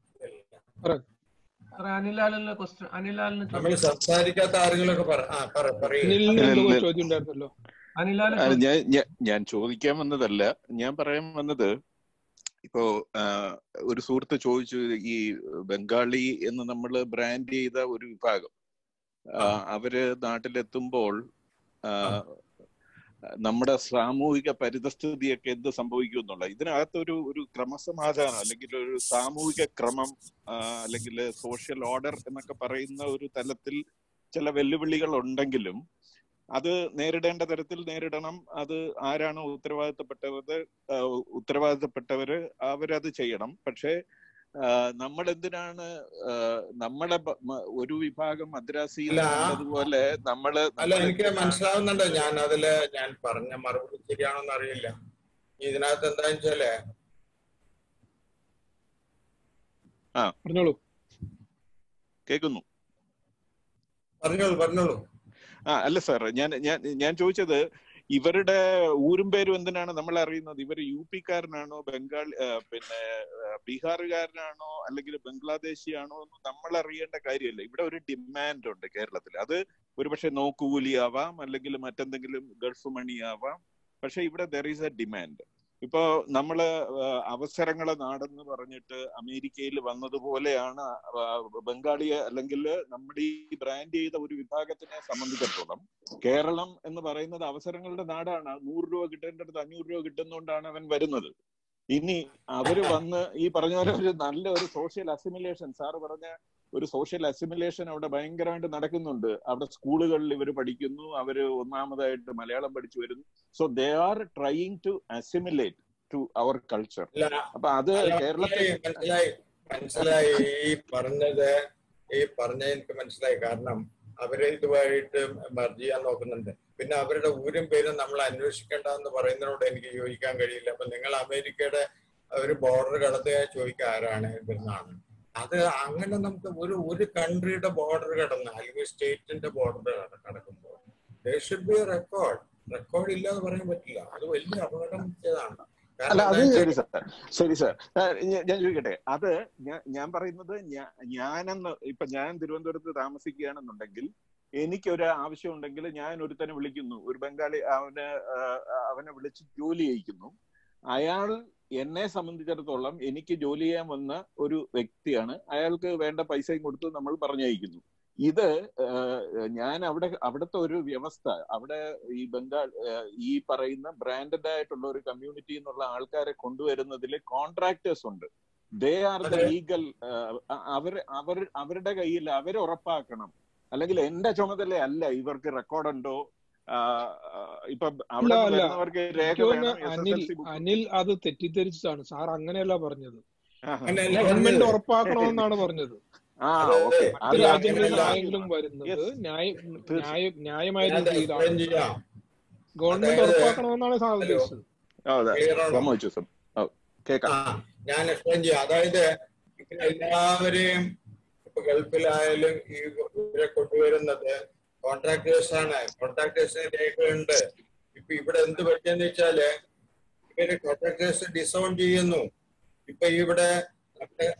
സാറേ അനിലാലിന് ക്വസ്റ്റ്യൻ അനിലാലിന് നമ്മൾ സംസാരിക്കാത്ത ആളുകളൊക്കെ പറ ആ പറ പറയൂ അനിലിന് എന്തോ ഇല്ല. ചോദ്യം ഉണ്ടായിരുന്നല്ലോ അനിലാല് ആ, ഞാൻ ഞാൻ- ഞാൻ ചോദിക്കാൻ വന്നതല്ല ഞാൻ പറയാൻ വന്നത് ഇപ്പോ ആ, ഒരു സുഹൃത്ത് ചോദിച്ചു ഈ ബംഗാളി എന്ന് നമ്മൾ ബ്രാൻഡ് ചെയ്ത ഒരു വിഭാഗം ആ, അവര് നാട്ടിലെത്തുമ്പോൾ ആ, നമ്മുടെ സാമൂഹിക പരിതസ്ഥിതിയൊക്കെ എന്ത് സംഭവിക്കും എന്നുള്ള ഇതിനകത്ത് ഒരു ഒരു ക്രമസമാധാനം അല്ലെങ്കിൽ ഒരു സാമൂഹിക ക്രമം ആ, അല്ലെങ്കിൽ സോഷ്യൽ ഓർഡർ എന്നൊക്കെ പറയുന്ന ഒരു തലത്തിൽ ചില വെല്ലുവിളികൾ ഉണ്ടെങ്കിലും അത് നേരിടേണ്ട തരത്തിൽ നേരിടണം അത് ആരാണോ ഉത്തരവാദിത്തപ്പെട്ടവര് ആ, ഉത്തരവാദിത്തപ്പെട്ടവര് അവരത് ചെയ്യണം പക്ഷേ നമ്മൾ എന്തിനാണ് ആ, നമ്മളെ ബ- മ- ഒരു വിഭാഗം മദ്രാസിയിൽ അല്ല, കണ്ടതുപോലെ നമ്മള് അല്ല നമ്മൾ എനിക്ക് എന്തിനാണ് മനസ്സിലാവുന്നുണ്ട് ഞാൻ അതില് ഞാൻ പറഞ്ഞ മറുപടി ശരിയാണോന്ന് അറിയില്ല ഇതിനകത്ത് എന്താന്ന് വെച്ചാല് ആ പറഞ്ഞോളൂ കേൾക്കുന്നു പറഞ്ഞോളൂ പറഞ്ഞോളൂ ആ അല്ല സാർ ഞാൻ ഞാൻ ഞാൻ ചോദിച്ചത് ഇവരുടെ ഊരും പേരും എന്തിനാണ് നമ്മൾ അറിയുന്നത് ഇവർ യു പിക്കാരനാണോ ബംഗാൾ ആ, പിന്നെ ആ, ബീഹാറുകാരനാണോ അല്ലെങ്കിൽ ബംഗ്ലാദേശിയാണോ എന്ന് നമ്മൾ അറിയേണ്ട കാര്യമല്ല ഇവിടെ ഒരു ഡിമാൻഡ് ഉണ്ട് കേരളത്തിൽ അത് ഒരുപക്ഷെ നോക്കുകൂലി ആവാം അല്ലെങ്കിൽ മറ്റെന്തെങ്കിലും ഗൾഫ് മണി ആവാം പക്ഷെ ഇവിടെ ദർ ഈസ് എ ഡിമാൻഡ് ഇപ്പോ നമ്മള് ആ, അവസരങ്ങളെ നാടെന്ന് പറഞ്ഞിട്ട് അമേരിക്കയിൽ വന്നതുപോലെയാണ് ആ, ബംഗാളിയെ അല്ലെങ്കിൽ നമ്മുടെ ഈ ബ്രാൻഡ് ചെയ്ത ഒരു വിഭാഗത്തിനെ സംബന്ധിച്ചിടത്തോളം കേരളം എന്ന് പറയുന്നത് അവസരങ്ങളുടെ നാടാണ് നൂറ് രൂപ കിട്ടേണ്ടടുത്ത് അഞ്ഞൂറ് രൂപ കിട്ടുന്നോണ്ടാണ് അവൻ വരുന്നത് ഇനി അവര് വന്ന് ഈ പറഞ്ഞ പോലെ ഒരു നല്ല ഒരു സോഷ്യൽ അസിമിലേഷൻ സാറ് പറഞ്ഞ ഒരു സോഷ്യൽ അസിമിലേഷൻ അവിടെ ഭയങ്കരമായിട്ട് നടക്കുന്നുണ്ട് അവിടെ സ്കൂളുകളിൽ ഇവർ പഠിക്കുന്നു അവര് ഒന്നാമതായിട്ട് മലയാളം പഠിച്ചു വരുന്നു so they are trying to assimilate to our culture അല്ല അപ്പൊ അത് അല്ല, കേരളത്തിൽ മനസ്സിലായി മനസ്സിലായി മനസ്സിലായി ഈ പറഞ്ഞത് ഈ പറഞ്ഞത് എനിക്ക് മനസ്സിലായി കാരണം അവരെ ഇതുമായിട്ട് മെർജ് ചെയ്യാൻ നോക്കുന്നുണ്ട് പിന്നെ അവരുടെ ഊരും പേരും നമ്മൾ അന്വേഷിക്കേണ്ടെന്ന് പറയുന്നതിനോട് എനിക്ക് യോജിക്കാൻ കഴിയില്ല അപ്പൊ നിങ്ങൾ അമേരിക്കയുടെ ഒരു ബോർഡർ കടത്തുക ചോദിക്കുക ആരാണ് ഇവിടുന്നാണ് അത് അങ്ങനെ നമുക്ക് ഒരു ഒരു കൺട്രിയുടെ ബോർഡർ കടന്ന് അല്ലെങ്കിൽ സ്റ്റേറ്റിന്റെ ബോർഡർ കടക്കുമ്പോൾ ഷുഡ് ബി റെക്കോർഡ് റെക്കോർഡ് ഇല്ലാന്ന് പറയാൻ പറ്റില്ല അത് വലിയ അപകടം ചെയ്തതാണ് അല്ല കാരണം അത് എന്താ ശരി വെച്ചാൽ സാർ ശരി സാർ ആ, ഞാ- ഞാൻ ചോദിക്കട്ടെ അത് ഞാൻ ഞാൻ പറയുന്നത് ഞാ- ഞാനെന്ന് ഇപ്പൊ ഞാൻ തിരുവനന്തപുരത്ത് താമസിക്കുകയാണെന്നുണ്ടെങ്കിൽ എനിക്കൊരു ആവശ്യം ഉണ്ടെങ്കിൽ ഞാൻ ഒരുത്തനെ വിളിക്കുന്നു ഒരു ബംഗാളി അവന് ആ, അവനെ വിളിച്ച് ജോലി ചെയ്യിക്കുന്നു അയാൾ എന്നെ സംബന്ധിച്ചിടത്തോളം എനിക്ക് ജോലി ചെയ്യാൻ വന്ന ഒരു വ്യക്തിയാണ് അയാൾക്ക് വേണ്ട പൈസയും കൊടുത്ത് നമ്മൾ പറഞ്ഞയക്കുന്നു ഇത് ഏഹ്, ഞാൻ അവിടെ അവിടുത്തെ ഒരു വ്യവസ്ഥ അവിടെ ഈ ബംഗാൾ ഏഹ്, ഈ പറയുന്ന ബ്രാൻഡഡ് ആയിട്ടുള്ള ഒരു കമ്മ്യൂണിറ്റി എന്നുള്ള ആൾക്കാരെ കൊണ്ടുവരുന്നതിൽ കോൺട്രാക്ടേഴ്സ് ഉണ്ട് ദേ ആർ ദ അതെ ലീഗൽ അവർ അവർ അവരുടെ കയ്യിൽ അവർ ഉറപ്പാക്കണം അല്ലെങ്കിൽ എന്റെ ചുമതല അല്ല ഇവർക്ക് റെക്കോർഡ് ഉണ്ടോ ആഹ്, ആഹ്, ഇപ്പൊ അല്ല അവിടെ നിന്ന് അല്ല വരുന്നവർക്ക് രേഖ എനിക്ക് തോന്നുന്നു വേണം S S Anil L C book Anil അത് തെറ്റിദ്ധരിച്ചിട്ടാണ് സാർ അങ്ങനെയല്ല പറഞ്ഞത് അങ്ങനെയല്ല ഗവൺമെന്റ് പറഞ്ഞത് ഉറപ്പാക്കണമെന്നാണ് പറഞ്ഞത് ആ അത് ഓക്കെ മറ്റ് അത് രാജ്യങ്ങളിൽ അങ്ങനെയല്ല അങ്ങനെയല്ല ആരെങ്കിലും വരുന്നത് യെസ് ന്യായ തീർച്ചയായും ന്യായ ന്യായമായ ഞാനത് എക്സ്പ്ലെയിൻ രീതിയിലാണെങ്കിൽ ചെയ്യാം ഗവൺമെന്റ് അതായത് ഉറപ്പാക്കണമെന്നാണ് സാർ ഹലോ ഉദ്ദേശിച്ചത് അതെ ക്ലിയർ ആണോ സമ്മതിച്ചു സർ ഓ, ആ കേക്കാം ഞാൻ എക്സ്പ്ലെയിൻ ചെയ്യാം അതായത് ഇങ്ങനെ എല്ലാവരെയും ഇപ്പൊ ഗൾഫിലായാലും ഈ ഇവരെ കൊണ്ടുവരുന്നത് കോൺട്രാക്ടേഴ്സ് ആണ് കോൺട്രാക്ടേഴ്സിന് രേഖയുണ്ട് ഇപ്പൊ ഇവിടെ എന്ത് പറ്റിയെന്ന് വെച്ചാല് ഇവര് കോൺട്രാക്ടേഴ്സ് ഡിസോൺ ചെയ്യുന്നു ഇപ്പൊ ഇവിടെ മറ്റേ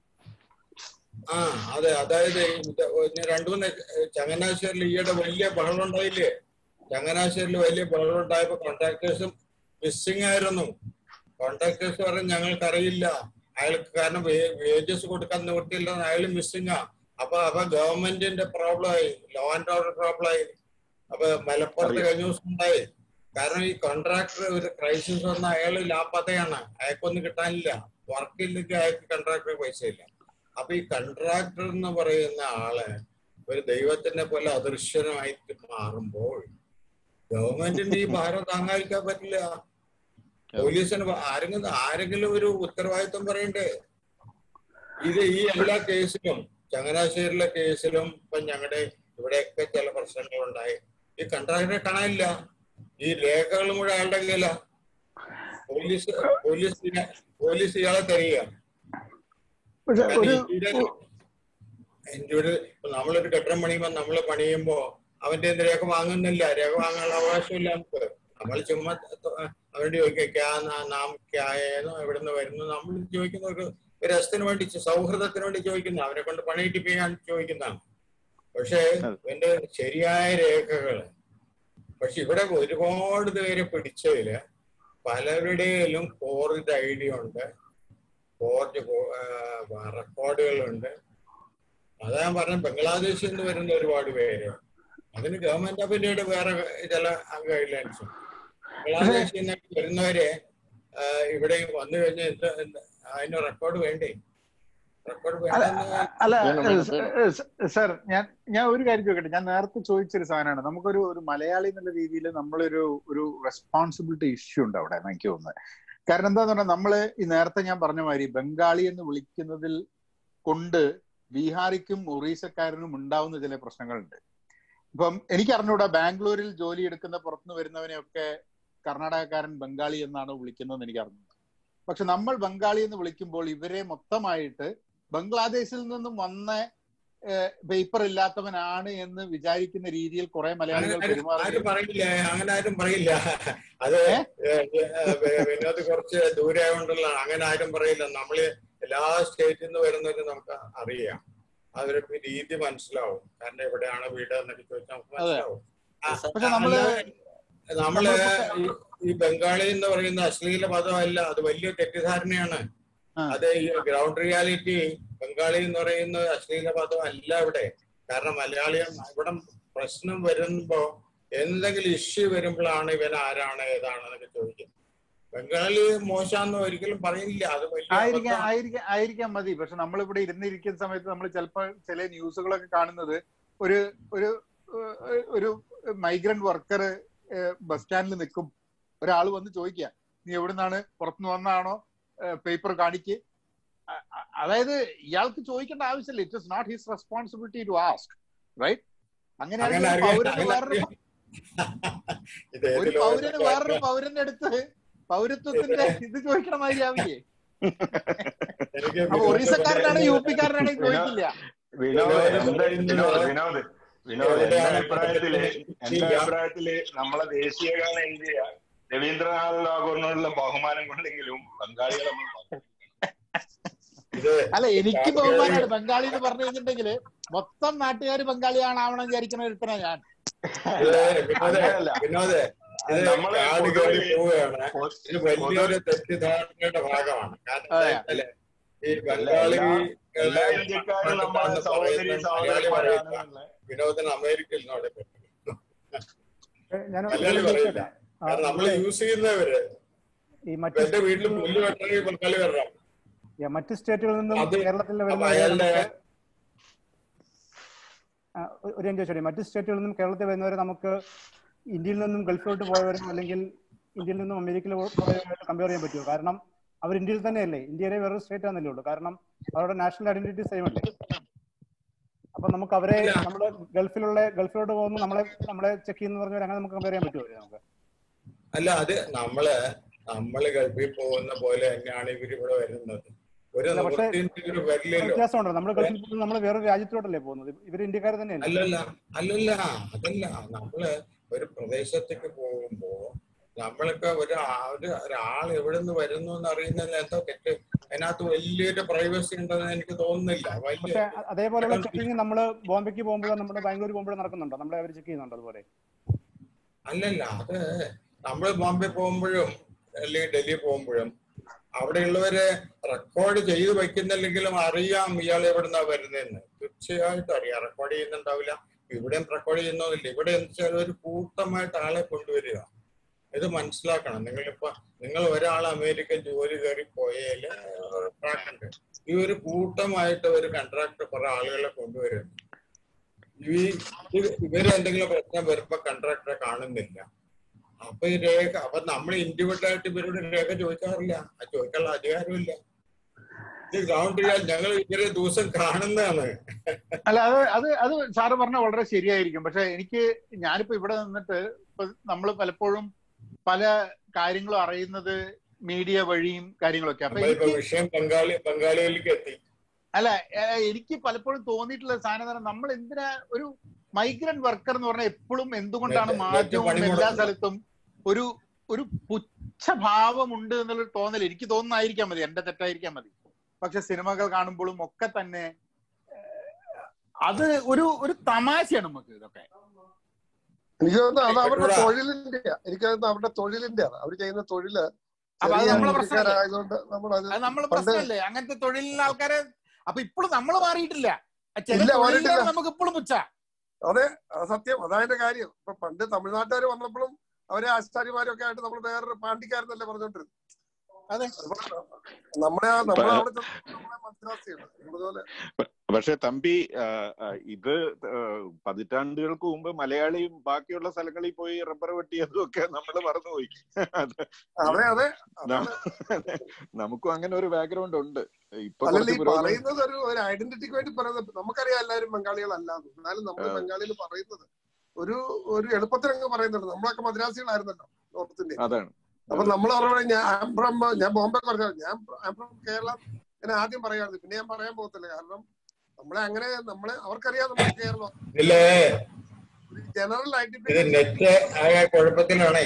ആ അതെ അതായത് ഇത് ഒരു രണ്ടു മൂന്ന് ചങ്ങനാശ്ശേരിയിൽ ഈയിടെ വലിയ ബഹളം ഉണ്ടായില്ലേ ചങ്ങനാശ്ശേരിയിൽ വലിയ ബഹളം ഉണ്ടായപ്പോ കോൺട്രാക്ടേഴ്സും മിസ്സിംഗ് ആയിരുന്നു കോൺട്രാക്ടേഴ്സ് പറഞ്ഞു ഞങ്ങൾക്കറിയില്ല അയാൾക്ക് കാരണം വേജസ് കൊടുക്കാൻ നിവൃത്തിയില്ല അയാൾ മിസ്സിംഗ് ആ അപ്പൊ അപ്പൊ ഗവൺമെന്റിന്റെ പ്രോബ്ലം ആയി ലോ ആൻഡ് ഓർഡർ പ്രോബ്ലം ആയി അപ്പൊ മലപ്പുറത്ത് അറിയാം കഴിഞ്ഞ ദിവസം ഉണ്ടായി കാരണം ഈ കോൺട്രാക്ടർ ഒരു ക്രൈസിസ് വന്ന അയാൾ ലാഭതയാണ് അയാൾക്കൊന്നും കിട്ടാനില്ല വർക്ക് ഇല്ലെങ്കിൽ അയാൾക്ക് കോൺട്രാക്ടർ പൈസ ഇല്ല അപ്പൊ ഈ കോൺട്രാക്ടർ എന്ന് പറയുന്ന ആള് ഒരു ദൈവത്തിനെ പോലെ അദൃശ്യനായിട്ട് മാറുമ്പോൾ ഗവൺമെന്റിന് ഈ ഭാരം താങ്ങാതിരിക്കാൻ പറ്റില്ല പോലീസിന് പ- ആരെങ്കിലും ആരെങ്കിലും ഒരു ഉത്തരവാദിത്വം പറയണ്ടേ ഇത് ഈ എല്ലാ കേസിലും ചങ്ങനാശ്ശേരിയിലെ കേസിലും ഇപ്പൊ ഞങ്ങളുടെ ഇവിടെയൊക്കെ ചില പ്രശ്നങ്ങളുണ്ടായി ഈ കൺട്രാക്ടറെ കാണാനില്ല ഈ രേഖകളും കൂടെ അയാളുടെ കയ്യില പോലീസ് പോലീസ് ഇയാ- പോലീസ് ഇയാളെ തരിക പക്ഷെ കാരണം ഒരു ഇന്ത്യയുടെ ഇന്ത്യയുടെ ഇപ്പൊ നമ്മളൊരു കെട്ടിടം പണിയുമ്പോ നമ്മൾ പണിയുമ്പോ അവന്റെ എന്ത് രേഖ വാങ്ങുന്നില്ല രേഖ വാങ്ങാനുള്ള അവകാശമില്ല നമുക്ക് നമ്മൾ ചുമ്മാ ത- അവരോട് ചോദിക്കുക ക്യാ നാ- നാം ക്യായെന്നോ എവിടുന്ന് വരുന്നു നമ്മൾ ചോദിക്കുന്ന ഒരു ഒരു രസത്തിന് വേണ്ടി സൗഹൃദത്തിന് വേണ്ടി ചോദിക്കുന്ന അവരെ കൊണ്ട് പണി കിട്ടിപ്പിക്കാൻ ചോദിക്കുന്നതാണ് പക്ഷേ ഇവന്റെ ശരിയായ രേഖകള് പക്ഷെ ഇവിടെ ഒരുപാട് പേരെ പിടിച്ചതില് പലരുടെയും ഫോർജ് ഐ ഡി ഉണ്ട് ഫോർജ് റെക്കോർഡുകളുണ്ട് അതാ ഞാൻ പറഞ്ഞ ബംഗ്ലാദേശിൽ നിന്ന് വരുന്ന ഒരുപാട് പേര് അതിന് ഗവൺമെന്റ് ഓഫ് ഇന്ത്യയുടെ വേറെ ചില ഗൈഡ് ലൈൻസ് ഉണ്ട് ബംഗ്ലാദേശിൽ നിന്ന് വരുന്നവരെ ആ, ഇവിടെ വന്നു കഴിഞ്ഞാൽ എന്ത് എന്ത് അതിന് റെക്കോർഡ് വേണ്ടേ റെക്കോർഡ് അല്ല വേണ്ടെന്ന് അല്ല വേണം വേണം വേണം സർ ഞാൻ ഞാൻ ഒരു കാര്യം ചോദിക്കട്ടെ ഞാൻ നേരത്തെ ചോദിച്ചൊരു സാധനമാണ് നമുക്കൊരു ഒരു മലയാളി എന്നുള്ള രീതിയിൽ നമ്മളൊരു ഒരു റെസ്പോൺസിബിലിറ്റി ഇഷ്യൂ ഉണ്ട് അവിടെ എനിക്ക് തോന്നുന്നത് കാരണം എന്താന്ന് പറഞ്ഞാൽ നമ്മള് ഈ നേരത്തെ ഞാൻ പറഞ്ഞ മാതിരി ബംഗാളി എന്ന് വിളിക്കുന്നതിൽ കൊണ്ട് ബീഹാറിക്കും ഒറീസക്കാരനും ഉണ്ടാവുന്ന ചില പ്രശ്നങ്ങളുണ്ട് ഇപ്പം എനിക്ക് അറിഞ്ഞൂടാ ബാംഗ്ലൂരിൽ ജോലി എടുക്കുന്ന പുറത്തുനിന്ന് വരുന്നവനെയൊക്കെ കർണാടകക്കാരൻ ബംഗാളി എന്നാണ് വിളിക്കുന്നതെന്ന് എനിക്ക് അറിഞ്ഞു പക്ഷെ നമ്മൾ ബംഗാളി എന്ന് വിളിക്കുമ്പോൾ ഇവരെ മൊത്തമായിട്ട് ബംഗ്ലാദേശിൽ നിന്നും വന്ന പേപ്പർ ഇല്ലാത്തവനാണ് എന്ന് വിചാരിക്കുന്ന രീതിയിൽ കുറെ അങ്ങനെ മലയാളികൾ ആരും പെരുമാറുകയും ആരും പറയില്ല അങ്ങനെ ആരും പറയില്ല അത് ഏ? ഏ, ഏ, വിനോദ് കുറച്ച് ദൂരെ ആയതുകൊണ്ടുള്ള അങ്ങനെ ആരും പറയില്ല നമ്മള് എല്ലാ സ്റ്റേറ്റിൽ നിന്ന് വരുന്നവര് നമുക്ക് അറിയാം അവരുടെ രീതി മനസ്സിലാവും കാരണം എവിടെയാണ് വീട് എന്നൊക്കെ ചോദിച്ചാൽ നമുക്ക് അതെ മനസ്സിലാവും ആ, പക്ഷെ നമ്മള് അല്ലാതെ നമ്മള് നമ്മളിപ്പോ ഈ- ഈ ബംഗാളി എന്ന് പറയുന്ന അശ്ലീല പദമല്ല അത് വലിയ തെറ്റിദ്ധാരണയാണ് ആ, അത് ഈ ഗ്രൗണ്ട് റിയാലിറ്റി ബംഗാളി എന്ന് പറയുന്ന അശ്ലീല പദം അല്ല ഇവിടെ കാരണം മലയാളിയും ഇവിടെ പ്രശ്നം വരുമ്പോ എന്തെങ്കിലും ഇഷ്യൂ വരുമ്പോഴാണ് ഇവൻ ആരാണ് ഏതാണ് എന്നൊക്കെ ചോദിക്കുന്നത് ബംഗാളി മോശമെന്ന് ഒരിക്കലും പറയില്ല അത് വലിയ ആയിരിക്കാം അബദ്ധമാണ് ആയിരിക്കാം ആയിരിക്കാം മതി പക്ഷെ നമ്മളിവിടെ ഇരുന്നിരിക്കുന്ന സമയത്ത് നമ്മൾ ചിലപ്പോൾ ചില ന്യൂസുകളൊക്കെ കാണുന്നത് ഒരു ഒരു ഏഹ്, ഒരു മൈഗ്രന്റ് വർക്കർ ബസ് സ്റ്റാൻഡിൽ നിൽക്കും ഒരാൾ വന്ന് ചോദിക്കുക നീ എവിടുന്നാണ് പുറത്തുനിന്ന് വന്നാണോ പേപ്പർ കാണിക്ക് അ- അ- അതായത് ഇയാൾക്ക് ചോദിക്കേണ്ട ആവശ്യമില്ല it is not his responsibility to ask right അങ്ങനെയാണെങ്കിൽ അങ്ങനെ ഒരു അറിയാം പൗരന് അങ്ങനെ വേറൊരു ഇത് ഏത് ഒരു പൗരന് ലോകത്തൊക്കെ വേറൊരു പൗരന്റെ അടുത്ത് പൗരത്വത്തിന്റെ ഇത് ചോദിക്കണ മാതിരി ആവില്ലേ എനിക്ക് അപ്പൊ വിനോദ് ഒറീസക്കാരനാണ് യു പറയുന്നത് പിക്കാരനാണെങ്കിൽ വിനോ ചോദിക്കില്ല വിനോദ് വിനോദ് എന്റെ പറയുന്നത് വിനോദ് വിനോദ് വിനോദ് എന്റെ എവിടെയാണ് അഭിപ്രായത്തില് എന്റെ ഇല്ല അഭിപ്രായത്തില് നമ്മളെ ദേശീയഗാനം എഴുതിയ രവീന്ദ്രനാഥ് ടാഗോറിനോടുള്ള ബഹുമാനം കൊണ്ടെങ്കിലും ബംഗാളികളെ നമ്മൾ മറക്കരുത്. ഇത് അല്ല എനിക്ക് കാർഗിൽ ബഹുമാനമാണ് ബംഗാളി എന്ന് പറഞ്ഞു കഴിഞ്ഞിട്ടുണ്ടെങ്കിൽ മൊത്തം നാട്ടുകാർ ബംഗാളിയാണ് ആവണം വിചാരിക്കുന്ന ഒരുത്തനാ ഞാൻ ഇത് വിനോദേ അങ്ങനെയല്ല വിനോദേ ഇത് നമ്മള് കാട് കയറി പൊതുവില് പോവുകയാണ് പൊ- ഇത് പൊതു വലിയൊരു തെറ്റിദ്ധാരണയുടെ ഭാഗമാണ് കാരണം എന്താ അതെ വെച്ചാല് ഈ അല്ല എല്ലാ ബംഗാളികളെ എല്ലാ ഇന്ത്യക്കാരും നമ്മളെ മണ്ണെന്ന് സഹോദരി പറയുന്ന മലയാളി പറയില്ല സഹോദരന്മാരാണെന്നുള്ള വിനോദന് അമേരിക്കയിൽ നിന്നോടെ ഞാൻ മലയാളി പറയില്ല ആ, കാരണം നമ്മൾ ഇവിടെ യൂസ് ചെയ്യുന്നവര് ഈ ഇപ്പൊ മറ്റ് എന്റെ വീട്ടിൽ സ്റ്റേറ്റുകളിൽ പുല്ല് വെട്ടണമെങ്കിൽ ബംഗാളി വരണം Yeah, മറ്റ് സ്റ്റേറ്റുകളിൽ നിന്നും അത് കേരളത്തിൽ അപ്പൊ വരുന്നവരെ അയാളുടെ നമുക്ക് ആ, ഒരു ഒരു കാര്യം ചോദിച്ചോട്ടെ മറ്റ് സ്റ്റേറ്റുകളിൽ നിന്നും കേരളത്തിൽ വരുന്നവരെ നമുക്ക് ഇന്ത്യയിൽ നിന്നും ഗൾഫിലോട്ട് പോയവരും അല്ലെങ്കിൽ ഇന്ത്യയിൽ നിന്നും അമേരിക്കയിൽ പോയവരുമായിട്ട് കമ്പയർ ചെയ്യാൻ പറ്റുമോ കാരണം അവർ ഇന്ത്യയിൽ തന്നെയല്ലേ ഇന്ത്യയിലെ വേറൊരു സ്റ്റേറ്റ് ആണെന്നല്ലേ ഉള്ളൂ കാരണം അവരുടെ നാഷണൽ ഐഡന്റിറ്റി സെയിം അല്ലേ അപ്പൊ നമുക്ക് അവരെ ഇല്ല നമ്മള് ഗൾഫിലുള്ള ഗൾഫിലോട്ട് പോകുമ്പോൾ നമ്മളെ നമ്മളെ ചെക്ക് ചെയ്യുന്ന പറഞ്ഞാൽ അങ്ങനെ നമുക്ക് കമ്പയർ ചെയ്യാൻ പറ്റുമോ അവരെ നമുക്ക് അല്ല അത് നമ്മള് നമ്മള് ഗൾഫിൽ പോകുന്ന പോലെ തന്നെയാണ് ഇവർ ഇവിടെ വരുന്നത് ഒരു അല്ല പക്ഷേ നിവൃത്തിയും ഇവര് ഒരു വരില്ലല്ലോ വ്യത്യാസമുണ്ട് നമ്മൾ ഏ? ഗൾഫിൽ പോകുന്നത് നമ്മൾ വേറൊരു രാജ്യത്തോട്ടല്ലേ പോകുന്നത് ഇവർ ഇന്ത്യക്കാർ തന്നെയല്ലേ അല്ലല്ല അല്ലല്ല അതല്ല നമ്മള് ഒരു പ്രദേശത്തേക്ക് പോകുമ്പോ നമ്മളൊക്കെ ഒരു ആ- ഒരു ഒരാൾ എവിടെ നിന്ന് വരുന്നു എന്ന് അറിയുന്നതിൽ എന്തോ തെറ്റ് അതിനകത്ത് വലിയൊരു പ്രൈവസി ഉണ്ടെന്ന് എനിക്ക് തോന്നുന്നില്ല വലിയ പക്ഷെ അ- അതേപോലെയുള്ള കാരണം ചെക്കിങ് നമ്മൾ ബോംബെക്ക് പോകുമ്പോഴോ നമ്മുടെ ബാംഗ്ലൂർ പോകുമ്പോഴോ നടക്കുന്നുണ്ടോ നമ്മളെ അവർ ചെക്ക് ചെയ്യുന്നുണ്ടോ അതുപോലെ അല്ലല്ല അത് നമ്മൾ ബോംബെ പോകുമ്പോഴും അല്ലെങ്കിൽ ഡൽഹി പോകുമ്പോഴും അവിടെയുള്ളവരെ റെക്കോർഡ് ചെയ്ത് വെക്കുന്നില്ലെങ്കിലും അറിയാം ഇയാൾ എവിടുന്നാ വരുന്നതെന്ന് തീർച്ചയായിട്ടും അറിയാം റെക്കോർഡ് ചെയ്യുന്നുണ്ടാവില്ല ഇവിടെയും റെക്കോർഡ് ചെയ്യുന്നതില്ല ഇവിടെ എന്ന് വെച്ചാൽ ഒരു കൂട്ടമായിട്ട് ആളെ കൊണ്ടുവരിക ഇത് മനസ്സിലാക്കണം നിങ്ങളിപ്പോ നിങ്ങൾ ഒരാൾ അമേരിക്കൻ ജോലി കയറി പോയാല് ട്രാക്കുണ്ട് ഈ ഒരു കൂട്ടമായിട്ട് ഒരു കൺട്രാക്ടർ കുറെ ആളുകളെ കൊണ്ടുവരുന്നു ഈ ഇത് ഇവര് എന്തെങ്കിലും പ്രശ്നം വരുമ്പോ കൺട്രാക്ടറെ കാണുന്നില്ല അപ്പൊ ഈ രേഖ അപ്പൊ നമ്മൾ ഇൻഡിവിജ്വൽ ആയിട്ട് ഇവരോട് രേഖ ചോദിക്കാറില്ല ആ ചോദിക്കാനുള്ള അധികാരമില്ല ഇത് ഗ്രൗണ്ട് ചെയ്യാൻ ഞങ്ങൾ ഇവരെ ദിവസം കാണുന്നതാണ് അല്ല അത് അത് അത് സാറ് പറഞ്ഞ വളരെ ശരിയായിരിക്കും പക്ഷെ എനിക്ക് ഞാനിപ്പോ ഇവിടെ നിന്നിട്ട് ഇപ്പൊ നമ്മൾ പലപ്പോഴും പല കാര്യങ്ങളും അറിയുന്നത് മീഡിയ വഴിയും കാര്യങ്ങളൊക്കെ അപ്പൊ നമ്മളിപ്പോ എനിക്ക് വിഷയം ബംഗാളി ബംഗാളിയിലേക്ക് എത്തി അല്ല ഏഹ് എനിക്ക് പലപ്പോഴും തോന്നിയിട്ടുള്ള സാധനം എന്ന് പറഞ്ഞാൽ നമ്മൾ എന്തിനാ ഒരു മൈഗ്രന്റ് വർക്കർ എന്ന് പറഞ്ഞാൽ എപ്പോഴും എന്തുകൊണ്ടാണ് നെറ്റ് നെറ്റ് മാധ്യമവും പണി എല്ലാ മുടക്കുന്നത് സ്ഥലത്തും ഒരു ഒരു പുച്ഛഭാവമുണ്ട് എന്നുള്ളൊരു തോന്നൽ എനിക്ക് തോന്നുന്നതായിരിക്കാൻ മതി എന്റെ തെറ്റായിരിക്കാൻ മതി പക്ഷെ സിനിമകൾ കാണുമ്പോഴും ഒക്കെ തന്നെ അത് ഒരു ഒരു തമാശയാണ് നമുക്ക് ഇതൊക്കെ എനിക്ക് തോന്നുന്നു അത് അവരുടെ പെട്രോളാ തൊഴിലിന്റെ എനിക്ക് തോന്നുന്നു അവരുടെ തൊഴിലിന്റെ അവർ ചെയ്യുന്ന തൊഴില് അപ്പൊ അത് ചെറിയ നമ്മളെ പ്രശ്നമല്ലേ ഇന്ത്യക്കാരായതുകൊണ്ട് നമ്മൾ അത് അത് നമ്മളെ പണ്ട് പ്രശ്നമല്ലേ അങ്ങനത്തെ തൊഴിലിലെ ആൾക്കാരെ അപ്പൊ ഇപ്പോഴും നമ്മൾ മാറിയിട്ടില്ല ആ ചില ഇല്ല മാറിയിട്ടില്ല തൊഴിലുകൾ നമുക്ക് ഇപ്പോഴും പുച്ഛ അതെ അത് സത്യം അതായതിന്റെ കാര്യം ഇപ്പൊ പണ്ട് തമിഴ്നാട്ടുകാർ വന്നപ്പോഴും അവരെ ആശാരിമാരും ഒക്കെ ആയിട്ട് നമ്മൾ വേറൊരു പാണ്ടിക്കാരെന്നല്ലേ പറഞ്ഞോണ്ടിരുന്നത് അതെ അതുപോലെ നമ്മളെ ആ- നമ്മളെ അവിടെ ചെന്ന് നമ്മളെ മനസ്സിലാക്കിയാണ് അതുപോലെ പക്ഷെ തമ്പി ആ, ആ, ഇത് ആ, പതിറ്റാണ്ടുകൾക്ക് മുമ്പ് മലയാളിയും ബാക്കിയുള്ള സ്ഥലങ്ങളിൽ പോയി റബ്ബർ വെട്ടിയതും ഒക്കെ നമ്മൾ മറന്നുപോയി അത് അതെ അതെ ന- അതാണ് നമുക്കും അങ്ങനെ ഒരു ബാക്ക്ഗ്രൗണ്ട് ഉണ്ട് ഇപ്പൊ അല്ലല്ല കുറച്ച് ഈ പുരോഗമനം പറയുന്നത് ഒരു ഒരു ഐഡന്റിറ്റിക്ക് വേണ്ടി പറയുന്നത് നമുക്കറിയാം എല്ലാവരും ബംഗാളികളല്ലാന്ന് എന്നാലും നമ്മൾ ആ, ബംഗാളിയിൽ പറയുന്നത് ഒരു ഒരു എളുപ്പത്തിൽ അങ്ങ് പറയുന്നുണ്ട് നമ്മളൊക്കെ മദ്രാസികളായിരുന്നല്ലോ നോർത്ത് ഇന്ത്യ അതാണ് അപ്പൊ അതെ നമ്മൾ പറഞ്ഞ ഞാൻ I'm from, ഞാൻ ബോംബെ കുറഞ്ഞ ഞാൻ I'm from കേരളം ഞാൻ ആദ്യം പറയാറുണ്ട് പിന്നെ ഞാൻ പറയാൻ പോകത്തില്ല കാരണം നമ്മളെ അങ്ങനെ നമ്മളെ അവർക്കറിയാം നമ്മൾ കേരളം ഇതില് ഒരു ജനറൽ ഇത് ഐഡന്റിഫിക്കേഷൻ നെറ്റ് ആയ കുഴപ്പത്തിലാണേ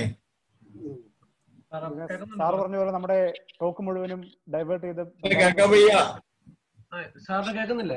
സാറ് പിന്നെ കേൾക്കുന്നുണ്ടോ സാർ പറഞ്ഞ പോലെ നമ്മുടെ ടോക്ക് മുഴുവനും ഡൈവേർട്ട് ചെയ്ത് ഇത് ബംഗാളിൽ കേൾക്കാൻ വയ്യ ആ, സാറിന് കേൾക്കുന്നില്ലേ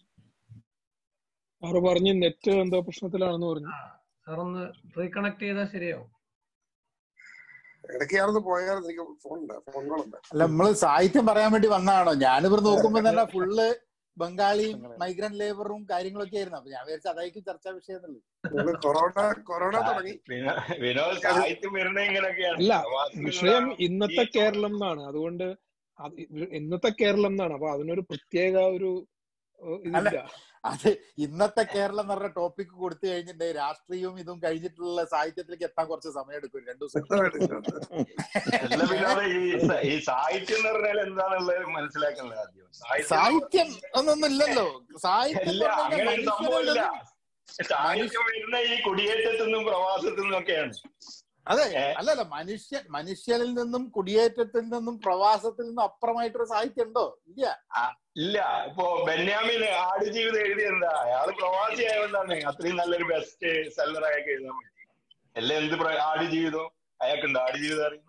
സാറ് പറഞ്ഞ് നെറ്റ് എന്തോ പ്രശ്നത്തിലാണെന്ന് പറഞ്ഞു ആ സാറൊന്ന് റീകണക്ട് ചെയ്താൽ ശരിയാവും ഇടയ്ക്ക് ഞാനൊന്ന് പോയായിരുന്നു എനിക്ക് ഫോൺ ഉണ്ട് ഫോൺ കോൾ ഉണ്ട് അല്ല നമ്മള് സാഹിത്യം പറയാൻ വേണ്ടി വന്നതാണോ ഞാനിവിടെ നോക്കുമ്പോ തന്നെ ഫുള്ള് ബംഗാളിയും മൈഗ്രന്റ് ലേബറും കാര്യങ്ങളൊക്കെ ആയിരുന്നു അപ്പൊ ഞാൻ വിചാരിച്ചു അതായിരിക്കും ചർച്ചാ വിഷയം എന്നുള്ളത് നമ്മള് കൊറോണ കൊറോണ സാ- തുടങ്ങി വിനോ- വിനോദ് അത് സാഹിത്യം വരുന്നത് ഇങ്ങനെയൊക്കെയാണ് അല്ല പ്രവാസികളുടെ വിഷയം ഈ ഇന്നത്തെ കേരളം എന്നാണ് അതുകൊണ്ട് അത് ഇന്നത്തെ കേരളം എന്നാണ് അപ്പൊ അതിനൊരു പ്രത്യേക ഒരു ഏഹ്, അല്ല ഇതില്ല അത് ഇന്നത്തെ കേരളം എന്ന് പറഞ്ഞ ടോപ്പിക് കൊടുത്തു കഴിഞ്ഞിട്ട് രാഷ്ട്രീയവും ഇതും കഴിഞ്ഞിട്ടുള്ള സാഹിത്യത്തിലേക്ക് എത്താൻ കുറച്ച് സമയം എടുക്കും രണ്ടു ദിവസം അല്ല വിനോദ് ഈ സ- ഈ സാഹിത്യം എന്ന് പറഞ്ഞാൽ എന്താണെന്നുള്ളത് മനസ്സിലാക്കുന്നത് ആദ്യം സാഹിത്യം എന്ന് സാഹിത്യം പറഞ്ഞാൽ ഒന്നൊന്നും ഇല്ലല്ലോ സാഹിത്യം ഇല്ല എന്ന് പറഞ്ഞാൽ അങ്ങനെ ഒരു സംഭവം ഇല്ല മനുഷ്യനിൽ താഴേക്ക് വരുന്ന ഈ കുടിയേറ്റത്തു നിന്നും പ്രവാസത്തു നിന്നും ഒക്കെയാണ് അതെ അല്ലല്ല മനുഷ്യ മനുഷ്യനിൽ നിന്നും കുടിയേറ്റത്തിൽ നിന്നും പ്രവാസത്തിൽ നിന്നും അപ്പുറമായിട്ടൊരു സാഹിത്യം ഉണ്ടോ ഇല്ല ഇല്ല ഇപ്പൊ ബെന്യാമിൻ ആടുജീവിതം എഴുതിയെന്താ അയാള് പ്രവാസി ആയതുകൊണ്ടാണ് അത്രയും നല്ലൊരു ബെസ്റ്റ് സെല്ലർ അയാൾക്ക് എഴുതാൻ പറ്റി അല്ലെ എന്ത് പ്ര- ആടുജീവിതം അയാൾക്കുണ്ട് ആടുജീവിതം അറിയുന്നു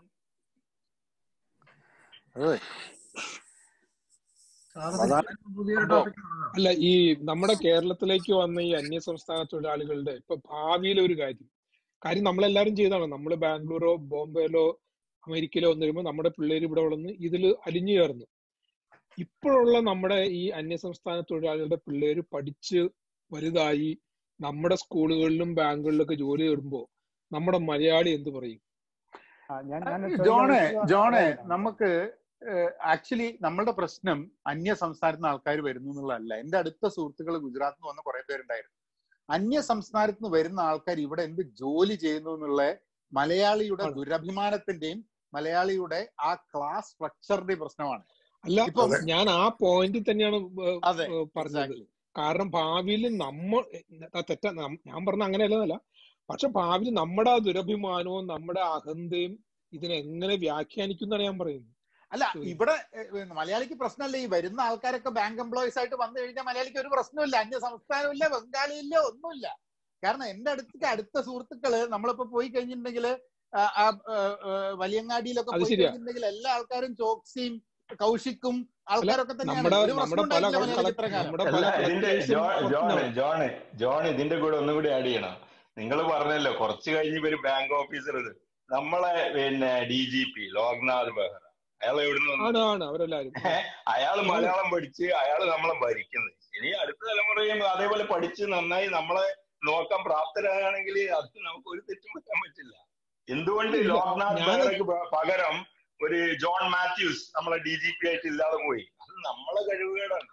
പുതിയൊരു ടോപ്പിക് അല്ല ഈ നമ്മുടെ കേരളത്തിലേക്ക് വന്ന ഈ അന്യ സംസ്ഥാന തൊഴിലാളികളുടെ ഇപ്പൊ ഭാവിയിലെ ഒരു കാര്യം കാര്യം നമ്മളെല്ലാരും ചെയ്താണ് നമ്മൾ ബാംഗ്ലൂരോ ബോംബെയിലോ അമേരിക്കയിലോ വന്നു കഴിയുമ്പോൾ നമ്മുടെ പിള്ളേർ ഇവിടെ വളർന്ന് ഇതിൽ അലിഞ്ഞു ചേർന്നു ഇപ്പോഴുള്ള നമ്മുടെ ഈ അന്യ സംസ്ഥാന തൊഴിലാളികളുടെ പിള്ളേര് പഠിച്ച് വലുതായി നമ്മുടെ സ്കൂളുകളിലും ബാങ്കുകളിലൊക്കെ ജോലി നേടുമ്പോൾ നമ്മുടെ മലയാളി എന്ത് പറയും ആ, ഞാൻ ഞാൻ ജോണെ ചോദിക്കാൻ ജോണെ ഉദ്ദേശിച്ചത് നമുക്ക് ആക്ച്വലി നമ്മളുടെ പ്രശ്നം അന്യ സംസ്ഥാനത്ത് നിന്ന് ആൾക്കാർ വരുന്നു എന്നുള്ളതല്ല എന്റെ അടുത്ത സുഹൃത്തുക്കൾ ഗുജറാത്തിൽ നിന്ന് വന്ന കുറെ പേരുണ്ടായിരുന്നു അന്യ സംസ്ഥാനത്ത് നിന്ന് വരുന്ന ആൾക്കാർ ഇവിടെ എന്ത് ജോലി ചെയ്യുന്നു എന്നുള്ള മലയാളിയുടെ ദുരഭിമാനത്തിന്റെയും മലയാളിയുടെ ആ ക്ലാസ് സ്ട്രക്ചറിന്റെയും പ്രശ്നമാണ് അല്ല ഇപ്പം ഞാൻ ആ പോയിന്റിൽ തന്നെയാണ് ഏഹ്, അതെ ഏഹ് പറഞ്ഞത് എക്സാക്ട്ലി കാരണം ഭാവിയിൽ നമ്മ തെറ്റ നം- ഞാൻ പറഞ്ഞ അങ്ങനെയല്ലെന്നല്ല പക്ഷെ ഭാവിയിൽ നമ്മുടെ ആ ദുരഭിമാനവും നമ്മുടെ അഹന്തയും ഇതിനെ എങ്ങനെ വ്യാഖ്യാനിക്കുന്നതാണ് ഞാൻ പറയുന്നത് അല്ല ഇവിടെ ഏഹ്, മലയാളിക്ക് പ്രശ്നമല്ല ഈ വരുന്ന ആൾക്കാരൊക്കെ ബാങ്ക് എംപ്ലോയീസ് ആയിട്ട് വന്നു കഴിഞ്ഞാൽ മലയാളിക്ക് ഒരു പ്രശ്നമില്ല അന്യ സംസ്ഥാനമില്ല ബംഗാളിയില്ല ഒന്നുമില്ല കാരണം എന്റെ അടുത്തേക്ക് അടുത്ത സുഹൃത്തുക്കള് നമ്മളിപ്പോ പോയി കഴിഞ്ഞിട്ടുണ്ടെങ്കിൽ വലിയങ്ങാടിയിലൊക്കെ അത് പോയി ശരിയാ. കഴിഞ്ഞിട്ടുണ്ടെങ്കിൽ എല്ലാ ആൾക്കാരും ചോക്സിയും കൗശിക്കും ആൾക്കാരൊക്കെ തന്നെയാണ് നമ്മുടെ ഒരു നമ്മുടെ പല പ്രശ്നമുണ്ടായില്ല മലയാളിക്ക് ഇത്ര കാലം നമ്മുടെ അല്ല പല ഇതിന്റെ കളക്ടേഴ്സും ജോ- ജോണ് പുറത്തുനിന്നാണ് ജോണ് ജോൺ ഇതിന്റെ കൂടെ ഒന്നും കൂടി ആഡ് ചെയ്യണം നിങ്ങൾ പറഞ്ഞല്ലോ കുറച്ച് കഴിഞ്ഞ് ഇവര് ബാങ്ക് ഓഫീസർ ഇത് നമ്മളെ പിന്നെ D G P Loknath Behera അയാൾ എവിടുന്ന് വന്നു ആണ് ആണ് അവരെല്ലാരും അയാൾ ആണ് മലയാളം പഠിച്ച് അയാൾ നമ്മളെ ഭരിക്കുന്നത് ഇനി അടുത്ത തലമുറയും അതേപോലെ പഠിച്ച് നന്നായി നമ്മളെ നോക്കാൻ പ്രാപ്തരാണെങ്കിൽ അത് നമുക്ക് ഒരു തെറ്റും പറ്റാൻ പറ്റില്ല എന്തുകൊണ്ട് ഇല്ല ലോക്നാഥ് ഞാൻ ബെഹ്റയ്ക്ക് പ- പകരം ഒരു ജോൺ മാത്യൂസ് നമ്മളെ ഡി ജി പി ആയിട്ട് ഇല്ലാതെ പോയി അത് നമ്മളെ കഴിവുകേടാണ്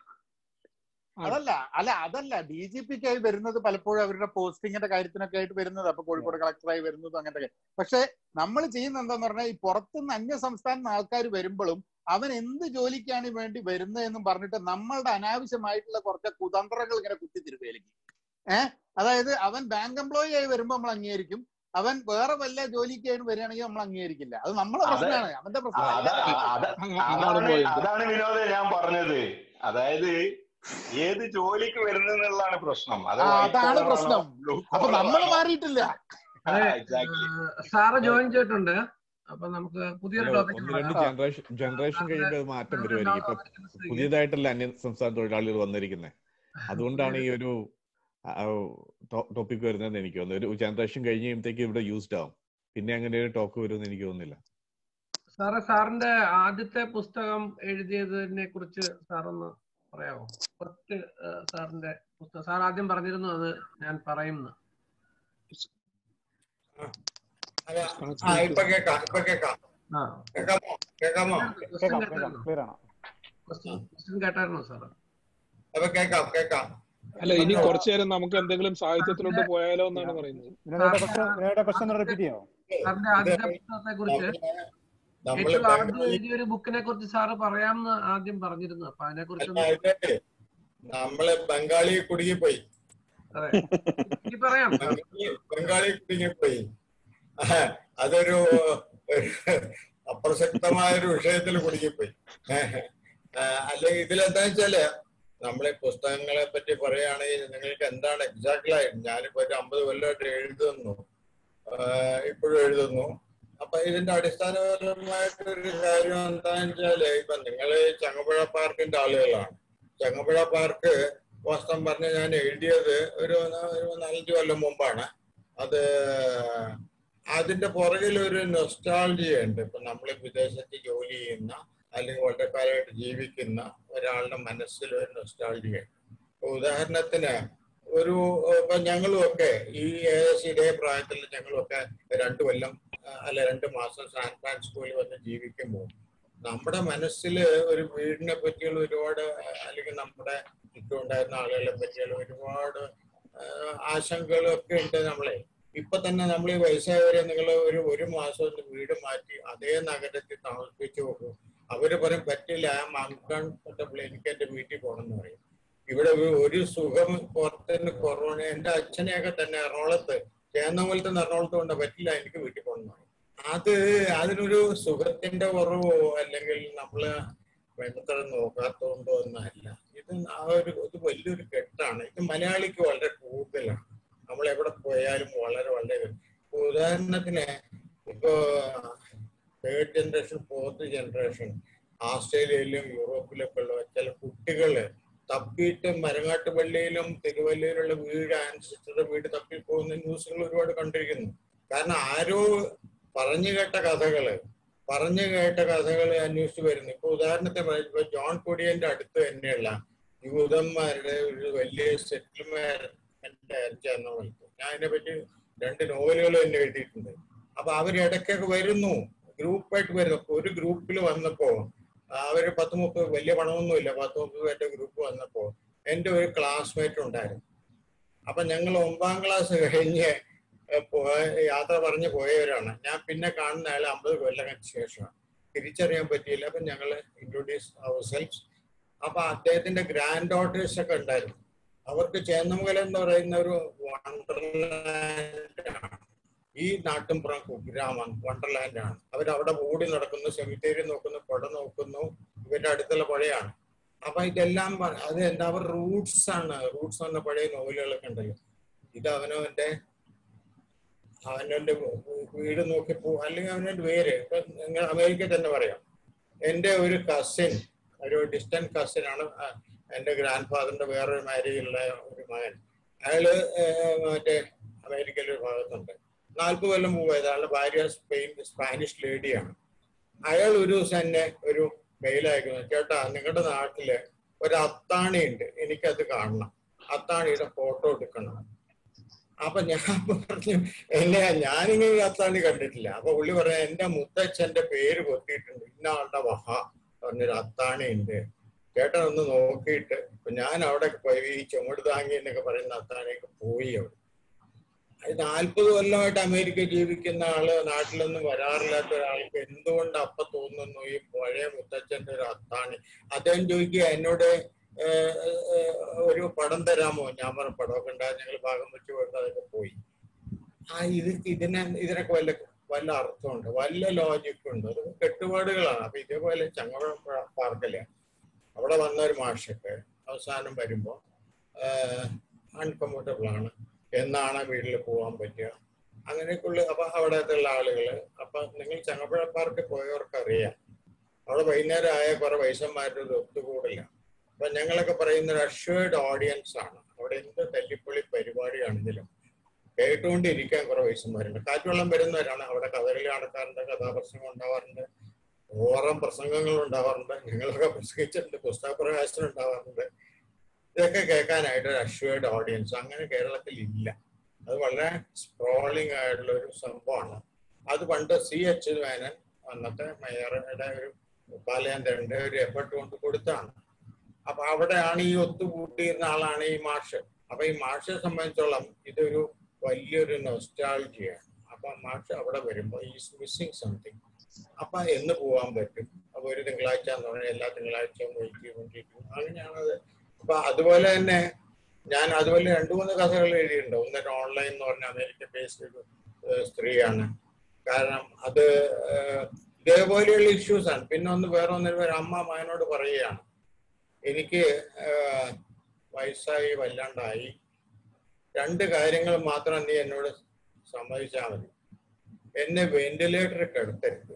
ആണ് അതല്ല അല്ല അതല്ല ഡി ജി പിക്ക് ആയി വരുന്നത് പലപ്പോഴും അവരുടെ പോസ്റ്റിങ്ങിന്റെ കാര്യത്തിനൊക്കെ ആയിട്ട് വരുന്നത് അപ്പൊ കോഴിക്കോട് കളക്ടറായി വരുന്നതും അങ്ങനത്തെ കാര്യം. പക്ഷെ നമ്മൾ ചെയ്യുന്ന എന്താന്ന് പറഞ്ഞാൽ ഈ പുറത്തുനിന്ന് അന്യ സംസ്ഥാന ആൾക്കാർ വരുമ്പോഴും അവൻ എന്ത് ജോലിക്കാണ് വേണ്ടി വരുന്നത് എന്നും പറഞ്ഞിട്ട് നമ്മളുടെ അനാവശ്യമായിട്ടുള്ള കുറച്ച് കുതന്ത്രങ്ങൾ ഇങ്ങനെ കുത്തിത്തിരുവേലിക്കും ഏഹ് അതായത് അവൻ ബാങ്ക് എംപ്ലോയി ആയി വരുമ്പോൾ നമ്മൾ അംഗീകരിക്കും അവൻ വേറെ വല്ല ജോലിക്കായിട്ട് വരികയാണെങ്കിൽ നമ്മൾ അംഗീകരിക്കില്ല അത് നമ്മളെ അതെ പ്രശ്നമാണ് അവന്റെ ആ, പ്രശ്നമല്ല അതാ അത് അ- അത അ- അതാണ് അതാണ് പോയിന്റ് അതാണ് വിനോദ ഞാൻ പറഞ്ഞത് അതായത് ഏത് ജോലിക്ക് വരുന്നെന്നുള്ളതാണ് പ്രശ്നം അത് ആ, വൈറ്റ് അതാണ് കോളർ ആണോ പ്രശ്നം ബ്ലൂ അപ്പൊ കോളർ നമ്മൾ ആണോ മാറിയിട്ടില്ല അതെ എക്സാക്ട്ലി സാറ് ജോയിൻ ചെയ്തിട്ടുണ്ട് അപ്പൊ നമുക്ക് പുതിയൊരു അല്ല ടോപ്പിക് ഒന്ന് രണ്ട് തുടങ്ങാം ജനറേഷൻ ജനറേഷൻ സാറിന്റെ കഴിയുമ്പോൾ അത് മാറ്റം സാറിന്റെ വരുമായിരിക്കും ഇപ്പൊ ഡൗട്ട് അവതരിപ്പിച്ച സ്ഥിതിക്ക് പുതിയതായിട്ടല്ല അന്യ സംസ്ഥാന തൊഴിലാളികൾ വന്നിരിക്കുന്നത് അതുകൊണ്ടാണ് ഈ പുതിയൊരു ഒരു ടോപ്പിക് വരുന്നതെന്ന് എനിക്ക് തോന്നുന്നു ഒരു ജനറേഷൻ കഴിഞ്ഞ് കഴിയുമ്പോഴത്തേക്ക് ഇവിടെ യൂസ്ഡ് ആവും പിന്നെ അങ്ങനെ ഒരു ടോക്ക് വരുമെന്ന് എനിക്ക് തോന്നുന്നില്ല സാറ് സാറിന്റെ ആദ്യത്തെ പുസ്തകം എഴുതിയതിനെ കുറിച്ച് സാറൊന്ന് പറയാമോ ഫസ്റ്റ് സാറിന്റെ പുസ്തകം സാർ ആദ്യം പറഞ്ഞിരുന്നു അത് ഞാൻ പറയുന്നു അതെ ആ ഇപ്പൊ കേക്കാം ഇപ്പൊ കേക്കാം ആ കേക്കാമോ കേക്കാമോ ക്വസ്റ്റ്യൻ കേൾക്കാം കേൾക്കാം കേട്ടായിരുന്നു ക്ലിയർ ആണ് ക്വസ്റ്റ്യൻ ക്വസ്റ്റ്യൻ കേട്ടായിരുന്നു സാറ് അപ്പൊ കേക്കാം കേക്കാം അല്ല ഇനി പറഞ്ഞോ കുറച്ചു നേരം നമുക്ക് എന്തെങ്കിലും സാഹിത്യത്തിലോട്ട് സാറിന്റെ പോയാലോ എന്നാണ് പറയുന്നത് വിനോദയുടെ സാറിന്റെ ക്വസ്റ്റ്യൻ വിനോദയുടെ ക്വസ്റ്റ്യൻ ഒന്ന് റിപ്പീറ്റ് ചെയ്യാമോ സാറിന്റെ ഇത് ആദ്യത്തെ പുസ്തകത്തെ കുറിച്ച് നമ്മള് ഏറ്റവും ആദ്യം ബംഗാളി എഴുതിയ ഒരു ബുക്കിനെ കുറിച്ച് സാറ് പറയാമെന്ന് ആദ്യം പറഞ്ഞിരുന്നു അപ്പൊ അതിനെ അല്ല കുറിച്ചൊന്ന് ഇത് നമ്മള് ബംഗാളി കുടുങ്ങിപ്പോയി അതെ എനിക്ക് പറയാം സാർ ബംഗാളി ബംഗാളി കുടുങ്ങിപ്പോയി അതൊരു ഒരു അപ്രസക്തമായ ഒരു വിഷയത്തിൽ കുടുങ്ങിപ്പോയി അല്ലെങ്കിൽ ഇതിലെന്താ വെച്ചാല് നമ്മളെ പുസ്തകങ്ങളെ പറ്റി പറയുകയാണെങ്കിൽ നിങ്ങൾക്ക് എന്താണ് എക്സാക്ട്ലി ആയിട്ട് ഞാനിപ്പോ ഒരു അമ്പത് കൊല്ലമായിട്ട് എഴുതുന്നു ആഹ് ഇപ്പോഴും എഴുതുന്നു അപ്പൊ ഇതിന്റെ അടിസ്ഥാനപരമായിട്ടൊരു കാര്യം എന്താണെന്ന് വെച്ചാല് ഇപ്പൊ നിങ്ങള് ചങ്ങമ്പുഴ പാർക്കിന്റെ ആളുകളാണ് ചങ്ങമ്പുഴ പാർക്ക് വാസ്തവം പറഞ്ഞ ഞാൻ എഴുതിയത് ഒരു ഒരു നാലഞ്ച് കൊല്ലം മുമ്പാണ് അത് അതിന്റെ പുറകിൽ ഒരു നൊസ്റ്റാൾജിയ ഉണ്ട് ഇപ്പൊ നമ്മൾ വിദേശത്ത് ജോലി ചെയ്യുന്ന അല്ലെങ്കിൽ വളരെ കാലമായിട്ട് ജീവിക്കുന്ന ഒരാളുടെ മനസ്സിൽ ഒരു നൊസ്റ്റാൾജിയ ഉണ്ട് ഇപ്പൊ ഉദാഹരണത്തിന് ഒരു ഇപ്പൊ ഞങ്ങളും ഒക്കെ ഈ ഏകദേശം ഇതേ പ്രായത്തിൽ ഞങ്ങളും ഒക്കെ രണ്ടു കൊല്ലം ആ, അല്ല രണ്ട് മാസം സാൻ ഫ്രാൻസിസ്കോയിൽ വന്ന് ജീവിക്കുമ്പോൾ നമ്മുടെ മനസ്സിൽ ഒരു വീടിനെ പറ്റിയുള്ള ഒരുപാട് ആ, അല്ലെങ്കിൽ നമ്മുടെ ചുറ്റും ഉണ്ടായിരുന്ന ആളുകളെ പറ്റിയുള്ള ഒരുപാട് ആ, ആശങ്കകളൊക്കെ ഉണ്ട് നമ്മളെ ഇപ്പൊ തന്നെ നമ്മൾ ഈ വയസ്സായവരെ നിങ്ങൾ ഒരു ഒരു മാസം ഒന്ന് വീട് മാറ്റി അതേ നഗരത്തിൽ താമസിപ്പിച്ചു നോക്കും അവര് പറയും പറ്റില്ല ആ മാംകാൺ പറ്റപ്പോൾ എനിക്ക് എന്റെ വീട്ടിൽ പോകണം എന്ന് പറയും ഇവിടെ ഒരു- ഒരു സുഖം പുറത്തിന് കൊറോണ എന്റെ അച്ഛനെയൊക്കെ തന്നെ എറണാകുളത്ത് ചേന്നമംഗലത്ത് നിന്ന് എറണാകുളത്ത് കൊണ്ട് പറ്റില്ല എനിക്ക് വീട്ടിൽ പോകണം അത് അതിനൊരു സുഖത്തിന്റെ കുറവോ അല്ലെങ്കിൽ നമ്മള് വേണ്ടത്ര നോക്കാത്തതുകൊണ്ടോ ഒന്നല്ല ഇത് ആ ഒരു ഇത് വലിയൊരു കെട്ടാണ് ഇത് മലയാളിക്ക് വളരെ കൂടുതലാണ് നമ്മൾ എവിടെ പോയാലും വളരെ വളരെ ഇപ്പൊ ഉദാഹരണത്തിന് ഇപ്പോ തേർഡ് ജനറേഷൻ ഫോർത്ത് ജനറേഷൻ ആസ്ട്രേലിയയിലും യൂറോപ്പിലൊക്കെ ഉള്ള ചില കുട്ടികള് തപ്പിയിട്ട് മരങ്ങാട്ടുപള്ളിയിലും തിരുവല്ലയിലുള്ള വീട് ആൻസിസ്റ്ററുടെ വീട് തപ്പി പോകുന്ന ന്യൂസുകൾ ഒരുപാട് കണ്ടിരിക്കുന്നു കാരണം ആരോ പറഞ്ഞു കേട്ട കഥകള് പറഞ്ഞു കേട്ട കഥകൾ അന്വേഷിച്ച് വരുന്നു ഇപ്പൊ ഉദാഹരണത്തിന് പറയാം, ഇപ്പൊ ജോൺ കൊടിയന്റെ അടുത്ത് തന്നെയുള്ള യൂതന്മാരുടെ ഒരു വലിയ സെറ്റിൽമെന്റ് അയച്ചെന്നുള്ളത് ഞാൻ അതിനെപ്പറ്റി രണ്ട് നോവലുകൾ തന്നെ എഴുതിയിട്ടുണ്ട് അപ്പൊ അവരിടയ്ക്കൊക്കെ വരുന്നു ഗ്രൂപ്പായിട്ട് വരുന്നു അപ്പൊ ഒരു ഗ്രൂപ്പിൽ വന്നപ്പോ അവര് പത്ത് മുപ്പത് വലിയ പണമൊന്നുമില്ല പത്ത് മുപ്പത് പേരുടെ ഗ്രൂപ്പ് വന്നപ്പോ എന്റെ ഒരു ക്ലാസ്മേറ്റ് ഉണ്ടായിരുന്നു അപ്പൊ ഞങ്ങൾ ഒമ്പതാം ക്ലാസ് കഴിഞ്ഞ് ഏഹ് പോയ- യാത്ര പറഞ്ഞ് പോയവരാണ് ഞാൻ പിന്നെ കാണുന്ന ആൾ അമ്പത് കൊല്ലങ്ങൾക്ക് ശേഷമാണ് തിരിച്ചറിയാൻ പറ്റിയില്ല അപ്പൊ ഞങ്ങൾ ഇൻട്രൊഡ്യൂസ് അവർ സെൽസ് അപ്പൊ അദ്ദേഹത്തിന്റെ ഗ്രാൻഡ് ഡോട്ടേഴ്സ് ഒക്കെ ഉണ്ടായിരുന്നു അവർക്ക് ചേന്നമംഗലം എന്ന് പറയുന്ന ഒരു വണ്ടർലാൻഡ് ആണ് ഈ നാട്ടിൻപുറം കുഗ്രാമം വണ്ടർലാൻഡ് ആണ് അവരവിടെ ഓടി നടക്കുന്നു സെമിത്തേരി നോക്കുന്നു പുഴ നോക്കുന്നു ഇവരുടെ അടുത്തുള്ള പുഴയാണ് അപ്പൊ ഇതെല്ലാം പ- അത് എന്താ അവർ റൂട്ട്സ് ആണ് റൂട്ട്സ് എന്ന പഴയ നോവലുകളൊക്കെ ഉണ്ടല്ലോ ഇത് അവനവന്റെ അവനവന്റെ വീട് നോക്കി പോ അല്ലെങ്കിൽ അവനവന്റെ പേര് ഇപ്പൊ നിങ്ങൾ അമേരിക്കയിൽ തന്നെ പറയാം എന്റെ ഒരു കസിൻ ഒരു ഡിസ്റ്റന്റ് കസിൻ ആണ് ആ, എന്റെ ഗ്രാൻഡ് ഫാദറിന്റെ വേറൊരു മാരേജുള്ള ഒരു മകൻ അയാള് ഏർ, മറ്റേ അമേരിക്കയിലെ ഒരു ഭാഗത്തുണ്ട് നാൽപ്പത് കൊല്ലം മുമ്പ് അയാളുടെ ഭാര്യ സ്പെയിൻ സ്പാനിഷ് ലേഡിയാണ് അയാൾ ഒരു ദിവസം എന്നെ ഒരു മെയിൽ അയക്കുന്നു ചേട്ടാ നിങ്ങളുടെ നാട്ടില് ഒരു അത്താണി ഉണ്ട് എനിക്കത് കാണണം അത്താണിയുടെ ഫോട്ടോ എടുക്കണം അപ്പൊ ഞാൻ പറഞ്ഞു എന്നെ ഞാനിങ്ങനെ ഒരു അത്താണി കണ്ടിട്ടില്ല അപ്പൊ പുള്ളി പറയാ എന്റെ മുത്തച്ഛന്റെ പേര് കൊത്തിയിട്ടുണ്ട് ഇന്ന ആളുടെ വഹ പറഞ്ഞൊരു അത്താണി ഉണ്ട് ചേട്ടൻ ഒന്ന് നോക്കിയിട്ട് ഇപ്പൊ ഞാൻ അവിടെ പോയി ഈ ചുമട് താങ്ങി എന്നൊക്കെ പറയുന്ന അത്താണിയൊക്കെ പോയി അവിടെ അത് നാൽപ്പത് കൊല്ലമായിട്ട് അമേരിക്ക ജീവിക്കുന്ന ആള് നാട്ടിലൊന്നും വരാറില്ലാത്ത ഒരാൾക്ക് എന്തുകൊണ്ട് അപ്പൊ തോന്നുന്നു ഈ പഴയ മുത്തച്ഛന്റെ ഒരു അത്താണി അദ്ദേഹം ചോദിക്കുക എന്നോട് ഏഹ്, ഏഹ്, ഒരു പടം തരാമോ ഞാൻ പറഞ്ഞ പടമൊക്കെ ഉണ്ടായിരുന്നു ഞങ്ങൾ ഭാഗം വെച്ച് പോയിട്ട് അതൊക്കെ പോയി ആ ഇത് ഇതിനെ ഇതിനൊക്കെ വല്ല വല്ല അർത്ഥമുണ്ട് വല്ല ലോജിക് ഉണ്ട് അത് കെട്ടുപാടുകളാണ് അപ്പൊ ഇതേപോലെ ചങ്ങവഴ പാർക്കല്ലേ അവിടെ വന്ന ഒരു മാഷൊക്കെ അവസാനം വരുമ്പോ അൺകംഫർട്ടബിൾ ആണ് എന്നാണ് വീട്ടിൽ പോകാൻ പറ്റുക അങ്ങനെയൊക്കെയുള്ള അപ്പൊ അവിടത്തുള്ള ആളുകള് അപ്പൊ നിങ്ങൾ ചങ്ങപ്പുഴ പാർക്കിൽ പോയവർക്ക് അറിയാം അവിടെ വൈകുന്നേരം ആയ കുറെ വയസ്സന്മാരുടെ ഒരു ഒത്തുകൂടില്ല അപ്പൊ ഞങ്ങളൊക്കെ പറയുന്ന ഒരു അഷ്വേർഡ് ഓഡിയൻസ് ആണ് അവിടെ എന്ത് തല്ലിപ്പൊളി പരിപാടിയാണെങ്കിലും കേട്ടുകൊണ്ടിരിക്കാൻ കുറെ വയസ്സന്മാരുണ്ട് കാറ്റുവെള്ളം വരുന്നവരാണ് അവിടെ കഥകളി നടക്കാറുണ്ട് കഥാപ്രസംഗം ഉണ്ടാവാറുണ്ട് ഓറം പ്രസംഗങ്ങൾ ഉണ്ടാവാറുണ്ട് ഞങ്ങളൊക്കെ പ്രസംഗിച്ചിട്ടുണ്ട് പുസ്തക പ്രകാശനം ഉണ്ടാവാറുണ്ട് ഇതൊക്കെ കേൾക്കാനായിട്ട് ഒരു അഷ്വേർഡ് ഓഡിയൻസ് അങ്ങനെ കേരളത്തിൽ ഇല്ല അത് വളരെ സ്ക്രോളിംഗ് ആയിട്ടുള്ള ഒരു സംഭവമാണ് അത് പണ്ട് സി എച്ച് മേനൻ അന്നത്തെ മേയറുടെ ഒരു പാലയാന്തരന്റെ ഒരു എഫർട്ട് കൊണ്ട് കൊടുത്താണ് അപ്പൊ അവിടെയാണ് ഈ ഒത്തുകൂട്ടിയിരുന്ന ആളാണ് ഈ മാഷ് അപ്പൊ ഈ മാഷെ സംബന്ധിച്ചോളം ഇതൊരു വലിയൊരു നൊസ്റ്റാൾജിയാണ് അപ്പൊ മാഷ് അവിടെ വരുമ്പോ ഈസ് മിസ്സിങ് സംതിങ് അപ്പൊ എന്ന് പോകാൻ പറ്റും അപ്പൊ ഒരു തിങ്കളാഴ്ച എന്ന് പറഞ്ഞാൽ എല്ലാ തിങ്കളാഴ്ചയും വെയിറ്റ് ചെയ്തുകൊണ്ടിരിക്കും അങ്ങനെയാണത് അപ്പൊ അതുപോലെ തന്നെ ഞാൻ അതുപോലെ രണ്ടു മൂന്ന് കഥകൾ എഴുതിയിട്ടുണ്ട് ഒന്ന് ഓൺലൈൻ എന്ന് പറഞ്ഞ അമേരിക്കൻ ബേസ്ഡ് ഒരു ഏഹ്, സ്ത്രീയാണ് കാരണം അത് ഏഹ്, ഇതേപോലെയുള്ള ഇഷ്യൂസ് ആണ് പിന്നെ ഒന്ന് വേറെ ഒന്നിന് ഒരു അമ്മ മകനോട് പറയുകയാണ് എനിക്ക് ഏഹ്, വയസ്സായി വല്ലാണ്ടായി രണ്ട് കാര്യങ്ങൾ മാത്രം നീ എന്നോട് സമ്മതിച്ചാൽ മതി എന്നെ വെന്റിലേറ്ററിൽ കിടത്തരുത്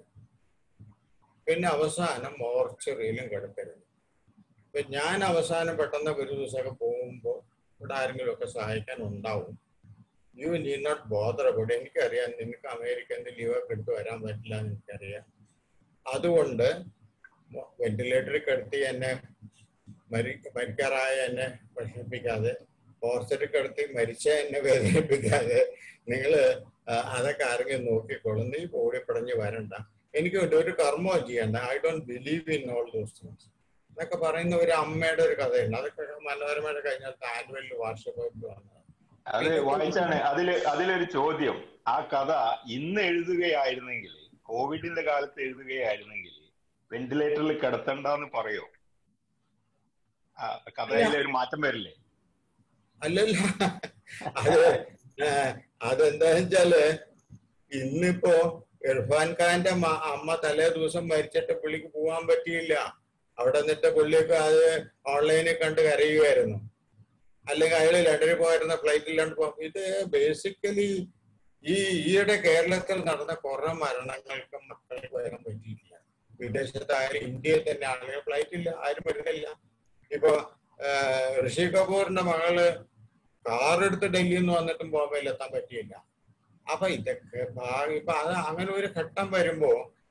പിന്നെ അവസാനം മോർച്ചറിയിലും കിടത്തരുത് ഇപ്പൊ ഞാൻ അവസാനം പെട്ടെന്ന് ഒരു ദിവസമൊക്കെ പോകുമ്പോൾ ഇവിടെ ആരെങ്കിലും ഒക്കെ സഹായിക്കാൻ ഉണ്ടാവും യു നീ നോട്ട് ബോദർ അബൌട്ട് എനിക്കറിയാം നിനക്ക് അമേരിക്കൻ്റെ ലീവൊക്കെ എടുത്ത് വരാൻ പറ്റില്ല എന്ന് എനിക്കറിയാം അതുകൊണ്ട് വെന്റിലേറ്ററിൽ കിടത്തി എന്നെ മരി മരിക്കാറായ എന്നെ വിഷമിപ്പിക്കാതെ മോർച്ചറിൽ കിടത്തി മരിച്ച എന്നെ വേദനിപ്പിക്കാതെ നിങ്ങള് ആ, അതൊക്കെ ആരെങ്കിലും നോക്കിക്കോളും നീ ഓടിപ്പടഞ്ഞ് വരണ്ട എനിക്ക് വേണ്ടി ഒരു കർമ്മവും ചെയ്യണ്ട I don't believe in all those things എന്നൊക്കെ പറയുന്ന ഒരു അമ്മയുടെ ഒരു കഥയുണ്ട് അതൊക്കെ മനോരമയുടെ കഴിഞ്ഞ ആനുവൽ വാർഷികത്തിൽ വന്നത് അത് വായിച്ചാണ് അതില് അതിലൊരു ചോദ്യം ആ കഥ ഇന്ന് എഴുതുകയായിരുന്നെങ്കിൽ കോവിഡിന്റെ കാലത്ത് എഴുതുകയായിരുന്നെങ്കിൽ വെന്റിലേറ്ററിൽ കിടത്തണ്ടെന്ന് പറയോ ആ, കഥയിലെ ഒരു മാറ്റം വരില്ലേ അല്ലല്ല അത് ഏ, അതെന്താന്ന് വെച്ചാല് ഇന്നിപ്പോ ഇർഫാൻ ഖാന്റെ മ- അമ്മ തലേ ദിവസം മരിച്ചിട്ട് പുള്ളിക്ക് പോകാൻ പറ്റിയില്ല അവിടെ നിന്നിട്ട് പുള്ളിയൊക്കെ അത് ഓൺലൈനിൽ കണ്ട് കരയുമായിരുന്നു അല്ലെങ്കിൽ അയാൾ ലണ്ടനിൽ പോയിരുന്ന ഫ്ലൈറ്റില്ലാണ്ട് പോകും ഇത് ബേസിക്കലി ഈ ഈയിടെ കേരളത്തിൽ നടന്ന കുറെ മരണങ്ങൾക്ക് മക്കൾക്ക് വരാൻ പറ്റിയില്ല വിദേശത്തായാലും ഇന്ത്യയിൽ തന്നെ ആളുകൾ ഫ്ലൈറ്റില്ല ആരും വരുന്നില്ല ഇപ്പൊ ആ, ഋഷി കപൂറിന്റെ മകള് കാർ എടുത്ത് ഡൽഹിയിൽ നിന്ന് വന്നിട്ടും ബോംബെയിൽ എത്താൻ പറ്റിയില്ല അപ്പൊ ഇതൊക്കെ ഭാ- ഇപ്പൊ അത് അങ്ങനെ ഒരു ഘട്ടം വരുമ്പോ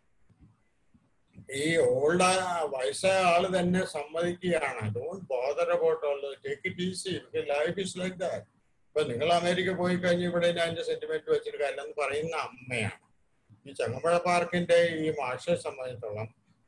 ഈ ഓൾഡ് വയസ്സായ ആള് തന്നെ സമ്മതിക്കുകയാണ് don't bother about all take it easy life is like that ഇപ്പൊ നിങ്ങൾ അമേരിക്ക പോയി കഴിഞ്ഞ് ഇവിടെ ഞാൻ എന്റെ സെന്റിമെന്റ് വെച്ചിട്ട് കാര്യമെന്ന് പറയുന്ന അമ്മയാണ് ഈ ചങ്ങമ്പുഴ പാർക്കിന്റെ ഈ മാഷെ സംബന്ധിച്ചോളം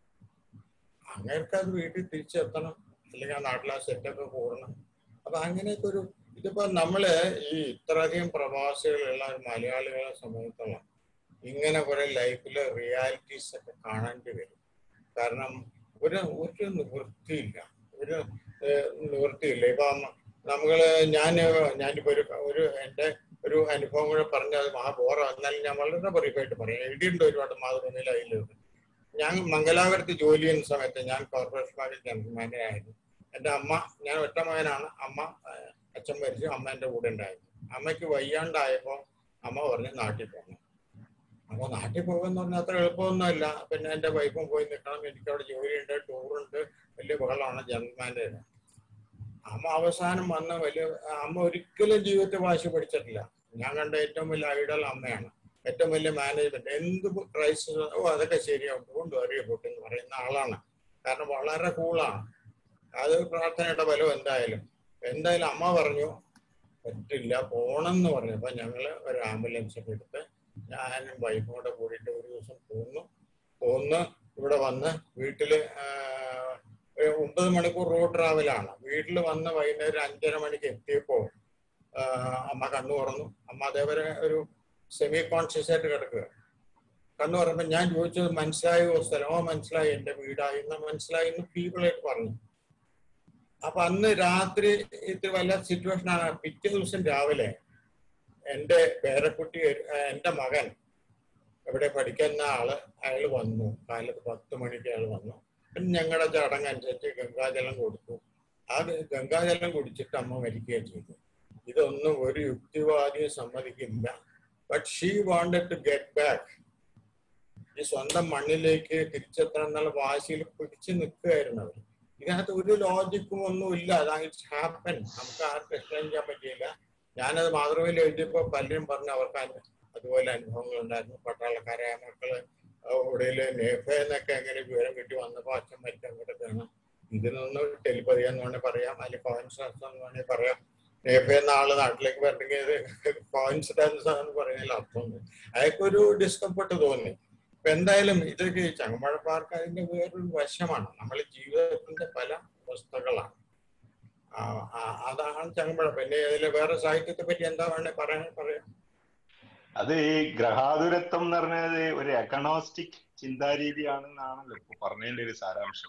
അങ്ങേർക്ക് അത് വീട്ടിൽ തിരിച്ചെത്തണം അല്ലെങ്കിൽ ആ നാട്ടിൽ ആ സെറ്റൊക്കെ കൂടണം അപ്പൊ അങ്ങനെയൊക്കെ ഒരു ഇതിപ്പോ നമ്മള് ഈ ഇത്രയധികം പ്രവാസികളുള്ള ഒരു മലയാളികളെ സംബന്ധിച്ചോളം ഇങ്ങനെ കുറെ ലൈഫിലെ റിയാലിറ്റീസ് ഒക്കെ കാണേണ്ടി വരും കാരണം ഒരു ഒരു നിവൃത്തിയില്ല ഒരു ഏഹ്, നിവൃത്തിയില്ല ഇപ്പൊ നമ്മള് ഞാൻ ഞാനിപ്പോ ഒരു ഒരു എന്റെ ഒരു അനുഭവം കൂടെ പറഞ്ഞത് മഹാ ബോറ എന്നാലും ഞാൻ വളരെ ബ്രീഫായിട്ട് പറയാം എഴുതിയിട്ടുണ്ട് ഒരുപാട് മാതൃഭൂമിയിൽ അതിലുണ്ട് ഞാൻ മംഗലാപുരത്ത് ജോലി ചെയ്യുന്ന സമയത്ത് ഞാൻ കോർപ്പറേഷൻ ബാങ്കിൽ ജനറൽ മാനേജർ ആയിരുന്നു എന്റെ അമ്മ ഞാൻ ഒറ്റ മകനാണ് അമ്മ ഏഹ്, അച്ഛൻ മരിച്ചു അമ്മ എന്റെ കൂടെ ഉണ്ടായിരുന്നു അമ്മയ്ക്ക് വയ്യാണ്ടായപ്പോ അമ്മ പറഞ്ഞു നാട്ടിൽ പോകണം അപ്പൊ നാട്ടിൽ പോകുമെന്ന് പറഞ്ഞാൽ അത്ര എളുപ്പമൊന്നുമല്ല പിന്നെ എന്റെ വൈഫും പോയി നിൽക്കണം എനിക്ക് അവിടെ ജോലിയുണ്ട് ടൂറുണ്ട് വലിയ ബഹളമാണ് ജനറൽ മാനേജർ അമ്മ അവസാനം വന്ന വലിയ അമ്മ ഒരിക്കലും ജീവിതത്തിൽ വാശി പഠിച്ചിട്ടില്ല ഞാൻ കണ്ട ഏറ്റവും വലിയ ഐഡൽ അമ്മയാണ് ഏറ്റവും വലിയ മാനേജ്മെന്റ് എന്ത് ക്രൈസിസ് ഓ അതൊക്കെ ശരിയാവും ഡോണ്ട് വറി അബൌട്ട് എന്ന് പറയുന്ന ആളാണ് കാരണം വളരെ കൂളാണ് അത് പ്രാർത്ഥനയുടെ ബലം എന്തായാലും എന്തായാലും അമ്മ പറഞ്ഞു പറ്റില്ല പോണെന്ന് പറഞ്ഞപ്പോ ഞങ്ങള് ഒരു ആംബുലൻസ് ഒക്കെ എടുത്ത് ഞാനും വൈഫും കൂടെ കൂടിയിട്ട് ഒരു ദിവസം പോന്നു പോന്ന് ഇവിടെ വന്ന് വീട്ടില് ആ, ഒരു ഒമ്പത് മണിക്കൂർ റോഡ് ട്രാവലാണ് വീട്ടിൽ വന്ന് വൈകുന്നേരം അഞ്ചര മണിക്ക് എത്തിയപ്പോ ആ, അമ്മ കണ്ണു തുറന്നു അമ്മ അതേവരെ ഒരു സെമി കോൺഷ്യസ് ആയിട്ട് കിടക്കുക കണ്ണു പറഞ്ഞപ്പോ ഞാൻ ചോദിച്ചത് മനസ്സിലായോ സ്ഥലമോ മനസ്സിലായി എന്റെ വീടായി എന്ന് മനസ്സിലായി എന്ന് ഫീബിളായിട്ട് പറഞ്ഞു അപ്പൊ അന്ന് രാത്രി ഇത് വല്ല സിറ്റുവേഷൻ ആണ് പിറ്റേ ദിവസം രാവിലെ എന്റെ പേരക്കുട്ടി ഒരു- ആ, എന്റെ മകൻ ഇവിടെ പഠിക്കുന്ന ആള് അയാൾ വന്നു കാലത്ത് പത്ത് മണിക്ക് അയാൾ വന്നു പിന്നെ ഞങ്ങളുടെ ചടങ്ങനുസരിച്ച് ഗംഗാജലം കൊടുത്തു ആ ഗ- ഗംഗാജലം കുടിച്ചിട്ട് അമ്മ മരിക്കുകയും ചെയ്തു ഇതൊന്നും ഒരു യുക്തിവാദിയും സമ്മതിക്കില്ല but she wanted to get back ഈ സ്വന്തം മണ്ണിലേക്ക് തിരിച്ചെത്തണം എന്നുള്ള വാശിയിൽ പിടിച്ചു നിൽക്കുകയായിരുന്നു അവർ ഇതിനകത്ത് ഒരു ലോജിക്കും ഒന്നും ഇല്ല അതാണ് ഇറ്റ്സ് ഹാപ്പൻ നമുക്ക് ആർക്കും എക്സ്പ്ലെയിൻ ചെയ്യാൻ പറ്റിയില്ല ഞാനത് മാതൃഭൂമിയിൽ എഴുതിയപ്പോൾ പലരും പറഞ്ഞു അവർക്ക് അനു- അതുപോലെ അനുഭവങ്ങൾ ഉണ്ടായിരുന്നു പട്ടാളക്കാരായ മക്കള് ഇവിടെയില് നേഫ എന്നൊക്കെ എങ്ങനെ വിവരം കിട്ടി വന്നപ്പോ അച്ഛൻ മരിക്കാൻ കിടക്കുകയാണ് ഇതിനൊന്ന് ടെലിപ്പതി എന്ന് വേണമെങ്കിൽ പറയാം അല്ലെങ്കിൽ കോയിൻസിഡൻസ് എന്ന് വേണമെങ്കിൽ പറയാം നേഫ എന്ന ആള് നാട്ടിലേക്ക് വരണമെങ്കിൽ ഇത് കോയിൻസിഡൻസ് എന്ന് പറയുന്നതിൽ അർത്ഥമുണ്ട് അയാൾക്കൊരു ഡിസ്കംഫർട്ട് തോന്നി ഇപ്പൊ എന്തായാലും ഇതൊക്കെ ഈ ചങ്ങമ്പഴ പാർക്ക് അതിന്റെ വേറൊരു വശമാണ് നമ്മൾ ജീവിതത്തിന്റെ പല അവസ്ഥകളാണ് ആ, ആ, അതാണ് ചങ്ങമ്പഴ പിന്നെ ഇതിലെ വേറെ സാഹിത്യത്തെ പറ്റി എന്താ വേണേ പറയാൻ പറയാം അത് ഈ ഗ്രഹാതുരത്വം എന്ന് പറഞ്ഞത് ഒരു എക്കണോസ്റ്റിക് ചിന്താരീതിയാണെന്നാണല്ലോ ഇപ്പൊ പറഞ്ഞതിന്റെ ഒരു സാരാംശം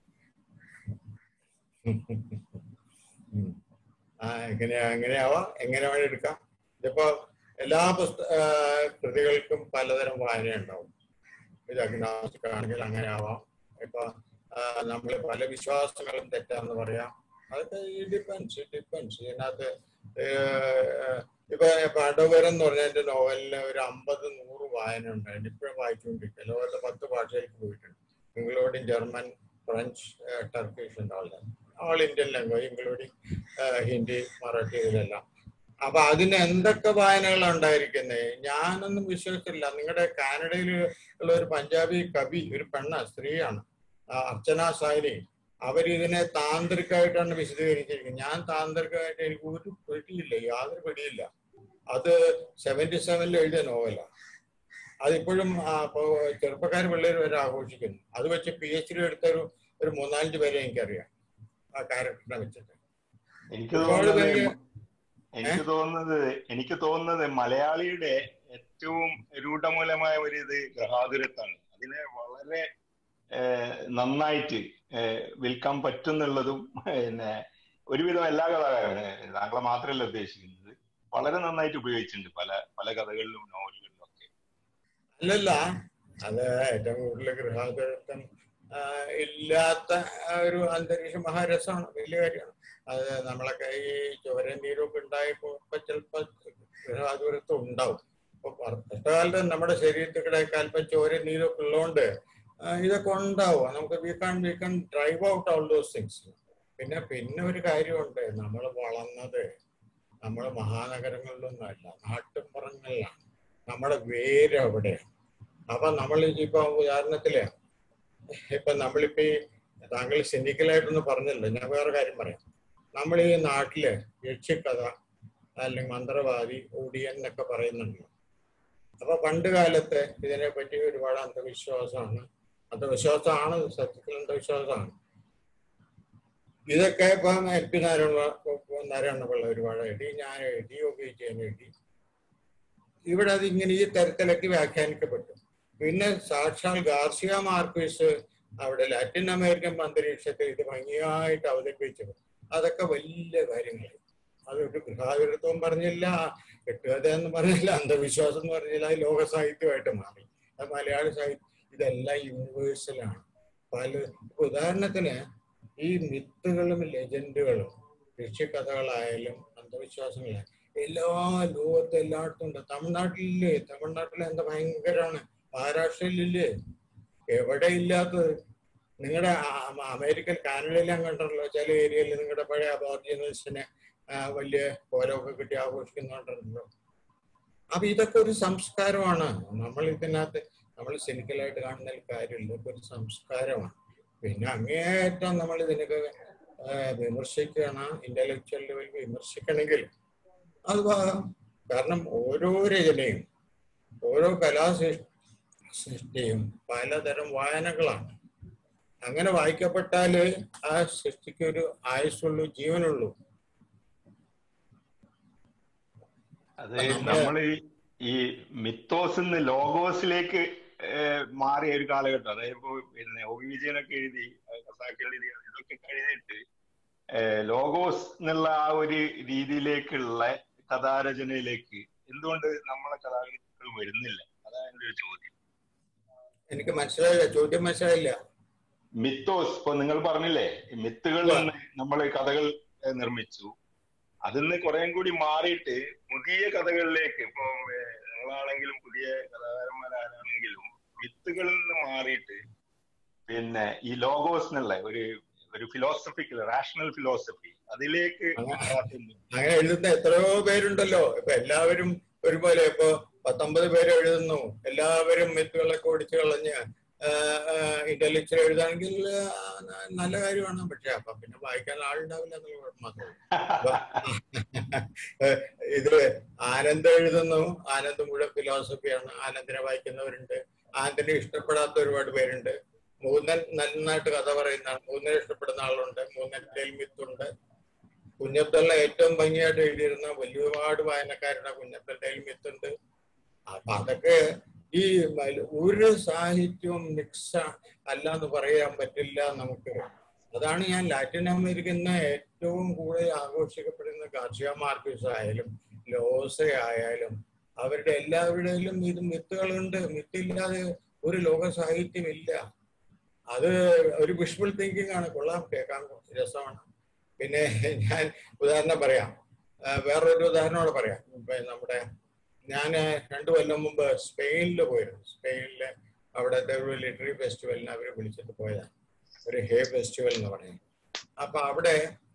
ആ എങ്ങനെയാ എങ്ങനെയാവാം എങ്ങനെ വേണേ എടുക്കാം ഇതിപ്പോ എല്ലാ പുസ്ത ആ, കൃതികൾക്കും പലതരം വായന ഉണ്ടാവും ഇത് അഗ്നാസ്റ്റിക് ആണെങ്കിൽ അങ്ങനെ ആവാം ഇപ്പൊ നമ്മൾ പല വിശ്വാസങ്ങളും തെറ്റാന്ന് പറയാം അതൊക്കെ ഈ ഡിപ്പെൻസ് ഡിപ്പെൻസ് ഇതിനകത്ത് ഏഹ്, ഇപ്പൊ പടവരം എന്ന് പറഞ്ഞ എന്റെ നോവലിന് ഒരു അമ്പത് നൂറ് വായന ഉണ്ടായിരുന്നു ഇപ്പോഴും വായിച്ചുകൊണ്ടിരിക്കുക ലോകത്തെ പത്ത് ഭാഷയിലേക്ക് പോയിട്ടുണ്ട് ഇൻക്ലൂഡിങ് ജർമ്മൻ ഫ്രഞ്ച് ടർക്കിഷ് ഉണ്ടാവില്ല all Indian language including Hindi Marathi ഇതിലെല്ലാം അപ്പൊ അതിന് എന്തൊക്കെ വായനകളാണ് ഉണ്ടായിരിക്കുന്നത് ഞാനൊന്നും വിശ്വസിച്ചില്ല നിങ്ങളുടെ കാനഡയിൽ ഉള്ള ഒരു പഞ്ചാബി കവി ഒരു പെണ്ണ സ്ത്രീയാണ് ആ, അർച്ചന സാരി അവരിതിനെ താന്ത്രികമായിട്ടാണ് വിശദീകരിച്ചിരിക്കുന്നത് ഞാൻ താന്ത്രികമായിട്ട് എനിക്ക് ഒരു പിടിയില്ല യാതൊരു പിടിയില്ല അത് സെവന്റി സെവനിൽ എഴുതിയ നോവലാണ് അതിപ്പോഴും ചെറുപ്പക്കാർ പിള്ളേർ വരെ ആഘോഷിക്കുന്നു അത് വെച്ച് പി എച്ച് ഡി എടുത്ത ഒരു ഒരു മൂന്നാലഞ്ച് പേരെ എനിക്കറിയാം ആ ക്യാരക്ടറിനെ വെച്ചിട്ട് എനിക്ക് ഒരുപാട് തോന്നുന്നത് പേര് എനിക്ക് തോന്നുന്നത് എനിക്ക് തോന്നുന്നത് മലയാളിയുടെ ഏറ്റവും രൂഢമൂലമായ ഒരു ഇത് ഗ്രഹാതുരത്താണ് അതിനെ വളരെ ഏഹ്, നന്നായിട്ട് ഏഹ്, വിൽക്കാൻ പറ്റുന്നുള്ളതും പിന്നെ ഒരുവിധം എല്ലാ കഥാകാരനും താങ്കളെ മാത്രമല്ല ഉദ്ദേശിക്കുന്നത് വളരെ നന്നായിട്ട് ഉപയോഗിച്ചിട്ടുണ്ട് പല പല കഥകളിലും നോവലുകളിലും ഒക്കെ അല്ലല്ല അത് ഏറ്റവും കൂടുതൽ ഗൃഹാതുരത്വം ആ, ഇല്ലാത്ത ആ ഒരു അന്തരീക്ഷ മഹാരസമാണ് വലിയ കാര്യമാണ് അത് നമ്മളൊക്കെ ഈ ചോരയും നീരൊക്കെ ഉണ്ടായപ്പോ ഇപ്പൊ ചിലപ്പോ ഗൃഹാതുരത്വം ഉണ്ടാവും ഇപ്പൊ കഷ്ടകാലത്ത് നമ്മുടെ ശരീരത്തിൽ കിടക്കാൻ അല്പം ചോരയും നീരൊക്കെ ഉള്ളതുകൊണ്ട് ആ, ഇതൊക്കെ ഉണ്ടാവും നമുക്ക് we can we can drive out all those things പിന്നെ പിന്നെ ഒരു കാര്യമുണ്ട് നമ്മൾ വളർന്നത് നമ്മൾ മഹാനഗരങ്ങളിലൊന്നും അല്ല നാട്ടുമ്പുറങ്ങളിലാണ് നമ്മുടെ വേര് അവിടെയാണ് അപ്പൊ നമ്മൾ ഇപ്പൊ ഉദാഹരണത്തില് ഇപ്പൊ നമ്മളിപ്പോ ഈ താങ്കൾ സിനിക്കലായിട്ടൊന്ന് പറഞ്ഞല്ലോ ഞാൻ വേറെ കാര്യം പറയാം നമ്മൾ ഈ നാട്ടില് യക്ഷിക്കഥ അല്ലെങ്കിൽ മന്ത്രവാദി ഒടിയൻ എന്നൊക്കെ പറയുന്നുണ്ടല്ലോ അപ്പൊ പണ്ട് കാലത്ത് ഇതിനെ പറ്റി ഒരുപാട് അന്ധവിശ്വാസമാണ് അന്ധവിശ്വാസമാണ് സത്യത്തിൽ അന്ധവിശ്വാസമാണ് ഇതൊക്കെ ഇപ്പം എൽ പി നാരായണ നാരായണപിള്ള ഒരുപാട് എഴുതി ഞാൻ എഴുതി ഉപയോഗിക്കാൻ എഴുതി ഇവിടെ അത് ഇങ്ങനെ ഈ തരത്തിലൊക്കെ വ്യാഖ്യാനിക്കപ്പെട്ടു പിന്നെ സാക്ഷാൽ ഗാർസിയ മാർക്വീസ് അവിടെ ലാറ്റിൻ അമേരിക്കൻ അന്തരീക്ഷത്തിൽ ഇത് ഭംഗിയായിട്ട് അവതരിപ്പിച്ചു അതൊക്കെ വലിയ കാര്യങ്ങൾ അതൊരു ഗൃഹാതുരത്വം പറഞ്ഞില്ല കെട്ടുകഥ എന്ന് പറഞ്ഞില്ല അന്ധവിശ്വാസം എന്ന് പറഞ്ഞില്ല അത് ലോക സാഹിത്യമായിട്ട് മാറി അത് മലയാള സാഹിത്യം ഇതെല്ലാം യൂണിവേഴ്സലാണ് പല ഉദാഹരണത്തിന് ഈ മിത്തുകളും ലെജൻഡുകളും ഋഷിക്കഥകളായാലും അന്ധവിശ്വാസങ്ങളായാലും എല്ലാ ലോകത്ത് എല്ലായിടത്തും ഉണ്ട് തമിഴ്നാട്ടിലില്ലേ തമിഴ്നാട്ടിൽ എന്താ ഭയങ്കരമാണ് മഹാരാഷ്ട്രയിലില്ലേ എവിടെ ഇല്ലാത്തത് നിങ്ങളുടെ അമേരിക്കൻ കാനഡയിലും കണ്ടല്ലോ ചില ഏരിയയിൽ നിങ്ങളുടെ പഴയ അബോർജിനൽസിനെ വലിയ ഓരോക്കെ കിട്ടി ആഘോഷിക്കുന്നുണ്ടല്ലോ അപ്പൊ ഇതൊക്കെ ഒരു സംസ്കാരമാണ് നമ്മൾ ഇതിനകത്ത് നമ്മൾ സിനിക്കലായിട്ട് കാണുന്ന കാര്യമില്ല ഇതൊക്കെ ഒരു സംസ്കാരമാണ് പിന്നെ അങ്ങേയറ്റം നമ്മൾ ഇതിനൊക്കെ ആ, വിമർശിക്കണം ഇന്റലക്ച്വൽ ലെവലിൽ വിമർശിക്കണമെങ്കിൽ അത് ഭാഗം കാരണം ഓരോ രചനയും ഓരോ കലാസൃഷ്ടി സൃഷ്ടിയും പലതരം വായനകളാണ് അങ്ങനെ വായിക്കപ്പെട്ടാല് ആ സൃഷ്ടിക്ക് ഒരു ആയുസ്സുള്ളൂ ജീവനുള്ളൂ അത് നമ്മൾ ഈ മിത്തോസ് നിന്ന് ലോഗോസിലേക്ക് ഏഹ്, മാറിയ ഒരു കാലഘട്ടം അതായത് ഇപ്പൊ പിന്നെ ഒ വി വിജയനൊക്കെ എഴുതി ഖസാക്ക് എഴുതി ഇതൊക്കെ കഴിഞ്ഞിട്ട് ഏഹ്, ലോഗോസ് എന്നുള്ള ആ ഒരു രീതിയിലേക്കുള്ള കഥാരചനയിലേക്ക് എന്തുകൊണ്ട് നമ്മളെ കഥാകൃത്തുക്കൾ വരുന്നില്ല അതാണ് എൻ്റെ ഒരു ചോദ്യം എനിക്ക് മനസ്സിലായില്ല ചോദ്യം മനസ്സിലായില്ല മിത്തോസ് ഇപ്പൊ നിങ്ങൾ പറഞ്ഞില്ലേ ഈ മിത്തുകളിൽ നിന്ന് നമ്മൾ കഥകൾ ഏഹ്, നിർമ്മിച്ചു അതിൽ നിന്ന് കുറേം കൂടി മാറിയിട്ട് പുതിയ കഥകളിലേക്ക് ഇപ്പൊ ഏഹ്, നിങ്ങളാണെങ്കിലും പുതിയ കഥാകാരന്മാരാണെങ്കിലും മിത്തുകളിൽ നിന്ന് മാറിയിട്ട് പിന്നെ ഈ ലോഗോസ് എന്നുള്ള ഒരു ഒരു ഫിലോസഫിക്കൽ റാഷണൽ ഫിലോസഫി അതിലേക്ക് മാറാത്തുന്നു അങ്ങനെ എഴുതുന്ന എത്രയോ പേരുണ്ടല്ലോ ഇപ്പൊ എല്ലാവരും ഒരുപോലെ ഇപ്പൊ പത്തൊമ്പത് പേര് എഴുതുന്നു എല്ലാവരും മിത്തുകളൊക്കെ ഓടിച്ചു കളഞ്ഞ് ഇന്റലക്ച്വൽ എഴുതാണെങ്കിൽ ആ, ന- നല്ല കാര്യമാണ് പക്ഷെ അപ്പൊ പിന്നെ വായിക്കാൻ ആളുണ്ടാവില്ല എന്നുള്ള കുഴപ്പം മാത്രമേ ഉള്ളൂ. അപ്പൊ, ഏഹ്, ഇത് ആനന്ദ് എഴുതുന്നു ആനന്ദ് മുഴുവൻ ഫിലോസഫിയാണ് ആനന്ദിനെ വായിക്കുന്നവരുണ്ട് ആനന്ദിനെ ഇഷ്ടപ്പെടാത്ത ഒരുപാട് പേരുണ്ട് മൂന്നൻ നന്നായിട്ട് കഥ പറയുന്നതാണ് മൂന്നൻ ഇഷ്ടപ്പെടുന്ന ആളുണ്ട് മൂന്നൻ്റെ മിത്തുണ്ട് കുഞ്ഞബ്ദുള്ള ഏറ്റവും ഭംഗിയായിട്ട് എഴുതിയിരുന്ന വലിയ ഒരുപാട് വായനക്കാരുടെ കുഞ്ഞബ്ദുള്ള മിത്തുണ്ട് അപ്പൊ അതൊക്കെ ഈ മല- ഒരു സാഹിത്യവും മിക്സ അല്ല എന്ന് പറയാൻ പറ്റില്ല നമുക്ക് അതാണ് ഞാൻ ലാറ്റിൻ അമേരിക്കൻ ഏറ്റവും കൂടുതൽ ആഘോഷിക്കപ്പെടുന്ന ഗാർഷിയ മാർക്കസ് ആയാലും ലോസ ആയാലും അവരുടെ എല്ലാവരുടെയിലും ഇത് മിത്തുകളുണ്ട് മിത്തില്ലാതെ ഒരു ലോക സാഹിത്യം ഇല്ല അത് ഒരു വിഷ്വൽ തിങ്കിങ് ആണ് കൊള്ളാം കേൾക്കാൻ രസമാണ് പിന്നെ ഞാൻ ഉദാഹരണം പറയാം ആ, വേറൊരു ഉദാഹരണം കൂടെ പറയാം ഇപ്പൊ നമ്മുടെ ഞാൻ രണ്ടു കൊല്ലം മുമ്പ് സ്പെയിനിൽ പോയിരുന്നു സ്പെയിനില് അവിടുത്തെ ഒരു ലിറ്റററി ഫെസ്റ്റിവലിന് അവരെ വിളിച്ചിട്ട് പോയതാണ് ഒരു ഹേ ഫെസ്റ്റിവൽ എന്ന് പറയും അപ്പൊ അവിടെ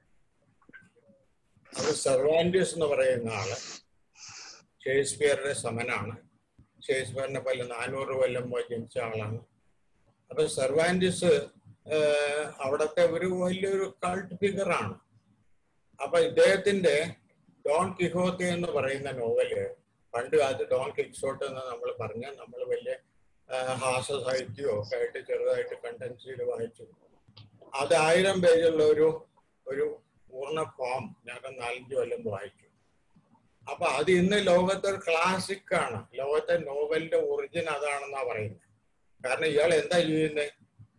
അവിടെ സെർവാൻഡ്യൂസ് എന്ന് പറയുന്ന ആള് ഷേക്സ്പിയറുടെ സമനാണ് ഷേക്സ്പിയറിനെ പോലെ നാനൂറ് കൊല്ലം പോയി ജനിച്ച ആളാണ് അപ്പൊ സെർവാൻഡിസ് അവിടത്തെ ഒരു വലിയൊരു കൾട്ട് ഫിഗറാണ് അപ്പൊ ഇദ്ദേഹത്തിന്റെ ഡോൺ കിഹോത്തെ എന്ന് പറയുന്ന നോവല് പണ്ട് കാലത്ത് ഡോൺ കിക്സോട്ട് എന്ന് നമ്മൾ പറഞ്ഞ നമ്മൾ വലിയ ആ, ഹാസ്യ സാഹിത്യമോ ഒക്കെ ആയിട്ട് ചെറുതായിട്ട് കണ്ടൻസ് ചെയ്ത് വായിച്ചു അത് ആയിരം പേജുള്ള ഒരു ഒരു പൂർണ്ണ ഫോം ഞങ്ങൾ നാലഞ്ച് കൊല്ലം വായിച്ചു അപ്പൊ അത് ഇന്ന് ലോകത്തെ ഒരു ക്ലാസിക് ആണ് ലോകത്തെ നോവലിന്റെ ഒറിജിൻ അതാണെന്നാ പറയുന്നത് കാരണം ഇയാൾ എന്താ ചെയ്യുന്നത്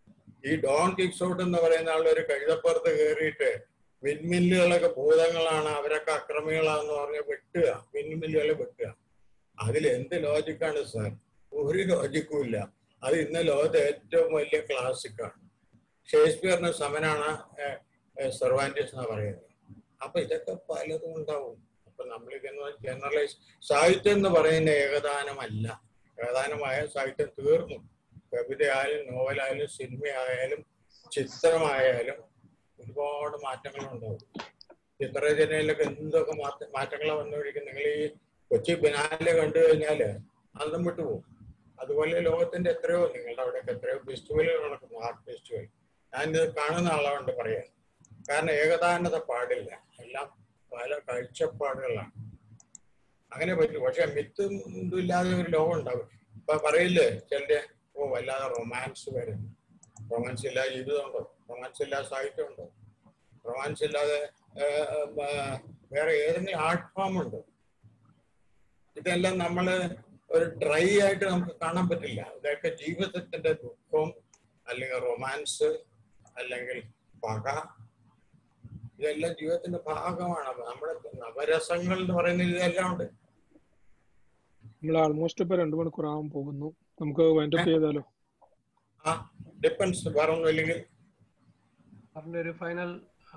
ഈ ഡോൺ കിക്സോട്ട് എന്ന് പറയുന്ന ആൾ ഒരു കഴുതപ്പുറത്ത് കയറിയിട്ട് വിൻമില്ലുകളൊക്കെ ഭൂതങ്ങളാണ് അവരൊക്കെ അക്രമികളാന്ന് പറഞ്ഞ് വെട്ടുക വിൻമില്ലുകളെ വെട്ടുക അതിൽ എന്ത് ലോജിക്കാണ് സാർ ഒരു ലോജിക്കും ഇല്ല അത് ഇന്ന് ലോകത്തെ ഏറ്റവും വലിയ ക്ലാസിക്കാണ് ഷേക്സ്പിയറിന് സമനാണ് സെർവാൻറ്റീസ് എന്ന് പറയുന്നത് അപ്പൊ ഇതൊക്കെ പലതും ഉണ്ടാവും അപ്പൊ നമ്മൾ ഇതെന്ന് ജനറലൈസ് സാഹിത്യം എന്ന് പറയുന്ന ഏകദാനമല്ല ഏകദാനമായ സാഹിത്യം തീർന്നു കവിതയായാലും നോവലായാലും സിനിമയായാലും ചിത്രമായാലും ഒരുപാട് മാറ്റങ്ങളുണ്ടാവും ചിത്രരചനയിലൊക്കെ എന്തൊക്കെ മാറ്റ മാറ്റങ്ങളാണ് വന്നുകൊണ്ടിരിക്കുന്നത് നിങ്ങൾ ഈ കൊച്ചി ബിനാലെ കണ്ടു കഴിഞ്ഞാല് അന്തം വിട്ടുപോകും അതുപോലെ ലോകത്തിന്റെ എത്രയോ നിങ്ങളുടെ അവിടെയൊക്കെ എത്രയോ ഫെസ്റ്റിവലുകൾ നടക്കുന്നു ആർട്ട് ഫെസ്റ്റിവൽ ഞാനിത് കാണുന്ന ആളാണ്ട് പറയാൻ കാരണം ഏകദാനത പാടില്ല എല്ലാം പല കാഴ്ചപ്പാടുകളാണ് അങ്ങനെ പറ്റും പക്ഷെ മിത്തും ഇതും ഇല്ലാതെ ഒരു ലോകം ഉണ്ടാവും ഇപ്പൊ പറയില്ലേ ചിലര് ഓ വല്ലാതെ റൊമാൻസ് വരുന്നു റൊമാൻസ് ഇല്ലാതെ ജീവിതമുണ്ടോ റൊമാൻസ് ഇല്ലാതെ സാഹിത്യമുണ്ടോ റൊമാൻസ് ഇല്ലാതെ ഏഹ്, ഏഹ്, വേറെ ഏതെങ്കിലും ആർട്ട് ഫോം ഉണ്ടോ ഇതെല്ലാം നമ്മള് ഒരു ഡ്രൈ ആയിട്ട് നമുക്ക് കാണാൻ പറ്റില്ല ഇതൊക്കെ ജീവിതത്തിന്റെ ദുഃഖം അല്ലെങ്കിൽ റൊമാൻസ് അല്ലെങ്കിൽ പക ഇതെല്ലാം ജീവിതത്തിന്റെ ഭാഗമാണ് നമ്മുടെ നവരസങ്ങൾ എന്ന് പറയുന്നത് ഇതെല്ലാം ഉണ്ട് നമ്മൾ ആൾമോസ്റ്റ് ഇപ്പൊ രണ്ടു മണിക്കൂർ ആവാൻ പോകുന്നു നമുക്ക് വൈൻഡപ്പ് ചെയ്താലോ ആ ഡിപ്പെൻസ് വേറെ ഒന്നും ഇല്ലെങ്കിൽ സാറിന്റെ ഒരു ഫൈനൽ